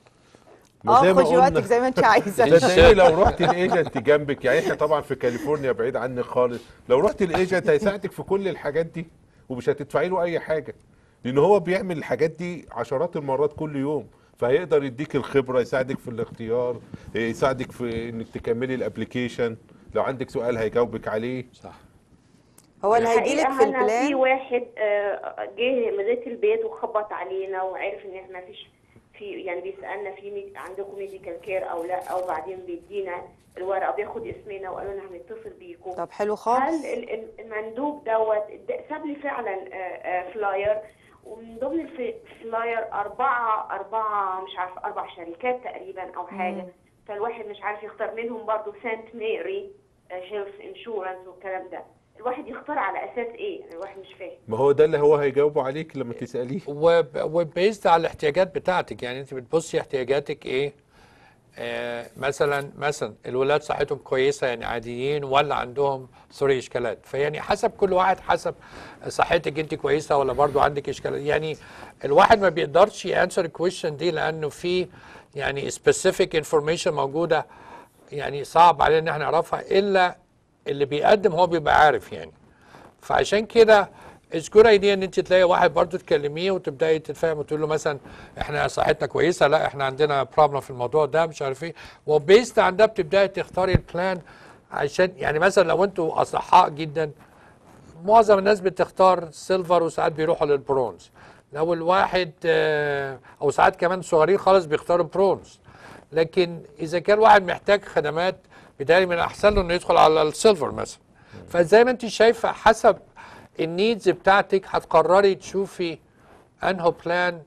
[SPEAKER 3] ما زي
[SPEAKER 2] اه
[SPEAKER 3] ما
[SPEAKER 2] خدي
[SPEAKER 3] قلنا-
[SPEAKER 2] وقتك زي ما انت عايزه
[SPEAKER 3] صدقني لو رحت الايجنت جنبك يعني احنا طبعا في كاليفورنيا بعيد عنك خالص لو رحت الايجنت هيساعدك في كل الحاجات دي ومش هتدفعي له اي حاجه لان هو بيعمل الحاجات دي عشرات المرات كل يوم فهيقدر يديك الخبره يساعدك في الاختيار يساعدك في انك تكملي الابلكيشن لو عندك سؤال هيجاوبك عليه
[SPEAKER 1] صح
[SPEAKER 2] هو اللي هيجيلك
[SPEAKER 14] الحقيقة
[SPEAKER 2] في
[SPEAKER 14] أنا في
[SPEAKER 2] البلان
[SPEAKER 14] واحد آه، جه لغايه البيت وخبط علينا وعرف ان احنا فيش في يعني بيسالنا في ميد- عندكم ميديكال كير او لا او بعدين بيدينا الورقه بياخد اسمنا وقالوا لنا هنتصل بيكم
[SPEAKER 2] طب حلو خالص
[SPEAKER 14] هل ال- ال- المندوب دوت د- ساب لي فعلا آه، آه، فلاير ومن ضمن الف- الفلاير أربعة أربعة مش عارفة أربع شركات تقريبا أو حاجة
[SPEAKER 2] مم.
[SPEAKER 14] فالواحد مش عارف يختار منهم برضو سانت ماري هيلث انشورنس والكلام ده الواحد يختار على أساس إيه؟ يعني الواحد مش فاهم
[SPEAKER 3] ما هو ده اللي هو هيجاوبه عليك لما تساليه
[SPEAKER 1] وبيزد على الاحتياجات بتاعتك يعني انت بتبصي احتياجاتك ايه آه مثلا مثلا الولاد صحتهم كويسه يعني عاديين ولا عندهم سوري اشكالات فيعني حسب كل واحد حسب صحتك انت كويسه ولا برضو عندك اشكالات يعني الواحد ما بيقدرش يانسر الكويشن دي لانه في يعني سبيسيفيك انفورميشن موجوده يعني صعب علينا ان احنا نعرفها الا اللي بيقدم هو بيبقى عارف يعني فعشان كده اتس جود ايديا ان انت تلاقي واحد برضه تكلميه وتبداي تتفاهم وتقول له مثلا احنا صحتنا كويسه لا احنا عندنا بروبلم في الموضوع ده مش عارف ايه وبيست عن ده بتبداي تختاري البلان عشان يعني مثلا لو انتوا اصحاء جدا معظم الناس بتختار سيلفر وساعات بيروحوا للبرونز لو الواحد آه، او ساعات كمان صغيرين خالص بيختاروا برونز لكن اذا كان واحد محتاج خدمات بداية من الاحسن له انه يدخل على السيلفر مثلا فزي ما انت شايفه حسب النيدز بتاعتك هتقرري تشوفي انه بلان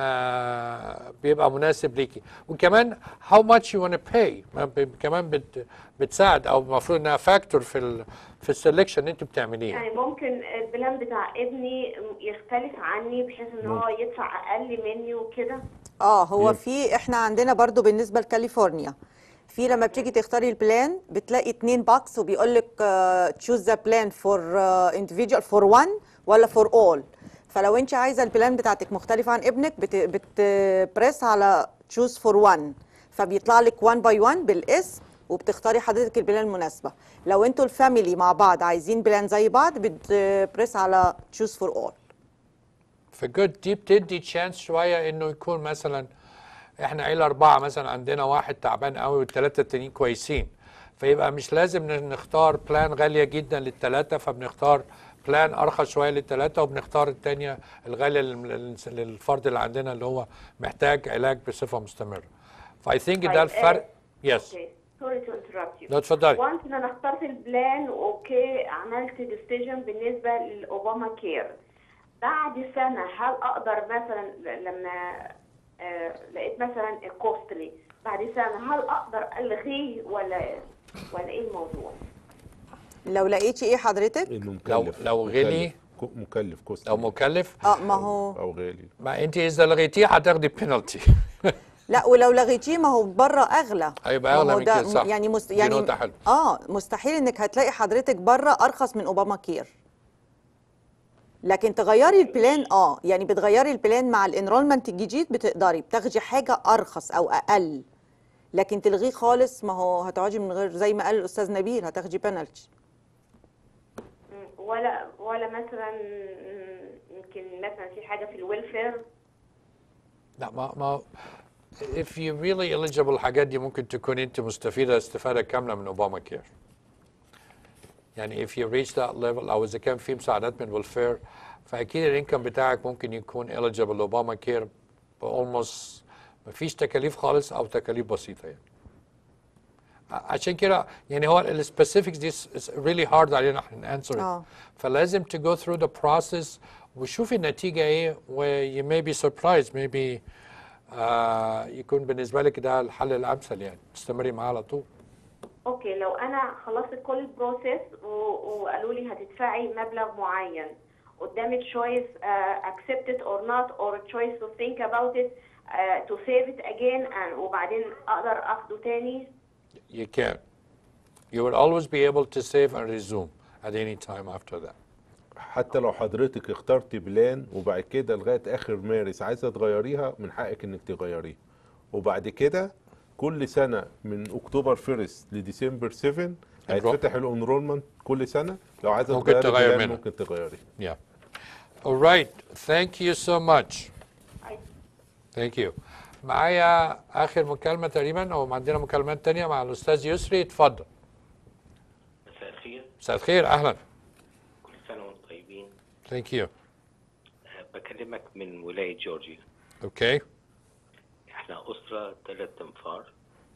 [SPEAKER 1] آه بيبقى مناسب ليكي وكمان how much you want to pay ما ب- كمان بت بتساعد او المفروض انها فاكتور في ال في السلكشن اللي انت بتعمليه
[SPEAKER 14] يعني ممكن البلان بتاع ابني يختلف عني بحيث ان هو يدفع اقل مني وكده
[SPEAKER 2] اه هو
[SPEAKER 3] مم.
[SPEAKER 2] في احنا عندنا برضو بالنسبه لكاليفورنيا في لما بتيجي تختاري البلان بتلاقي اتنين باكس وبيقول لك تشوز ذا بلان فور individual فور وان ولا فور اول فلو انت عايزه البلان بتاعتك مختلفه عن ابنك بت بتبريس على تشوز فور وان فبيطلع لك 1 باي 1 بالاسم وبتختاري حضرتك البلان المناسبه لو انتوا الفاميلي مع بعض عايزين بلان زي بعض بتبريس على تشوز فور اول
[SPEAKER 1] فجود دي بتدي تشانس شويه انه يكون مثلا احنا عيله اربعه مثلا عندنا واحد تعبان قوي والثلاثه التانيين كويسين فيبقى مش لازم ن- نختار بلان غاليه جدا للثلاثه فبنختار بلان ارخص شويه للثلاثه وبنختار الثانيه الغاليه لل- لل- للفرد اللي عندنا اللي هو محتاج علاج بصفه مستمره فاي ثينك ده
[SPEAKER 14] طيب،
[SPEAKER 1] الفرق يس
[SPEAKER 14] اوكي سوري تو انتربت يو
[SPEAKER 1] لا اتفضلي
[SPEAKER 14] وانس ان انا اخترت البلان اوكي عملت ديسيجن بالنسبه للاوباما كير بعد سنه هل اقدر مثلا ل- لما آه لقيت مثلا الكوستلي بعد سنه هل اقدر الغيه ولا ولا ايه الموضوع؟
[SPEAKER 2] لو لقيتي ايه حضرتك
[SPEAKER 3] انه
[SPEAKER 1] لو
[SPEAKER 3] مكلف
[SPEAKER 1] لو غلي
[SPEAKER 3] مكلف, مكلف كوست
[SPEAKER 1] لو مكلف
[SPEAKER 2] اه ما هو
[SPEAKER 3] او غالي
[SPEAKER 1] ما انت اذا لغيتيه هتاخدي بينالتي
[SPEAKER 2] لا ولو لغيتيه ما هو بره اغلى
[SPEAKER 1] هيبقى
[SPEAKER 2] ما
[SPEAKER 1] أغلى
[SPEAKER 2] هو
[SPEAKER 1] من
[SPEAKER 2] ده
[SPEAKER 1] كده، صح.
[SPEAKER 2] يعني مست...
[SPEAKER 1] دي
[SPEAKER 2] يعني
[SPEAKER 1] نقطة حلوة.
[SPEAKER 2] اه مستحيل انك هتلاقي حضرتك بره ارخص من اوباما كير لكن تغيري البلان اه يعني بتغيري البلان مع الانرولمنت الجديد بتقدري بتاخدي حاجه ارخص او اقل لكن تلغيه خالص ما هو هتقعدي من غير زي ما قال الاستاذ نبيل هتاخدي بنالتي
[SPEAKER 14] مم، ولا ولا مثلا مم، يمكن مثلا في حاجه في الويلفير
[SPEAKER 1] لا ما ما if you really eligible الحاجات دي ممكن تكون انت مستفيده استفاده كامله من اوباما كير يعني if you reach that level او اذا كان في مساعدات من ويلفير فاكيد الانكم بتاعك ممكن يكون eligible لاوباما كير almost ما فيش تكاليف خالص او تكاليف بسيطه يعني ع- عشان كده يعني هو السبيسيفيكس دي is really hard علينا احنا نانسر
[SPEAKER 2] اه
[SPEAKER 1] فلازم to go through the process وشوفي النتيجة ايه و you may be surprised maybe آه يكون بالنسبة لك ده الحل الأمثل يعني تستمري معاه على طول
[SPEAKER 14] اوكي لو انا خلصت كل البروسيس و- وقالوا لي هتدفعي مبلغ معين قدامي choice uh, accept it or not or a choice to think about it uh, to save it again and وبعدين اقدر اخده تاني
[SPEAKER 1] you can you will always be able to save and resume at any time after that
[SPEAKER 3] حتى لو حضرتك اخترتي بلان وبعد كده لغايه اخر مارس عايزه تغيريها من حقك انك تغيريها وبعد كده كل سنه من اكتوبر فيرست لديسمبر 7 هيتفتح الانرولمنت كل سنه لو عايزه
[SPEAKER 1] ممكن
[SPEAKER 3] تغيري
[SPEAKER 1] تغير
[SPEAKER 3] بلان
[SPEAKER 1] منها.
[SPEAKER 3] ممكن تغيري
[SPEAKER 1] yeah All right. Thank you so much. Thank you. معايا آخر مكالمة تقريبا أو عندنا مكالمات تانية مع الأستاذ يسري اتفضل.
[SPEAKER 15] مساء الخير
[SPEAKER 1] مساء الخير أهلا.
[SPEAKER 15] كل سنة وانتم طيبين
[SPEAKER 1] Thank you.
[SPEAKER 15] أه، بكلمك من ولاية جورجيا
[SPEAKER 1] Okay.
[SPEAKER 15] احنا أسرة ثلاث أنفار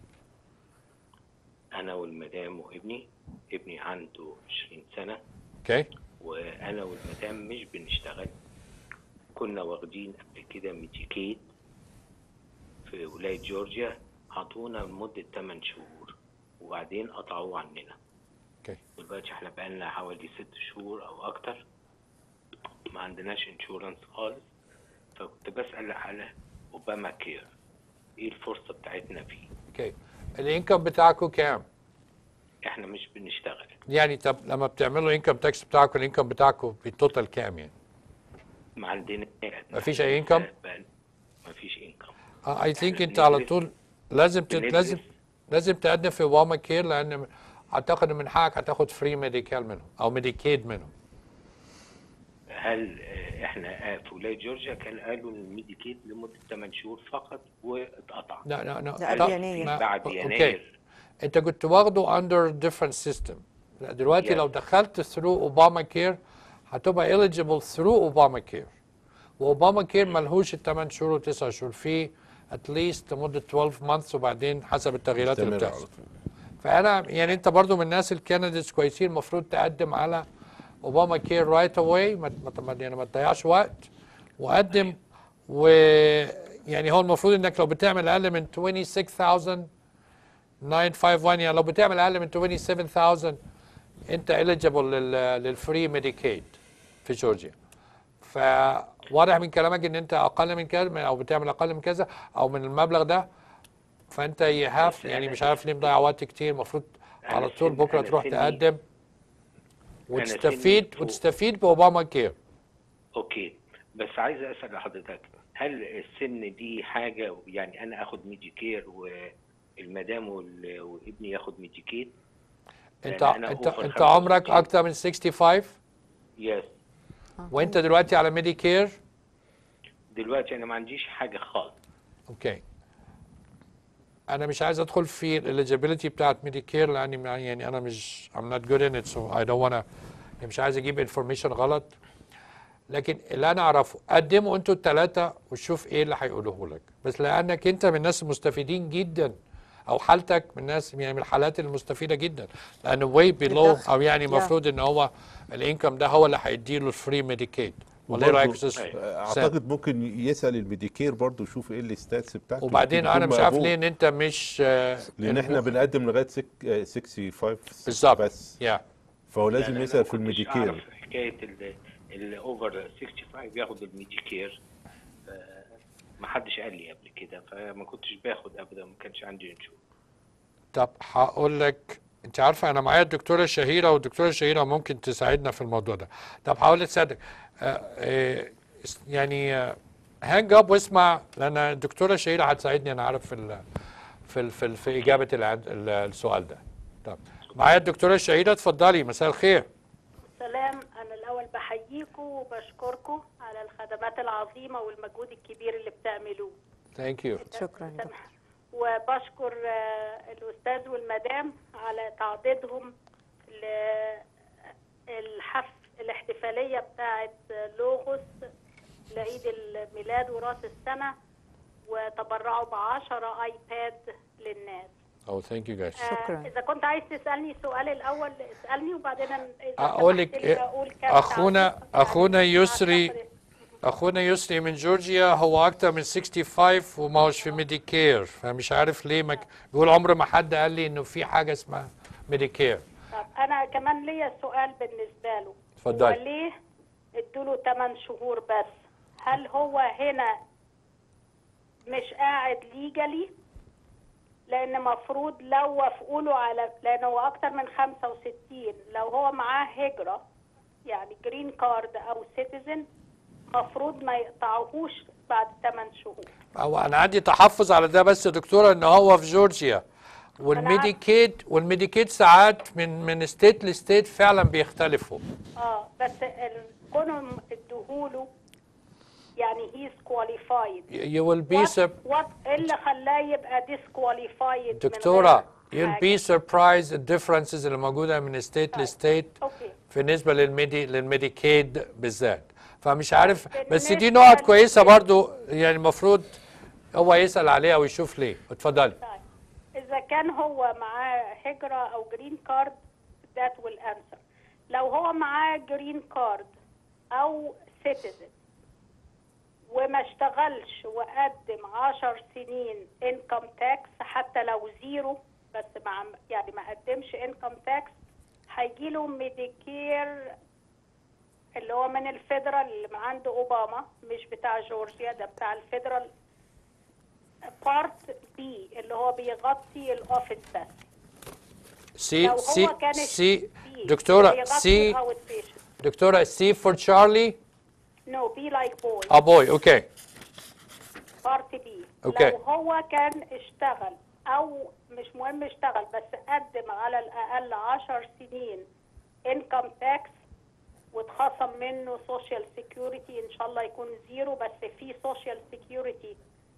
[SPEAKER 15] أنا والمدام وابني ابني عنده 20 سنة
[SPEAKER 1] Okay.
[SPEAKER 15] وأنا والمدام مش بنشتغل كنا واخدين قبل كده ميديكيد في ولاية جورجيا عطونا لمدة 8 شهور وبعدين قطعوه عننا
[SPEAKER 1] اوكي
[SPEAKER 15] دلوقتي احنا بقالنا حوالي ست شهور او اكتر ما عندناش انشورنس خالص فكنت بسأل على اوباما كير ايه الفرصة بتاعتنا فيه
[SPEAKER 1] Okay. الانكم بتاعكم كام؟
[SPEAKER 15] احنا مش بنشتغل
[SPEAKER 1] يعني طب لما بتعملوا انكم تاكس بتاعكم الانكم بتاعكم بالتوتال كام يعني؟
[SPEAKER 15] ما عندنا
[SPEAKER 1] مفيش اي income؟
[SPEAKER 15] ما فيش انكم
[SPEAKER 1] اي ثينك انت على طول لازم ت...
[SPEAKER 15] بندرس.
[SPEAKER 1] لازم لازم تقدم في اوباما كير لان اعتقد من حقك هتاخد فري ميديكال منهم او ميديكيد منهم
[SPEAKER 15] هل آه، احنا آه، في ولاية جورجيا كان قالوا ان الميديكيد لمدة 8 شهور فقط واتقطع
[SPEAKER 1] لا لا لا
[SPEAKER 15] ده
[SPEAKER 1] لا،
[SPEAKER 15] قبل
[SPEAKER 1] ما-
[SPEAKER 15] يناير. بعد
[SPEAKER 1] اوكي
[SPEAKER 15] يناير
[SPEAKER 1] انت كنت واخده اندر ديفرنت سيستم دلوقتي
[SPEAKER 15] Yes.
[SPEAKER 1] لو دخلت ثرو اوباما كير هتبقى eligible ثرو اوباما كير واوباما كير ملهوش الثمان شهور وتسع شهور فيه اتليست لمده 12 مانثs وبعدين حسب التغييرات اللي
[SPEAKER 3] مستمر
[SPEAKER 1] بتحصل فانا يعني انت برضو من الناس الكانديديتس كويسين المفروض تقدم على اوباما كير رايت اواي ما ما- يعني ما تضيعش وقت وقدم و يعني هو المفروض انك لو بتعمل اقل من 26000 951 يعني لو بتعمل اقل من 27000 انت eligible لل للفري ميديكيد في جورجيا فواضح من كلامك ان انت اقل من كذا او بتعمل اقل من كذا او من المبلغ ده فانت يهاف يعني مش عارف ليه مضيع وقت كتير المفروض على طول
[SPEAKER 15] سن-
[SPEAKER 1] بكره
[SPEAKER 15] أنا
[SPEAKER 1] تروح
[SPEAKER 15] سني-
[SPEAKER 1] تقدم
[SPEAKER 15] سني
[SPEAKER 1] وتستفيد
[SPEAKER 15] فوق.
[SPEAKER 1] وتستفيد باوباما كير
[SPEAKER 15] اوكي بس عايز اسال لحضرتك هل السن دي حاجه يعني انا اخد ميديكير والمدام وال- وابني ياخد ميديكير
[SPEAKER 1] انت
[SPEAKER 15] لأن أنا
[SPEAKER 1] انت
[SPEAKER 15] over
[SPEAKER 1] انت عمرك
[SPEAKER 15] 65.
[SPEAKER 1] اكتر من 65
[SPEAKER 15] يس
[SPEAKER 1] وانت دلوقتي على ميديكير
[SPEAKER 15] دلوقتي انا ما عنديش حاجه خالص
[SPEAKER 1] اوكي انا مش عايز ادخل في الاليجيبيليتي بتاعت ميديكير لاني ما- يعني انا مش I'm not good in it so I don't wanna يعني مش عايز اجيب انفورميشن غلط لكن اللي انا اعرفه قدموا انتوا الثلاثه وشوف ايه اللي هيقولوه لك بس لانك انت من الناس المستفيدين جدا او حالتك من الناس يعني من الحالات المستفيده جدا لانه واي بيلو
[SPEAKER 3] الدخل.
[SPEAKER 1] او يعني
[SPEAKER 3] Yeah.
[SPEAKER 1] المفروض ان هو الانكم ده هو اللي هيديله الفري ميديكيد ولا ايه رايك يا
[SPEAKER 3] وبرضه،
[SPEAKER 1] استاذ
[SPEAKER 3] آه،
[SPEAKER 1] سام؟
[SPEAKER 3] اعتقد ممكن يسال الميديكير برضه يشوف ايه الستاتس بتاعته
[SPEAKER 1] وبعدين
[SPEAKER 3] يمكن
[SPEAKER 1] انا
[SPEAKER 3] يكون
[SPEAKER 1] مش عارف
[SPEAKER 3] مقبول.
[SPEAKER 1] ليه ان انت مش آه،
[SPEAKER 3] لان احنا بنقدم لغايه سك... آه، 65
[SPEAKER 1] بالظبط
[SPEAKER 3] بس
[SPEAKER 1] يا
[SPEAKER 3] فهو
[SPEAKER 15] لا،
[SPEAKER 3] لازم
[SPEAKER 15] لا،
[SPEAKER 3] يسال
[SPEAKER 15] أنا
[SPEAKER 3] في
[SPEAKER 15] ما كنتش
[SPEAKER 3] الميديكير
[SPEAKER 15] أعرف حكايه الاوفر 65 ياخد الميديكير آه، ما حدش قال لي قبل كده فما كنتش باخد ابدا ما كانش عندي انشور
[SPEAKER 1] طب هقول لك انت عارفه انا معايا الدكتوره شهيره والدكتوره شهيره ممكن تساعدنا في الموضوع ده طب هقول لسيادتك آه، آه، اس- يعني هانج اب واسمع لان الدكتوره شهيره هتساعدني انا عارف في ال في ال في, ال في اجابه الع- ال- السؤال ده طب معايا الدكتوره شهيره اتفضلي مساء الخير
[SPEAKER 16] سلام أنا الأول بحييكم وبشكركم على الخدمات العظيمة والمجهود الكبير اللي بتعملوه
[SPEAKER 1] ثانك يو
[SPEAKER 2] شكرا
[SPEAKER 16] وبشكر آه، الأستاذ والمدام على تعضيدهم للحف الاحتفالية بتاعة لوغوس لعيد الميلاد وراس السنة وتبرعوا بعشرة آيباد للناس
[SPEAKER 1] او ثانك يو جايز
[SPEAKER 16] آه، إذا كنت عايز تسألني السؤال الأول اسألني وبعدين أنا- إذا
[SPEAKER 1] اقول لك
[SPEAKER 16] سمحت لي أقول كام
[SPEAKER 1] اخونا اخونا يسري اخونا يسري من جورجيا هو اكتر من 65 وما هوش في ميديكير فمش عارف ليه ما ك- بيقول عمر ما حد قال لي انه في حاجه اسمها ميديكير
[SPEAKER 16] طب انا كمان ليا سؤال بالنسبه له
[SPEAKER 1] اتفضلي.
[SPEAKER 16] هو ليه ادوا له 8 شهور بس هل هو هنا مش قاعد ليجالي لان مفروض لو وافقوا له على لان هو اكتر من 65 لو هو معاه هجره يعني جرين كارد او سيتيزن مفروض ما يقطعوهوش بعد 8 شهور
[SPEAKER 1] هو انا عندي تحفظ على ده بس يا دكتوره ان هو في جورجيا والميديكيد والميديكيد ساعات من من ستيت لستيت فعلا بيختلفوا
[SPEAKER 16] اه بس ال- كونهم ادوهوله يعني he's qualified
[SPEAKER 1] You will be sur-
[SPEAKER 16] what إيه اللي خلاه يبقى disqualified من
[SPEAKER 1] دكتورة
[SPEAKER 16] غير
[SPEAKER 1] you'll
[SPEAKER 16] حاجة؟
[SPEAKER 1] be surprised الديفرنسز اللي موجودة من ستيت لستيت
[SPEAKER 16] اوكي
[SPEAKER 1] بالنسبة للميدي للميديكيد بالذات فمش عارف بس دي
[SPEAKER 16] بالنسبة
[SPEAKER 1] نقط كويسة برضو يعني المفروض هو يسأل عليها ويشوف ليه اتفضلي
[SPEAKER 16] إذا كان هو معاه هجرة أو جرين كارد that will answer لو هو معاه جرين كارد أو citizen وما اشتغلش وقدم عشر سنين income tax حتى لو زيرو بس مع يعني ما قدمش income tax هيجيله ميديكير اللي هو من الفيدرال اللي عند اوباما مش بتاع جورجيا ده بتاع الفيدرال بارت بي اللي هو بيغطي الاوفيس بس
[SPEAKER 1] سي
[SPEAKER 16] لو هو
[SPEAKER 1] سي
[SPEAKER 16] كان
[SPEAKER 1] سي
[SPEAKER 16] بي
[SPEAKER 1] دكتورة
[SPEAKER 16] بيغطي
[SPEAKER 1] سي
[SPEAKER 16] الاوت بيشنت
[SPEAKER 1] دكتورة سي فور تشارلي
[SPEAKER 16] نو بي لايك بوي
[SPEAKER 1] اه بوي اوكي
[SPEAKER 16] بارت بي
[SPEAKER 1] أوكي.
[SPEAKER 16] لو هو كان اشتغل او مش مهم اشتغل بس قدم على الاقل 10 سنين انكم تاكس واتخصم منه سوشيال سيكيورتي ان شاء الله يكون زيرو بس في سوشيال سيكيورتي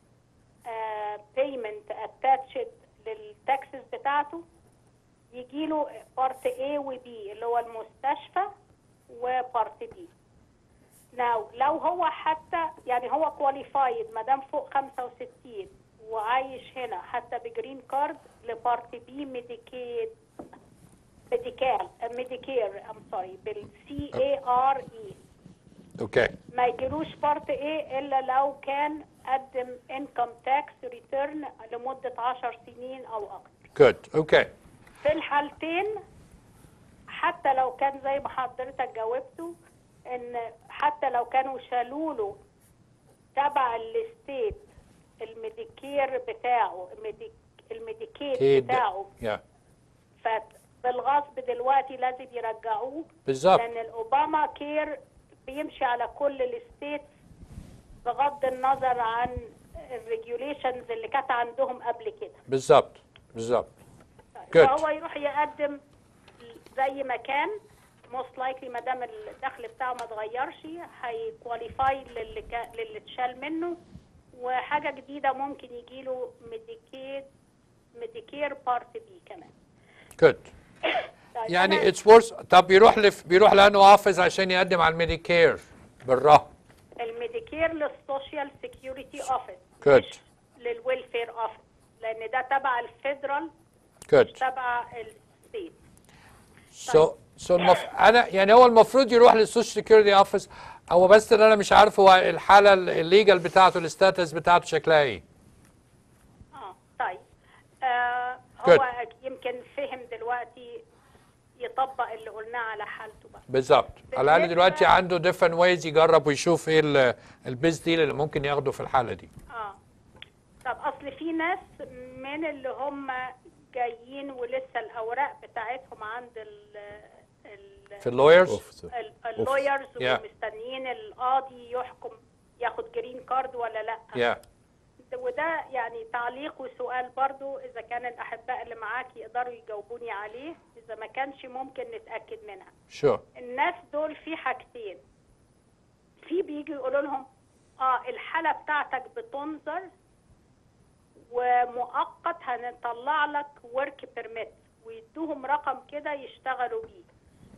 [SPEAKER 16] بيمنت اتاتشد للتاكسز بتاعته يجيله بارت A و B اللي هو المستشفى وبارت B ناو لو هو حتى يعني هو كواليفايد ما دام فوق 65 وعايش هنا حتى بجرين كارد لبارت بي ميديكيد ميديكال ميديكير ام سوري بالسي اي ار اي
[SPEAKER 1] اوكي
[SPEAKER 16] ما يجيلوش بارت ايه الا لو كان قدم انكم تاكس ريتيرن لمده 10 سنين او اكتر
[SPEAKER 1] جود اوكي
[SPEAKER 16] في الحالتين حتى لو كان زي ما حضرتك جاوبته ان حتى لو كانوا شالوا له تبع الستيت الميديكير بتاعه الميديك الميديكيد
[SPEAKER 1] كيد
[SPEAKER 16] بتاعه
[SPEAKER 1] يا
[SPEAKER 16] فبالغصب دلوقتي لازم يرجعوه
[SPEAKER 1] بالظبط.
[SPEAKER 16] لان الاوباما كير بيمشي على كل الستيت بغض النظر عن الريجوليشنز اللي كانت عندهم قبل كده
[SPEAKER 1] بالظبط بالظبط جود
[SPEAKER 16] فهو يروح يقدم زي ما كان موست لايكلي ما دام الدخل بتاعه ما اتغيرش هيكواليفاي للي كا- للي اتشال منه وحاجه جديده ممكن يجيله ميديكيد ميديكير بارت بي كمان
[SPEAKER 1] جود
[SPEAKER 16] طيب
[SPEAKER 1] يعني
[SPEAKER 16] أنا-
[SPEAKER 1] اتس ورث طب بيروح لف بيروح لانه اوفيس عشان يقدم على الميديكير بالرهن
[SPEAKER 16] الميديكير للسوشيال سيكيورتي اوفيس
[SPEAKER 1] جود
[SPEAKER 16] للويلفير اوفيس لان ده تبع الفيدرال
[SPEAKER 1] جود
[SPEAKER 16] مش تبع الستيت
[SPEAKER 1] سو سو المف... انا يعني هو المفروض يروح للسوشيال سيكيورتي اوفيس هو بس ان انا مش عارف هو الحاله الليجل بتاعته الستاتس بتاعته شكلها ايه
[SPEAKER 16] اه طيب آه
[SPEAKER 1] Good.
[SPEAKER 16] هو يمكن فهم دلوقتي يطبق اللي قلناه على حالته بقى
[SPEAKER 1] بالظبط على الاقل
[SPEAKER 16] بالنسبة-
[SPEAKER 1] دلوقتي عنده ديفرنت ويز يجرب ويشوف ايه ال- البيز ديل اللي ممكن ياخده في الحاله دي
[SPEAKER 16] اه طب اصل في ناس من اللي هم جايين ولسه الاوراق بتاعتهم عند ال ال
[SPEAKER 1] في اللويرز
[SPEAKER 16] ال- اللويرز
[SPEAKER 1] Yeah.
[SPEAKER 16] ومستنيين القاضي يحكم ياخد جرين كارد ولا لا
[SPEAKER 1] يا
[SPEAKER 16] وده يعني تعليق وسؤال برضو اذا كان الاحباء اللي معاكي يقدروا يجاوبوني عليه اذا ما كانش ممكن نتاكد منها
[SPEAKER 1] شو
[SPEAKER 16] الناس دول في حاجتين في بيجي يقولوا لهم اه الحاله بتاعتك بتنظر ومؤقت هنطلع لك ورك بيرميت ويدوهم رقم كده يشتغلوا بيه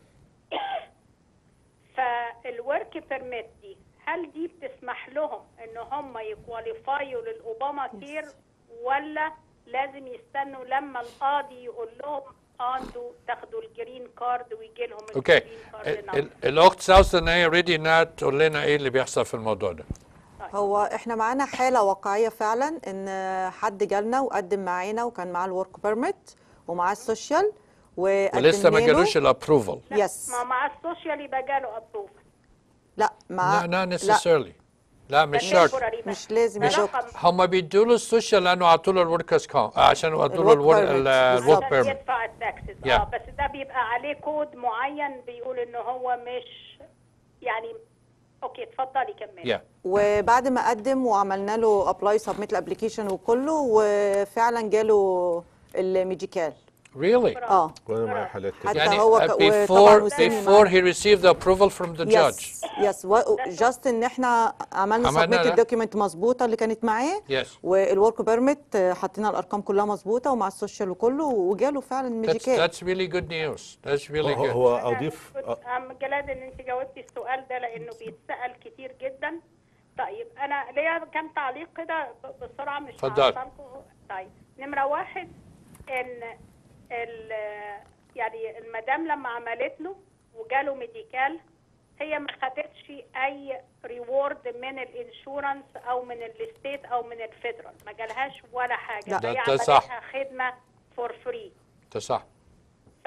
[SPEAKER 16] فالورك بيرميت دي هل دي بتسمح لهم ان هم يكواليفايوا للاوباما كير ولا لازم يستنوا لما القاضي يقول لهم اه انتوا تاخدوا الجرين كارد ويجي لهم
[SPEAKER 1] اوكي
[SPEAKER 16] الجرين كارد
[SPEAKER 1] ال-
[SPEAKER 16] نمبر
[SPEAKER 1] ال- الاخت ساوثن هي ريدي انها تقول لنا ايه اللي بيحصل في الموضوع ده
[SPEAKER 2] هو احنا معانا حاله واقعيه فعلا ان حد جالنا وقدم معانا وكان معاه الورك بيرميت ومعاه السوشيال وقدم
[SPEAKER 1] ولسه ما
[SPEAKER 2] له-
[SPEAKER 1] جالوش الابروفال
[SPEAKER 2] يس
[SPEAKER 16] ما مع السوشيال يبقى جاله ابروف
[SPEAKER 2] لا مع
[SPEAKER 1] لا لا necessarily لا مش شرط
[SPEAKER 2] مش لازم
[SPEAKER 16] ده
[SPEAKER 2] يجاوب
[SPEAKER 16] رقم
[SPEAKER 1] هم بيدوا له السوشيال لانه عطوا له الوركرز كون عشان عطوا له
[SPEAKER 2] الورك
[SPEAKER 1] الورك
[SPEAKER 2] permit.
[SPEAKER 1] الورك
[SPEAKER 16] عشان
[SPEAKER 1] بيرميت
[SPEAKER 16] يدفع التاكسز
[SPEAKER 1] Yeah.
[SPEAKER 16] اه بس ده بيبقى عليه كود معين بيقول ان هو مش يعني اوكي اتفضلي كملي
[SPEAKER 1] يا
[SPEAKER 2] وبعد ما قدم وعملنا له ابلاي سبميت الابلكيشن وكله وفعلا جاله الميديكال
[SPEAKER 1] Really?
[SPEAKER 2] اه
[SPEAKER 3] وانا معايا حالات كده
[SPEAKER 2] حتى
[SPEAKER 1] يعني
[SPEAKER 2] هو
[SPEAKER 1] uh,
[SPEAKER 2] ك- وطبعاً
[SPEAKER 1] before
[SPEAKER 2] وسامي
[SPEAKER 1] before he received the approval from the judge.
[SPEAKER 2] يس يس جاست ان احنا عملنا
[SPEAKER 1] عملنا
[SPEAKER 2] سبميت
[SPEAKER 1] ده.
[SPEAKER 2] الدوكيمنت مظبوطه اللي كانت معاه
[SPEAKER 1] Yes.
[SPEAKER 2] والورك بيرميت حطينا الارقام كلها مظبوطه ومع السوشيال وكله وجاله فعلا
[SPEAKER 1] That's
[SPEAKER 2] ميديكال
[SPEAKER 1] that's really good news. That's really
[SPEAKER 3] هو
[SPEAKER 1] good.
[SPEAKER 3] هو اضيف
[SPEAKER 16] عم جلال ان انت جاوبتي السؤال ده لانه بيتسال كتير جدا طيب انا ليا كام تعليق كده ب- بسرعه مش
[SPEAKER 1] اتفضل.
[SPEAKER 16] هعطلكم. طيب نمره واحد ان ال يعني المدام لما عملت له وجاله ميديكال هي ما خدتش اي ريورد من الانشورنس او من الستيت او من الفيدرال ما جالهاش ولا حاجه
[SPEAKER 1] لا.
[SPEAKER 16] هي
[SPEAKER 1] ده- ده صح.
[SPEAKER 16] عملتها خدمه فور فري
[SPEAKER 1] ده صح.
[SPEAKER 16] ف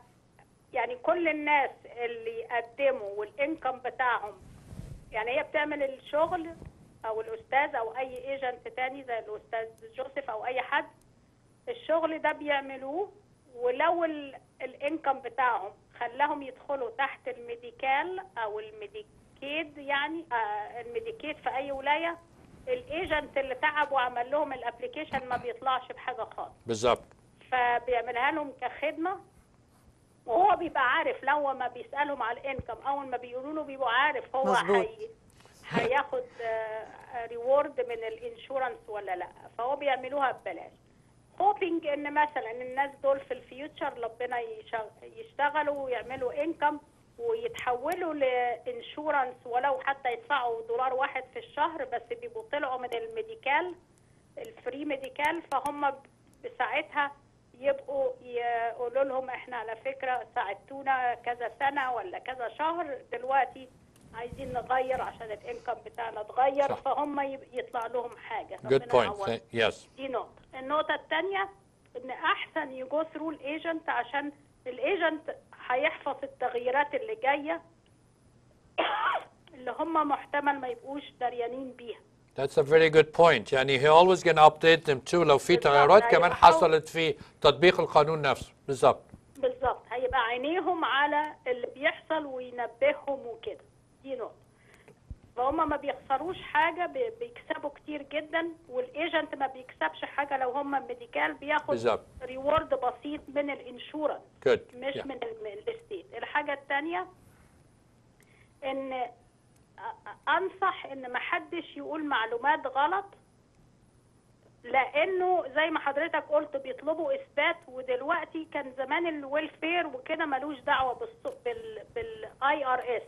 [SPEAKER 16] يعني كل الناس اللي قدموا والانكم بتاعهم يعني هي بتعمل الشغل او الاستاذ او اي ايجنت تاني زي الاستاذ جوزيف او اي حد الشغل ده بيعملوه ولو ال- الانكم بتاعهم خلاهم يدخلوا تحت الميديكال او الميديكيد يعني آه الميديكيد في اي ولايه الايجنت اللي تعب وعمل لهم الابلكيشن ما بيطلعش بحاجه خالص
[SPEAKER 1] بالظبط.
[SPEAKER 16] فبيعملها لهم كخدمه وهو بيبقى عارف لو ما بيسالهم على الانكم اول ما بيقولوا له بيبقوا عارف هو
[SPEAKER 2] مظبوط.
[SPEAKER 16] هي هياخد ريورد من الانشورنس ولا لا فهو بيعملوها ببلاش هوبينج ان مثلا الناس دول في الفيوتشر ربنا يشغ- يشتغلوا ويعملوا انكم ويتحولوا لانشورنس ولو حتى يدفعوا دولار واحد في الشهر بس بيبقوا طلعوا من الميديكال الفري ميديكال فهم بساعتها يبقوا يقولوا لهم احنا على فكره ساعدتونا كذا سنه ولا كذا شهر دلوقتي عايزين نغير عشان الانكم بتاعنا اتغير
[SPEAKER 1] صح.
[SPEAKER 16] فهم يب- يطلع لهم حاجه
[SPEAKER 1] Good
[SPEAKER 16] ربنا
[SPEAKER 1] point.
[SPEAKER 16] يعوضهم.
[SPEAKER 1] Thank- Yes.
[SPEAKER 16] دي نقطة النقطة الثانية ان احسن يجو ثرو الايجنت عشان الايجنت هيحفظ التغييرات اللي جاية اللي هم محتمل ما يبقوش دريانين بيها
[SPEAKER 1] That's a very good point. يعني he always gonna update them too لو في تغيرات كمان
[SPEAKER 16] هيبقى
[SPEAKER 1] حصلت في تطبيق القانون نفسه. بالظبط.
[SPEAKER 16] بالظبط هيبقى عينيهم على اللي بيحصل وينبههم وكده دي نقطة فهم ما بيخسروش حاجة بي- بيكسبوا كتير جدا والايجنت ما بيكسبش حاجة لو هم ميديكال بياخد
[SPEAKER 1] بالظبط.
[SPEAKER 16] ريورد بسيط من الانشورنس
[SPEAKER 1] Good.
[SPEAKER 16] مش
[SPEAKER 1] Yeah.
[SPEAKER 16] من ال- الستيت الحاجة التانية ان أ- أ- انصح ان ما حدش يقول معلومات غلط لانه زي ما حضرتك قلت بيطلبوا اثبات ودلوقتي كان زمان الويلفير وكده ملوش دعوه بالص- بال بالاي ار اس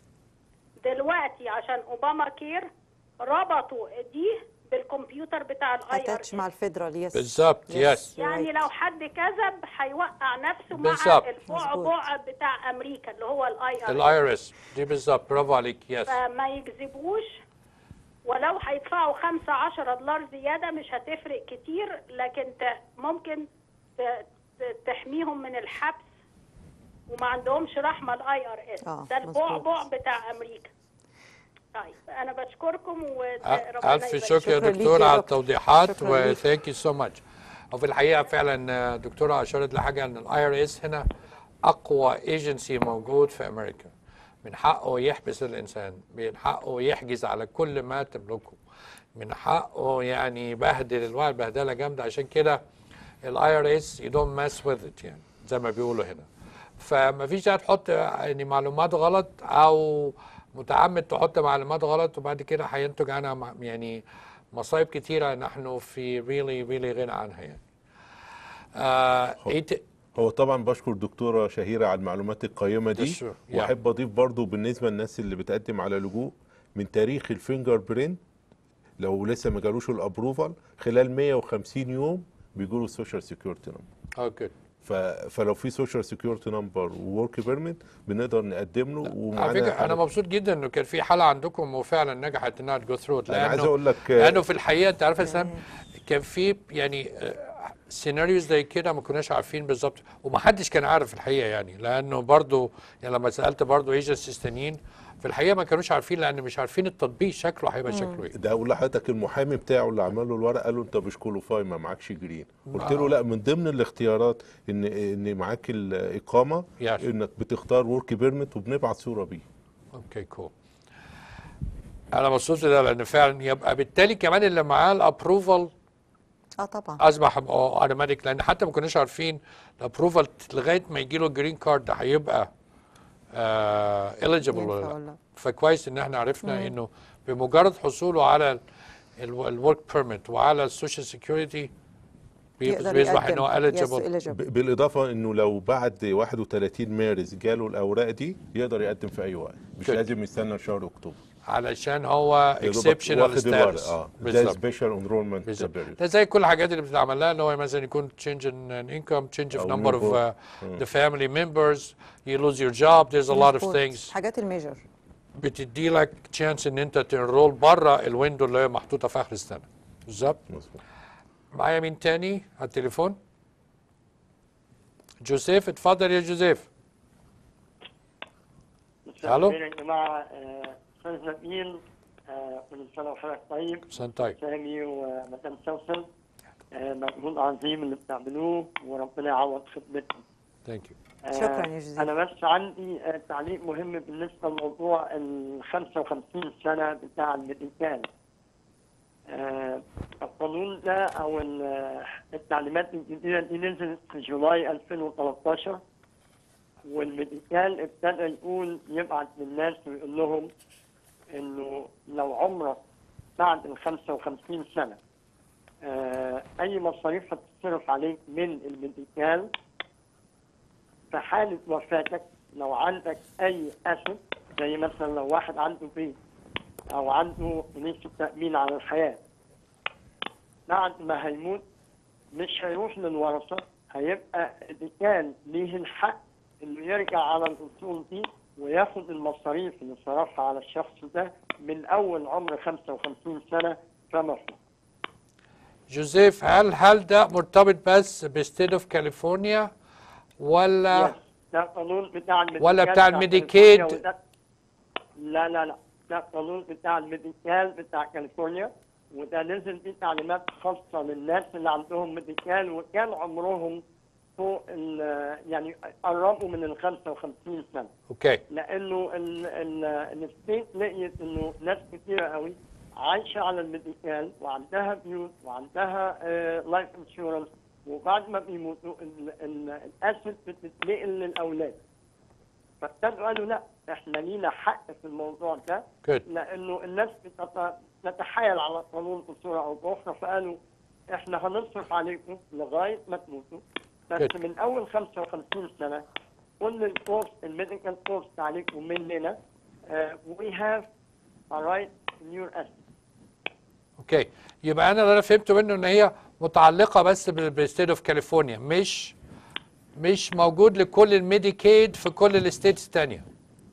[SPEAKER 16] دلوقتي عشان اوباما كير ربطوا دي بالكمبيوتر بتاع الاي ار
[SPEAKER 2] اتاتش مع الفيدرال يس
[SPEAKER 1] بالظبط. Yes.
[SPEAKER 16] يعني لو حد كذب هيوقع نفسه مع
[SPEAKER 1] بالظبط.
[SPEAKER 16] البعبع بتاع امريكا اللي هو الاي ار
[SPEAKER 1] الاي ار اس دي بالظبط برافو عليك يس
[SPEAKER 16] فما يكذبوش ولو هيدفعوا خمسة عشرة دولار زيادة مش هتفرق كتير لكن ت- ممكن ت- ت- تحميهم من الحبس وما عندهمش رحمة الاي ار اس
[SPEAKER 1] آه،
[SPEAKER 16] ده
[SPEAKER 1] مظبوط.
[SPEAKER 16] البعبع بتاع امريكا طيب انا بشكركم وربنا
[SPEAKER 1] ألف
[SPEAKER 16] يبارك
[SPEAKER 1] شكر يا
[SPEAKER 16] فيكم.
[SPEAKER 1] دكتورة على التوضيحات
[SPEAKER 16] شكراً ليك.
[SPEAKER 1] وثانك يو سو ماتش وفي الحقيقة فعلا آه، دكتورة أشارت لحاجة إن الاي ار اس هنا أقوى ايجنسي موجود في أمريكا من حقه يحبس الإنسان من حقه يحجز على كل ما تملكه من حقه يعني يبهدل الواحد بهدلة جامدة عشان كده الاي ار اس يو دونت ماس وذ ات يعني زي ما بيقولوا هنا فما فيش داعي تحط يعني معلومات غلط او متعمد تحط معلومات غلط وبعد كده هينتج عنها مع- يعني مصايب كتيره نحن في ريلي ريلي غنى عنها يعني آه ايه ت-
[SPEAKER 3] هو طبعا بشكر دكتورة شهيرة على المعلومات القيمة دي
[SPEAKER 1] Yes, sure. Yeah.
[SPEAKER 3] واحب اضيف برضو بالنسبة للناس اللي بتقدم على لجوء من تاريخ الفينجر برينت لو لسه ما جالوش الابروفال خلال 150 يوم بيجوا السوشيال سيكيورتي نمبر
[SPEAKER 1] اه جود
[SPEAKER 3] ف... فلو في سوشيال سيكيورتي نمبر وورك بيرميت بنقدر نقدم له
[SPEAKER 1] على
[SPEAKER 3] ومعانا
[SPEAKER 1] فكره انا
[SPEAKER 3] حالات-
[SPEAKER 1] مبسوط جدا انه كان في حاله عندكم وفعلا نجحت انها تجو ثرو
[SPEAKER 3] أنا عايز أقول لك، آه،
[SPEAKER 1] لانه في الحقيقه انت عارف يا سام كان في يعني سيناريوز زي كده ما كناش عارفين بالظبط ومحدش كان عارف الحقيقه يعني لانه برضو يعني لما سالت برضو ايجنسيز تانيين في الحقيقه ما كانوش عارفين لان مش عارفين التطبيق شكله هيبقى شكله ايه
[SPEAKER 3] ده اقول لحضرتك المحامي بتاعه اللي عمل له الورق قال له انت مش كولوفاي ما معكش جرين قلت له
[SPEAKER 1] آه.
[SPEAKER 3] لا من ضمن الاختيارات ان ان معاك الاقامه
[SPEAKER 1] Yes.
[SPEAKER 3] انك بتختار ورك بيرميت وبنبعت صوره بيه
[SPEAKER 1] اوكي كول انا مبسوط ده لان فعلا يبقى بالتالي كمان اللي معاه الابروفال
[SPEAKER 2] اه طبعا
[SPEAKER 1] اصبح اوتوماتيك لان حتى ما كناش عارفين الابروفال لغايه ما يجي له الجرين كارد ده هيبقى اليجيبل
[SPEAKER 2] ينفع
[SPEAKER 1] ولا
[SPEAKER 2] ولا
[SPEAKER 1] لا
[SPEAKER 2] لا.
[SPEAKER 1] فكويس ان احنا عرفنا
[SPEAKER 2] مم.
[SPEAKER 1] انه بمجرد حصوله على الورك بيرميت وعلى السوشيال سكيورتي
[SPEAKER 2] يقدر
[SPEAKER 1] بيصبح
[SPEAKER 2] يقدم.
[SPEAKER 1] انه
[SPEAKER 2] Yes,
[SPEAKER 1] eligible
[SPEAKER 2] eligible.
[SPEAKER 3] ب- بالاضافه انه لو بعد 31 مارس جاله الاوراق دي يقدر يقدم في اي وقت مش
[SPEAKER 1] Good.
[SPEAKER 3] لازم يستنى شهر اكتوبر
[SPEAKER 1] علشان هو
[SPEAKER 3] يا دوبك
[SPEAKER 1] exceptional
[SPEAKER 3] واخد الورق،
[SPEAKER 1] status
[SPEAKER 3] اه ده
[SPEAKER 1] بالظبط
[SPEAKER 3] سبيشال انرولمنت
[SPEAKER 1] بالظبط ده زي كل الحاجات اللي بتتعمل لها اللي هو مثلا يكون change in in income change of
[SPEAKER 3] أو
[SPEAKER 1] number of
[SPEAKER 3] new
[SPEAKER 1] uh,
[SPEAKER 3] book.
[SPEAKER 1] the family members you lose your job there's a lot of
[SPEAKER 2] مظبوط.
[SPEAKER 1] things
[SPEAKER 2] حاجات الميجر
[SPEAKER 1] بتدي لك chance ان انت تنرول بره الويندو اللي هي محطوطه في اخر السنه بالظبط معايا مين تاني على التليفون جوزيف اتفضل يا جوزيف
[SPEAKER 17] مساء
[SPEAKER 1] ألو.
[SPEAKER 17] الخير يا جماعة آه، أستاذ نبيل آه، كل سنة وحضرتك طيب
[SPEAKER 1] سنة طيب
[SPEAKER 17] سامي ومدام سوسن آه، مجهود عظيم اللي بتعملوه وربنا يعوض خدمتكم
[SPEAKER 1] ثانك يو
[SPEAKER 17] آه،
[SPEAKER 2] شكراً يا جوزيف.
[SPEAKER 17] أنا بس عندي آه، تعليق مهم بالنسبة لموضوع ال 55 سنة بتاع الميديكال آه، القانون ده أو ال- آه، التعليمات الجديدة دي نزلت في جولاي 2013 والميديكال ابتدى يقول يبعت للناس ويقول لهم انه لو عمرك بعد ال 55 سنه آه، اي مصاريف هتصرف عليك من الميديكال في حاله وفاتك لو عندك اي اسد زي مثلا لو واحد عنده بيت او عنده نسبه تامين على الحياه بعد ما هيموت مش هيروح للورثه هيبقى اللي كان ليه الحق انه يرجع على الاصول دي وياخد المصاريف اللي صرفها على الشخص ده من اول عمر 55 سنه فما فوق.
[SPEAKER 1] جوزيف هل هل ده مرتبط بس بستيت اوف كاليفورنيا ولا
[SPEAKER 17] ده قانون بتاع الميديكال
[SPEAKER 1] ولا بتاع
[SPEAKER 17] بتاع
[SPEAKER 1] الميديكيد؟
[SPEAKER 17] كاليفورنيا وده- لا لا لا ده قانون بتاع الميديكال بتاع كاليفورنيا وده نزل فيه تعليمات خاصه للناس اللي عندهم ميديكال وكان عمرهم فوق ال- يعني قربوا من ال 55 سنه
[SPEAKER 1] اوكي
[SPEAKER 17] لانه ال- ال- الستيت لقيت انه ناس كتيره قوي عايشه على الميديكال وعندها بيوت وعندها لايف انشورنس وبعد ما بيموتوا ال- ال- الاسد بتتنقل للاولاد فابتدوا قالوا لا احنا لينا حق في الموضوع ده
[SPEAKER 1] Good.
[SPEAKER 17] لانه الناس بتت- بتتحايل على القانون بصوره او باخرى فقالوا احنا هنصرف عليكم لغايه ما تموتوا بس
[SPEAKER 1] Good.
[SPEAKER 17] من اول 55 سنه كل الكورس الميديكال كورس عليكم مننا وي هاف a right in your asset
[SPEAKER 1] اوكي يبقى انا اللي انا فهمته منه ان هي متعلقه بس بالستيت اوف كاليفورنيا مش مش موجود لكل الميديكيد في كل الستيتس الثانيه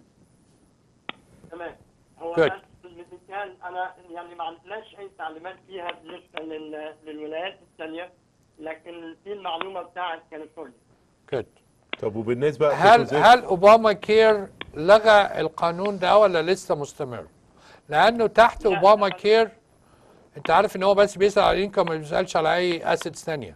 [SPEAKER 17] تمام هو
[SPEAKER 1] Good.
[SPEAKER 17] بس الميديكال انا يعني ما عندناش اي تعليمات فيها بالنسبه لل- للولايات الثانيه لكن في المعلومه بتاعت كاليفورنيا
[SPEAKER 1] جود
[SPEAKER 3] طب وبالنسبه
[SPEAKER 1] هل
[SPEAKER 3] جوزيف-
[SPEAKER 1] هل اوباما كير لغى القانون ده ولا لسه مستمر؟ لانه تحت اوباما كير انت عارف ان هو بس بيسال على الانكم ما بيسالش على اي اسيتس ثانيه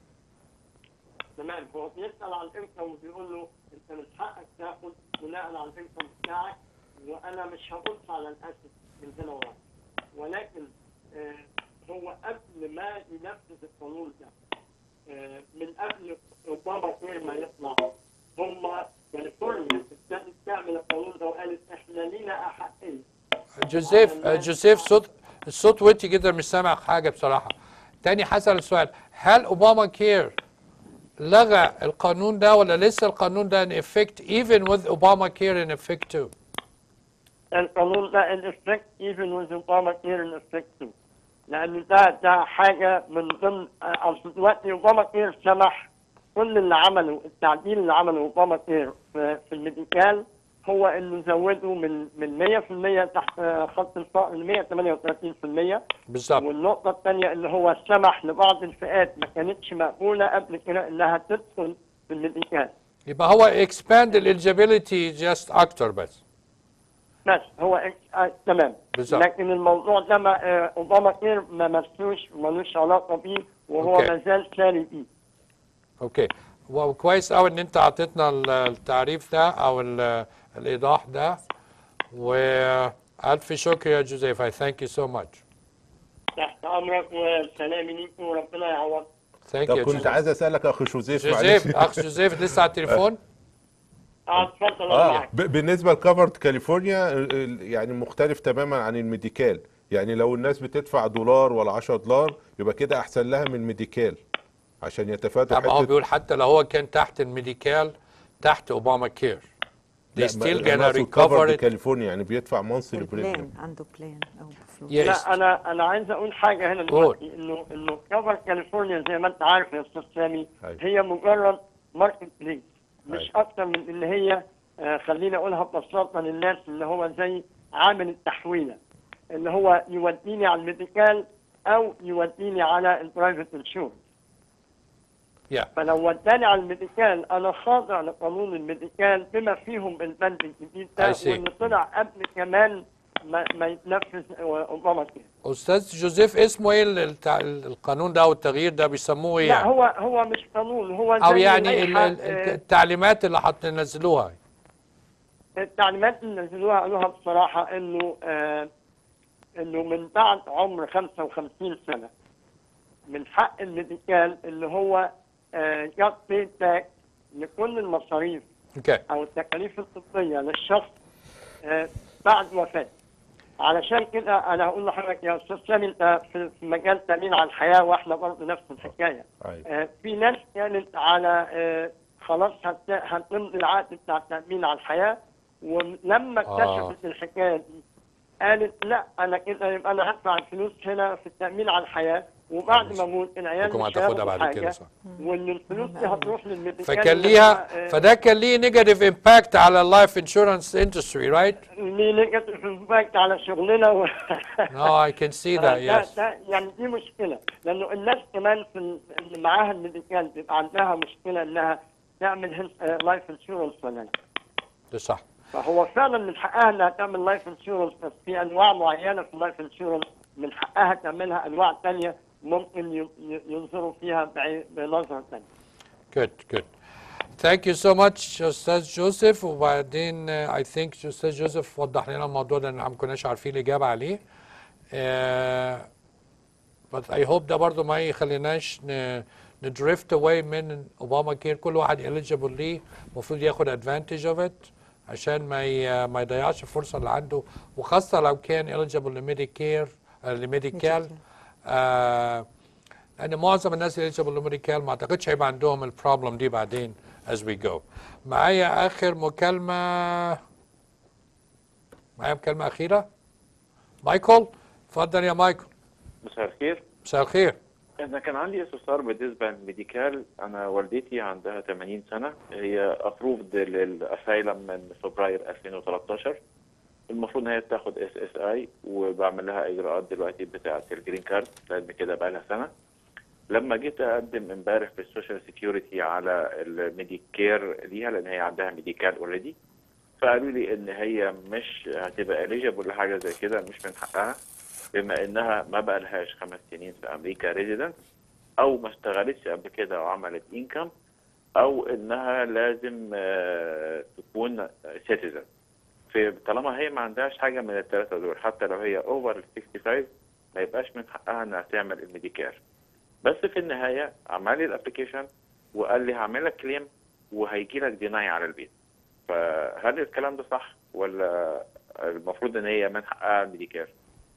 [SPEAKER 17] تمام هو بيسال على الانكم وبيقول له انت من حقك تاخد بناء على الانكم بتاعك وانا مش هبص على الاسد من هنا ورايا ولكن آه هو قبل ما ينفذ القانون ده آه من قبل اوباما كير ما يطلع هم كاليفورنيا ابتدت تعمل القانون ده وقالت احنا لينا احقيه
[SPEAKER 1] جوزيف جوزيف صوت الصوت وطي جدا مش سامع حاجه بصراحه تاني حسن السؤال هل اوباما كير لغى القانون ده ولا لسه القانون ده in effect even with Obama care in effect too
[SPEAKER 17] القانون ده الافكت ايفن وذ اوباما كير الافكت لان ده ده حاجه من ضمن اصل دلوقتي اوباما كير سمح كل اللي عمله التعديل اللي عمله اوباما كير في, في الميديكال هو انه زوده من من 100% تحت خط الفقر ل 138%
[SPEAKER 1] بالظبط
[SPEAKER 17] والنقطه الثانيه اللي هو سمح لبعض الفئات ما كانتش مقبوله قبل كده انها تدخل في الميديكال
[SPEAKER 1] يبقى هو expand eligibility just اكتر بس
[SPEAKER 17] بس هو إك- آه تمام
[SPEAKER 1] بالظبط.
[SPEAKER 17] لكن الموضوع ده ما آه اوباما كير ما مسوش وملوش علاقه بيه وهو
[SPEAKER 1] أوكي.
[SPEAKER 17] ما زال ساري بيه
[SPEAKER 1] اوكي وكويس قوي ان انت اعطيتنا ال- التعريف ده او ال- الايضاح ده والف شكر يا جوزيف I thank you so much
[SPEAKER 17] تحت امرك وسلامي ليكم وربنا يعوضك
[SPEAKER 1] ثانك
[SPEAKER 3] طب
[SPEAKER 1] يو
[SPEAKER 3] كنت عايز اسالك اخ جوزيف معلش.
[SPEAKER 1] جوزيف اخ جوزيف لسه على التليفون
[SPEAKER 17] اه اتفضل انا
[SPEAKER 3] اه
[SPEAKER 17] معاك
[SPEAKER 3] ب- بالنسبه لكفرد كاليفورنيا ال- ال- يعني مختلف تماما عن الميديكال يعني لو الناس بتدفع دولار ولا 10 دولار يبقى كده احسن لها من الميديكال عشان يتفادوا
[SPEAKER 1] طب هو بيقول حتى لو هو كان تحت الميديكال تحت اوباما كير they still gonna recover it
[SPEAKER 3] كاليفورنيا يعني بيدفع مونثلي بريميوم
[SPEAKER 2] بلان عنده بلان او فلوس
[SPEAKER 1] Yes.
[SPEAKER 17] لا انا انا عايز اقول حاجه هنا دلوقتي انه انه كفر كاليفورنيا زي ما انت عارف يا استاذ سامي
[SPEAKER 3] أيوة.
[SPEAKER 17] هي مجرد ماركت بليس مش
[SPEAKER 3] أيوة.
[SPEAKER 17] اكتر من ان هي آه خليني اقولها ببساطه للناس اللي هو زي عامل التحويله اللي هو يوديني على الميديكال او يوديني على البرايفت انشورنس
[SPEAKER 1] Yeah.
[SPEAKER 17] فلو وداني على الميديكال انا خاضع لقانون الميديكال بما فيهم البند الجديد ده
[SPEAKER 1] I see.
[SPEAKER 17] واللي طلع قبل كمان ما, ما يتنفذ اوباما كير
[SPEAKER 1] استاذ جوزيف اسمه ايه ال- التع- القانون ده او التغيير ده بيسموه ايه
[SPEAKER 17] لا
[SPEAKER 1] يعني؟
[SPEAKER 17] هو هو مش قانون هو
[SPEAKER 1] او
[SPEAKER 17] زي
[SPEAKER 1] يعني ال-
[SPEAKER 17] لائحة،
[SPEAKER 1] ال-
[SPEAKER 17] آه،
[SPEAKER 1] التعليمات اللي هتنزلوها
[SPEAKER 17] التعليمات اللي نزلوها قالوها بصراحه انه آه انه من بعد عمر 55 سنه من حق الميديكال اللي هو آه يعطي تاك لكل المصاريف
[SPEAKER 1] اوكي
[SPEAKER 17] او التكاليف الطبيه للشخص آه بعد وفاته علشان كده انا هقول لحضرتك يا استاذ سامي انت في في مجال تامين على الحياه واحنا برضه نفس الحكايه آه في ناس كانت على آه خلاص هت- هتمضي العقد بتاع التامين على الحياه ولما
[SPEAKER 1] آه.
[SPEAKER 17] اكتشفت الحكايه دي قالت لا انا كده يبقى انا هدفع الفلوس هنا في التامين على الحياه وبعد ما اموت العيال
[SPEAKER 1] حكم
[SPEAKER 17] مش
[SPEAKER 1] هتاخدها
[SPEAKER 17] هياخدوا
[SPEAKER 1] بعد كده
[SPEAKER 17] حاجه
[SPEAKER 1] صح.
[SPEAKER 17] وان الفلوس دي هتروح للميديكال
[SPEAKER 1] فكان
[SPEAKER 17] اللي
[SPEAKER 1] ليها
[SPEAKER 17] هو، آه،
[SPEAKER 1] فده كان ليه نيجاتيف امباكت على اللايف انشورنس اندستري رايت؟
[SPEAKER 17] ليه نيجاتيف امباكت على شغلنا و...
[SPEAKER 1] No, I can see that,
[SPEAKER 17] ده,
[SPEAKER 1] yes.
[SPEAKER 17] ده يعني دي مشكله لانه الناس كمان في ال- اللي معاها الميديكال بيبقى عندها مشكله انها تعمل لايف انشورنس ولا لا
[SPEAKER 1] ده صح
[SPEAKER 17] فهو فعلا من حقها انها تعمل لايف انشورنس بس في انواع معينه في اللايف انشورنس من حقها تعملها انواع ثانيه ممكن ي- ي- ينظروا فيها بعي- بنظره ثانيه
[SPEAKER 1] Good, good. Thank you so much أستاذ جوزيف وبعدين uh, I think أستاذ جوزيف وضح لنا الموضوع ده ما كناش عارفين الإجابة عليه. Uh, but I hope ده برضو ما يخليناش ن ندريفت away من اوباما كير كل واحد eligible ليه المفروض ياخد advantage of it عشان ما ي... ما يضيعش الفرصة اللي عنده وخاصة لو كان eligible لميديكير لميديكال آه لان معظم الناس اللي يلجبوا للميديكال ما اعتقدش هيبقى عندهم البروبلم دي بعدين as we go معايا اخر مكالمه معايا مكالمه اخيره مايكل اتفضل يا مايكل
[SPEAKER 18] مساء الخير
[SPEAKER 1] مساء الخير
[SPEAKER 18] انا كان عندي استفسار بالنسبه للميديكال انا والدتي عندها 80 سنه هي ابروفد للاسايلم من فبراير 2013 المفروض ان هي تاخد اس اس اي وبعمل لها اجراءات دلوقتي بتاعه الجرين كارد لان كده بقى لها سنه لما جيت اقدم امبارح في السوشيال سيكيورتي على الميديكير ليها لان هي عندها ميديكال اوريدي فقالوا لي ان هي مش هتبقى اليجيبل لحاجه زي كده مش من حقها بما انها ما بقى لهاش خمس سنين في امريكا ريزيدنت او ما اشتغلتش قبل كده وعملت انكم او انها لازم آه، تكون سيتيزن في طالما هي ما عندهاش حاجه من الثلاثه دول حتى لو هي اوفر 65 ما يبقاش من حقها انها تعمل الميديكير بس في النهايه عمل لي الابلكيشن وقال لي هعمل لك كليم وهيجي لك ديناي على البيت فهل الكلام ده صح ولا المفروض ان هي من حقها الميديكير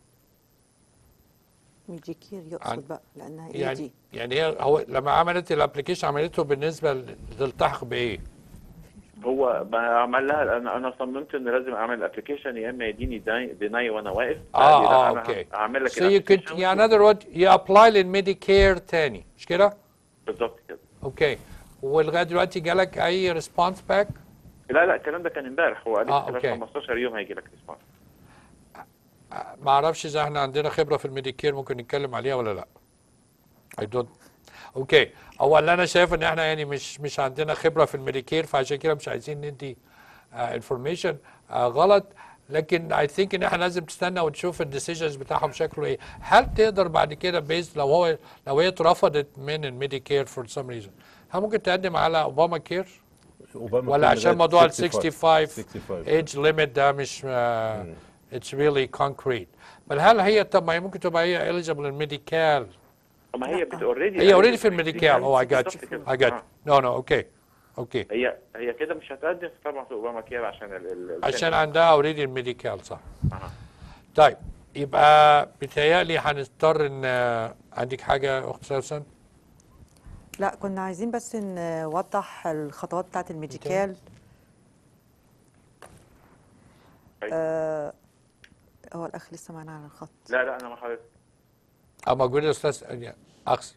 [SPEAKER 2] ميديكير
[SPEAKER 1] عن-
[SPEAKER 2] يقصد بقى لانها ايه
[SPEAKER 1] يعني
[SPEAKER 2] دي
[SPEAKER 1] يعني هي هو لما عملت الابلكيشن عملته بالنسبه ل- تلتحق بايه؟
[SPEAKER 18] هو ما عمل لها انا انا صممت ان لازم اعمل الابلكيشن يا اما يديني داي- ديناي وانا واقف
[SPEAKER 1] اه
[SPEAKER 18] قال لي لا،
[SPEAKER 1] اه
[SPEAKER 18] أنا
[SPEAKER 1] اوكي
[SPEAKER 18] هعمل لك
[SPEAKER 1] so you could يعني another word you apply للميديكير تاني مش كده؟
[SPEAKER 18] بالظبط كده
[SPEAKER 1] اوكي ولغايه دلوقتي جالك اي ريسبونس باك؟
[SPEAKER 18] لا لا الكلام ده كان امبارح هو قال لي
[SPEAKER 1] آه،
[SPEAKER 18] خلال
[SPEAKER 1] أوكي.
[SPEAKER 18] 15 يوم هيجي لك ريسبونس
[SPEAKER 1] ما اعرفش اذا احنا عندنا خبره في الميديكير ممكن نتكلم عليها ولا لا I don't اوكي هو اللي انا شايف ان احنا يعني مش مش عندنا خبره في الميديكير فعشان كده مش عايزين ندي انفورميشن غلط لكن اي ثينك ان احنا لازم تستنى وتشوف الديسيجنز بتاعهم شكله ايه هل تقدر بعد كده بيز لو هو لو هي اترفضت من الميديكير فور سم ريزون هل ممكن تقدم على اوباما كير
[SPEAKER 3] أوباما
[SPEAKER 1] ولا
[SPEAKER 3] كان
[SPEAKER 1] عشان
[SPEAKER 3] لغاية
[SPEAKER 1] موضوع ال
[SPEAKER 3] 65
[SPEAKER 1] 65
[SPEAKER 3] 65
[SPEAKER 1] ايج ليميت ده مش اتس ريلي كونكريت بل هل هي طب ما هي ممكن تبقى هي eligible للميديكال
[SPEAKER 18] ما هي بت اوريدي
[SPEAKER 1] هي اوريدي في الميديكال اوه اي جات
[SPEAKER 18] بالظبط كده.
[SPEAKER 1] اي جات
[SPEAKER 18] آه.
[SPEAKER 1] نو نو اوكي اوكي
[SPEAKER 18] هي هي كده مش هتقدم طبعا في اوباما كير عشان ال ال
[SPEAKER 1] عشان عندها اوريدي الميديكال صح طيب يبقى بيتهيألي هنضطر ان عندك حاجه يا اخت سوسن
[SPEAKER 2] لا كنا عايزين بس نوضح الخطوات بتاعت الميديكال آه هو الاخ لسه معانا على الخط
[SPEAKER 18] لا لا انا مع حضرتك
[SPEAKER 1] او موجود يا استاذ اقصى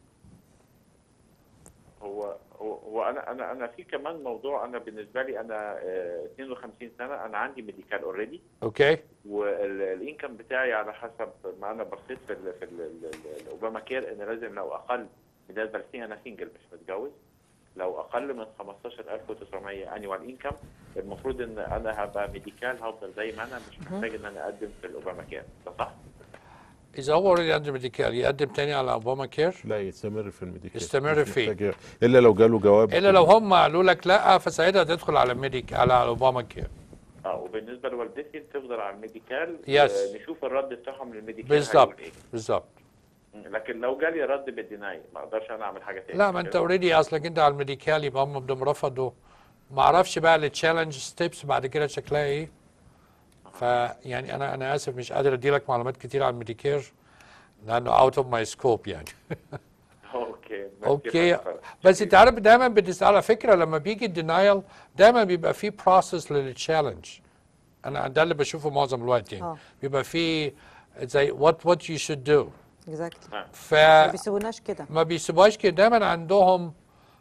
[SPEAKER 18] هو هو هو انا انا انا في كمان موضوع انا بالنسبه لي انا آه، 52 سنه انا عندي ميديكال اوريدي
[SPEAKER 1] اوكي
[SPEAKER 18] والانكم بتاعي على حسب ما انا بصيت في ال في ال- ال- ال- الاوباما كير ان لازم لو اقل بالنسبه لسني انا سنجل مش متجوز لو اقل من 15900 انيوال انكم المفروض ان انا هبقى ميديكال هفضل زي ما انا مش
[SPEAKER 2] مهم.
[SPEAKER 18] محتاج ان انا اقدم في الاوباما كير ده صح؟
[SPEAKER 1] اذا هو اوريدي عنده ميديكال يقدم تاني على اوباما كير
[SPEAKER 3] لا يستمر في الميديكال
[SPEAKER 1] يستمر
[SPEAKER 3] مش
[SPEAKER 1] فيه.
[SPEAKER 3] محتاج- الا لو جاله جواب
[SPEAKER 1] الا لو هم قالوا لك لا فساعتها تدخل على ميديك على اوباما كير
[SPEAKER 18] اه وبالنسبه لوالدتي تفضل على الميديكال
[SPEAKER 1] Yes.
[SPEAKER 18] آه، نشوف الرد بتاعهم للميديكال
[SPEAKER 1] بالظبط
[SPEAKER 18] هيقول ايه
[SPEAKER 1] بالظبط
[SPEAKER 18] لكن لو جالي رد بالديناي ما اقدرش انا اعمل حاجه تاني
[SPEAKER 1] لا ما انت اوريدي اصلك انت على الميديكال يبقى هم بدهم رفضوا ما اعرفش بقى التشالنج ستيبس بعد كده شكلها ايه فيعني انا انا اسف مش قادر ادي لك معلومات كتير عن الميديكير لانه اوت اوف ماي سكوب يعني
[SPEAKER 18] اوكي
[SPEAKER 1] اوكي بس انت عارف دايما بتسال على فكره لما بيجي الدينايل دايما بيبقى في بروسس للتشالنج انا ده اللي بشوفه معظم الوقت يعني
[SPEAKER 2] اه
[SPEAKER 1] بيبقى في زي وات وات يو شود دو
[SPEAKER 2] اكزاكتلي
[SPEAKER 1] ف
[SPEAKER 2] ما بيسيبوناش كده
[SPEAKER 1] ما بيسيبوهاش كده دايما عندهم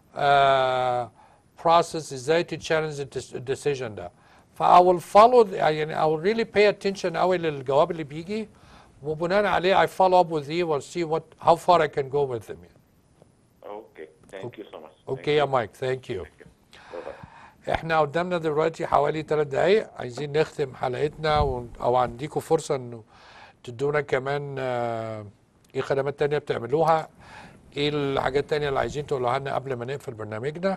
[SPEAKER 1] بروسس ازاي تشالنج الديسيجن ده ف I will follow the- يعني I will really pay attention قوي للجواب اللي بيجي وبناء عليه I follow up with you and see what how far I can go with them يعني.
[SPEAKER 18] اوكي ثانك يو سو ماتش
[SPEAKER 1] اوكي يا مايك ثانك يو احنا قدامنا دلوقتي حوالي ثلاث دقايق عايزين نختم حلقتنا و... او عندكم فرصه انه تدونا كمان آه، ايه خدمات تانية بتعملوها ايه الحاجات التانية اللي عايزين تقولوها لنا قبل ما نقفل برنامجنا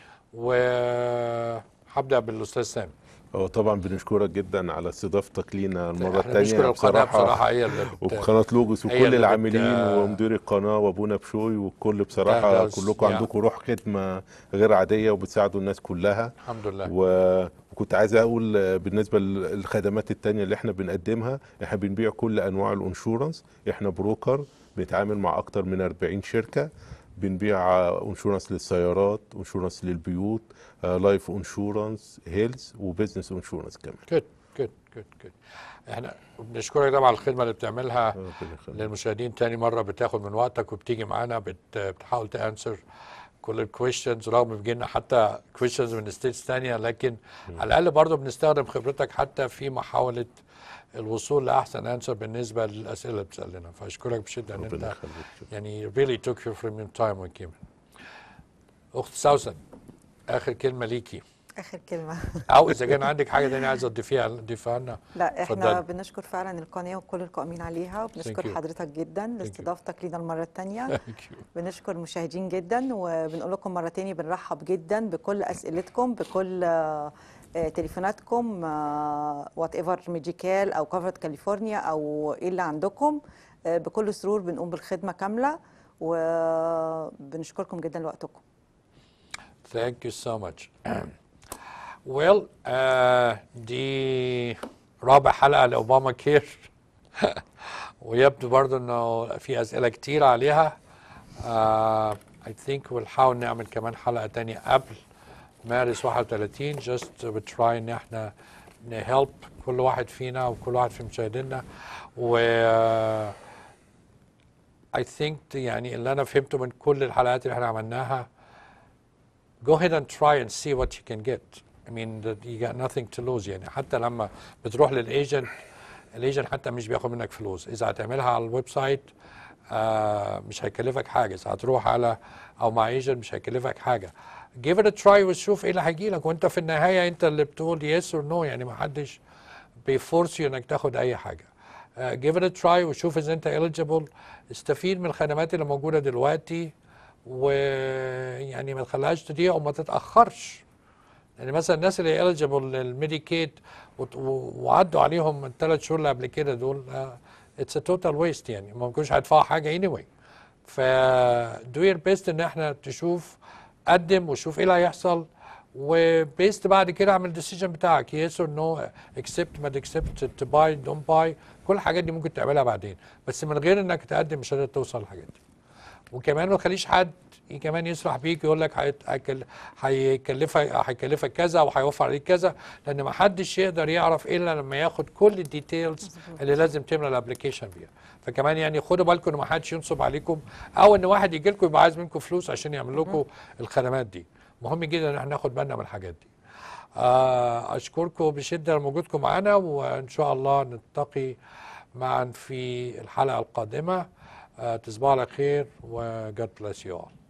[SPEAKER 1] وهبدا بالاستاذ سامي
[SPEAKER 3] هو طبعا بنشكرك جدا على استضافتك لينا المره
[SPEAKER 1] احنا بنشكر
[SPEAKER 3] الثانيه
[SPEAKER 1] القناة بصراحة هي اللي بت-
[SPEAKER 3] وقناه لوجوس
[SPEAKER 1] هي
[SPEAKER 3] وكل
[SPEAKER 1] اللي بت-
[SPEAKER 3] العاملين ومدير القناه وابونا بشوي والكل بصراحه
[SPEAKER 1] ده- ده-
[SPEAKER 3] كلكم
[SPEAKER 1] يا.
[SPEAKER 3] عندكم روح خدمه غير عاديه وبتساعدوا الناس كلها
[SPEAKER 1] الحمد لله
[SPEAKER 3] و- وكنت عايز اقول آه، بالنسبه للخدمات التانية اللي احنا بنقدمها احنا بنبيع كل انواع الانشورنس احنا بروكر بنتعامل مع اكتر من 40 شركه بنبيع آه، انشورنس للسيارات انشورنس للبيوت لايف انشورنس هيلث وبزنس انشورنس كمان
[SPEAKER 1] جود جود جود جود احنا بنشكرك طبعا على الخدمه اللي بتعملها للمشاهدين تاني مره بتاخد من وقتك وبتيجي معانا بت بتحاول تانسر كل الكويشنز رغم بيجي لنا حتى كويشنز من ستيتس تانية لكن على الاقل برضه بنستخدم خبرتك حتى في محاوله الوصول لاحسن انسر بالنسبه للاسئله اللي بتسالنا فاشكرك بشده ان انت يعني really took your premium time when came اخت سوسن اخر كلمه ليكي
[SPEAKER 2] اخر كلمه
[SPEAKER 1] او اذا كان عندك حاجه تانية عايزه تضيفيها تضيفها لنا
[SPEAKER 2] لا احنا
[SPEAKER 1] اتفضلي.
[SPEAKER 2] بنشكر فعلا القناه وكل القائمين عليها
[SPEAKER 1] Thank
[SPEAKER 2] وبنشكر
[SPEAKER 1] you.
[SPEAKER 2] حضرتك جدا لاستضافتك لينا المره الثانيه
[SPEAKER 1] Thank you.
[SPEAKER 2] بنشكر المشاهدين جدا وبنقول لكم مره تاني بنرحب جدا بكل اسئلتكم بكل آه، آه، تليفوناتكم وات ايفر ميديكال او كفرت كاليفورنيا او ايه اللي عندكم آه، بكل سرور بنقوم بالخدمه كامله وبنشكركم جدا لوقتكم
[SPEAKER 1] Thank you so much. well, آه دي رابع حلقة لأوباما كير ويبدو برضو انه في أسئلة كتير عليها. آه I think بنحاول نعمل كمان حلقة تانية قبل مارس 31 just بتراي ان احنا نهلب كل واحد فينا وكل واحد في مشاهدينا و آه، I think يعني اللي انا فهمته من كل الحلقات اللي احنا عملناها go ahead and try and see what you can get. I mean that you got nothing to lose يعني حتى لما بتروح للايجنت الايجنت حتى مش بياخد منك فلوس اذا هتعملها على الويب سايت آه مش هيكلفك حاجه اذا هتروح على او مع ايجنت مش هيكلفك حاجه give it a try وشوف ايه اللي هيجي لك وانت في النهايه انت اللي بتقول yes or no يعني ما حدش بيفورس انك تاخد اي حاجه uh, give it a try وشوف اذا انت eligible استفيد من الخدمات اللي موجوده دلوقتي ويعني ما تخليهاش تضيع وما تتاخرش يعني مثلا الناس اللي eligible للميديكيد وت- و- وعدوا عليهم الثلاث شهور اللي قبل كده دول آه، اتس ا توتال ويست يعني ما كنتش هيدفعوا حاجه اني anyway. ف do your best ان احنا تشوف قدم وشوف ايه اللي هيحصل وبيست بعد كده اعمل الديسيجن بتاعك يس اور نو اكسبت ما تكسبت تباي دونت باي كل الحاجات دي ممكن تعملها بعدين بس من غير انك تقدم مش هتقدر توصل للحاجات دي وكمان ما تخليش حد كمان يسرح بيك يقول لك هيت- هيكل- هيكلفك هيكلفك كذا وهيوفر عليك كذا لان ما حدش يقدر يعرف الا لما ياخد كل الديتيلز اللي لازم تملى الابلكيشن فيها فكمان يعني خدوا بالكم ان ما حدش ينصب عليكم او ان واحد يجي لكم يبقى عايز منكم فلوس عشان يعمل لكم الخدمات دي مهم جدا ان احنا ناخد بالنا من الحاجات دي آه، اشكركم بشده لوجودكم معنا وان شاء الله نلتقي معا في الحلقه القادمه آه، تصبحوا على خير و God bless you all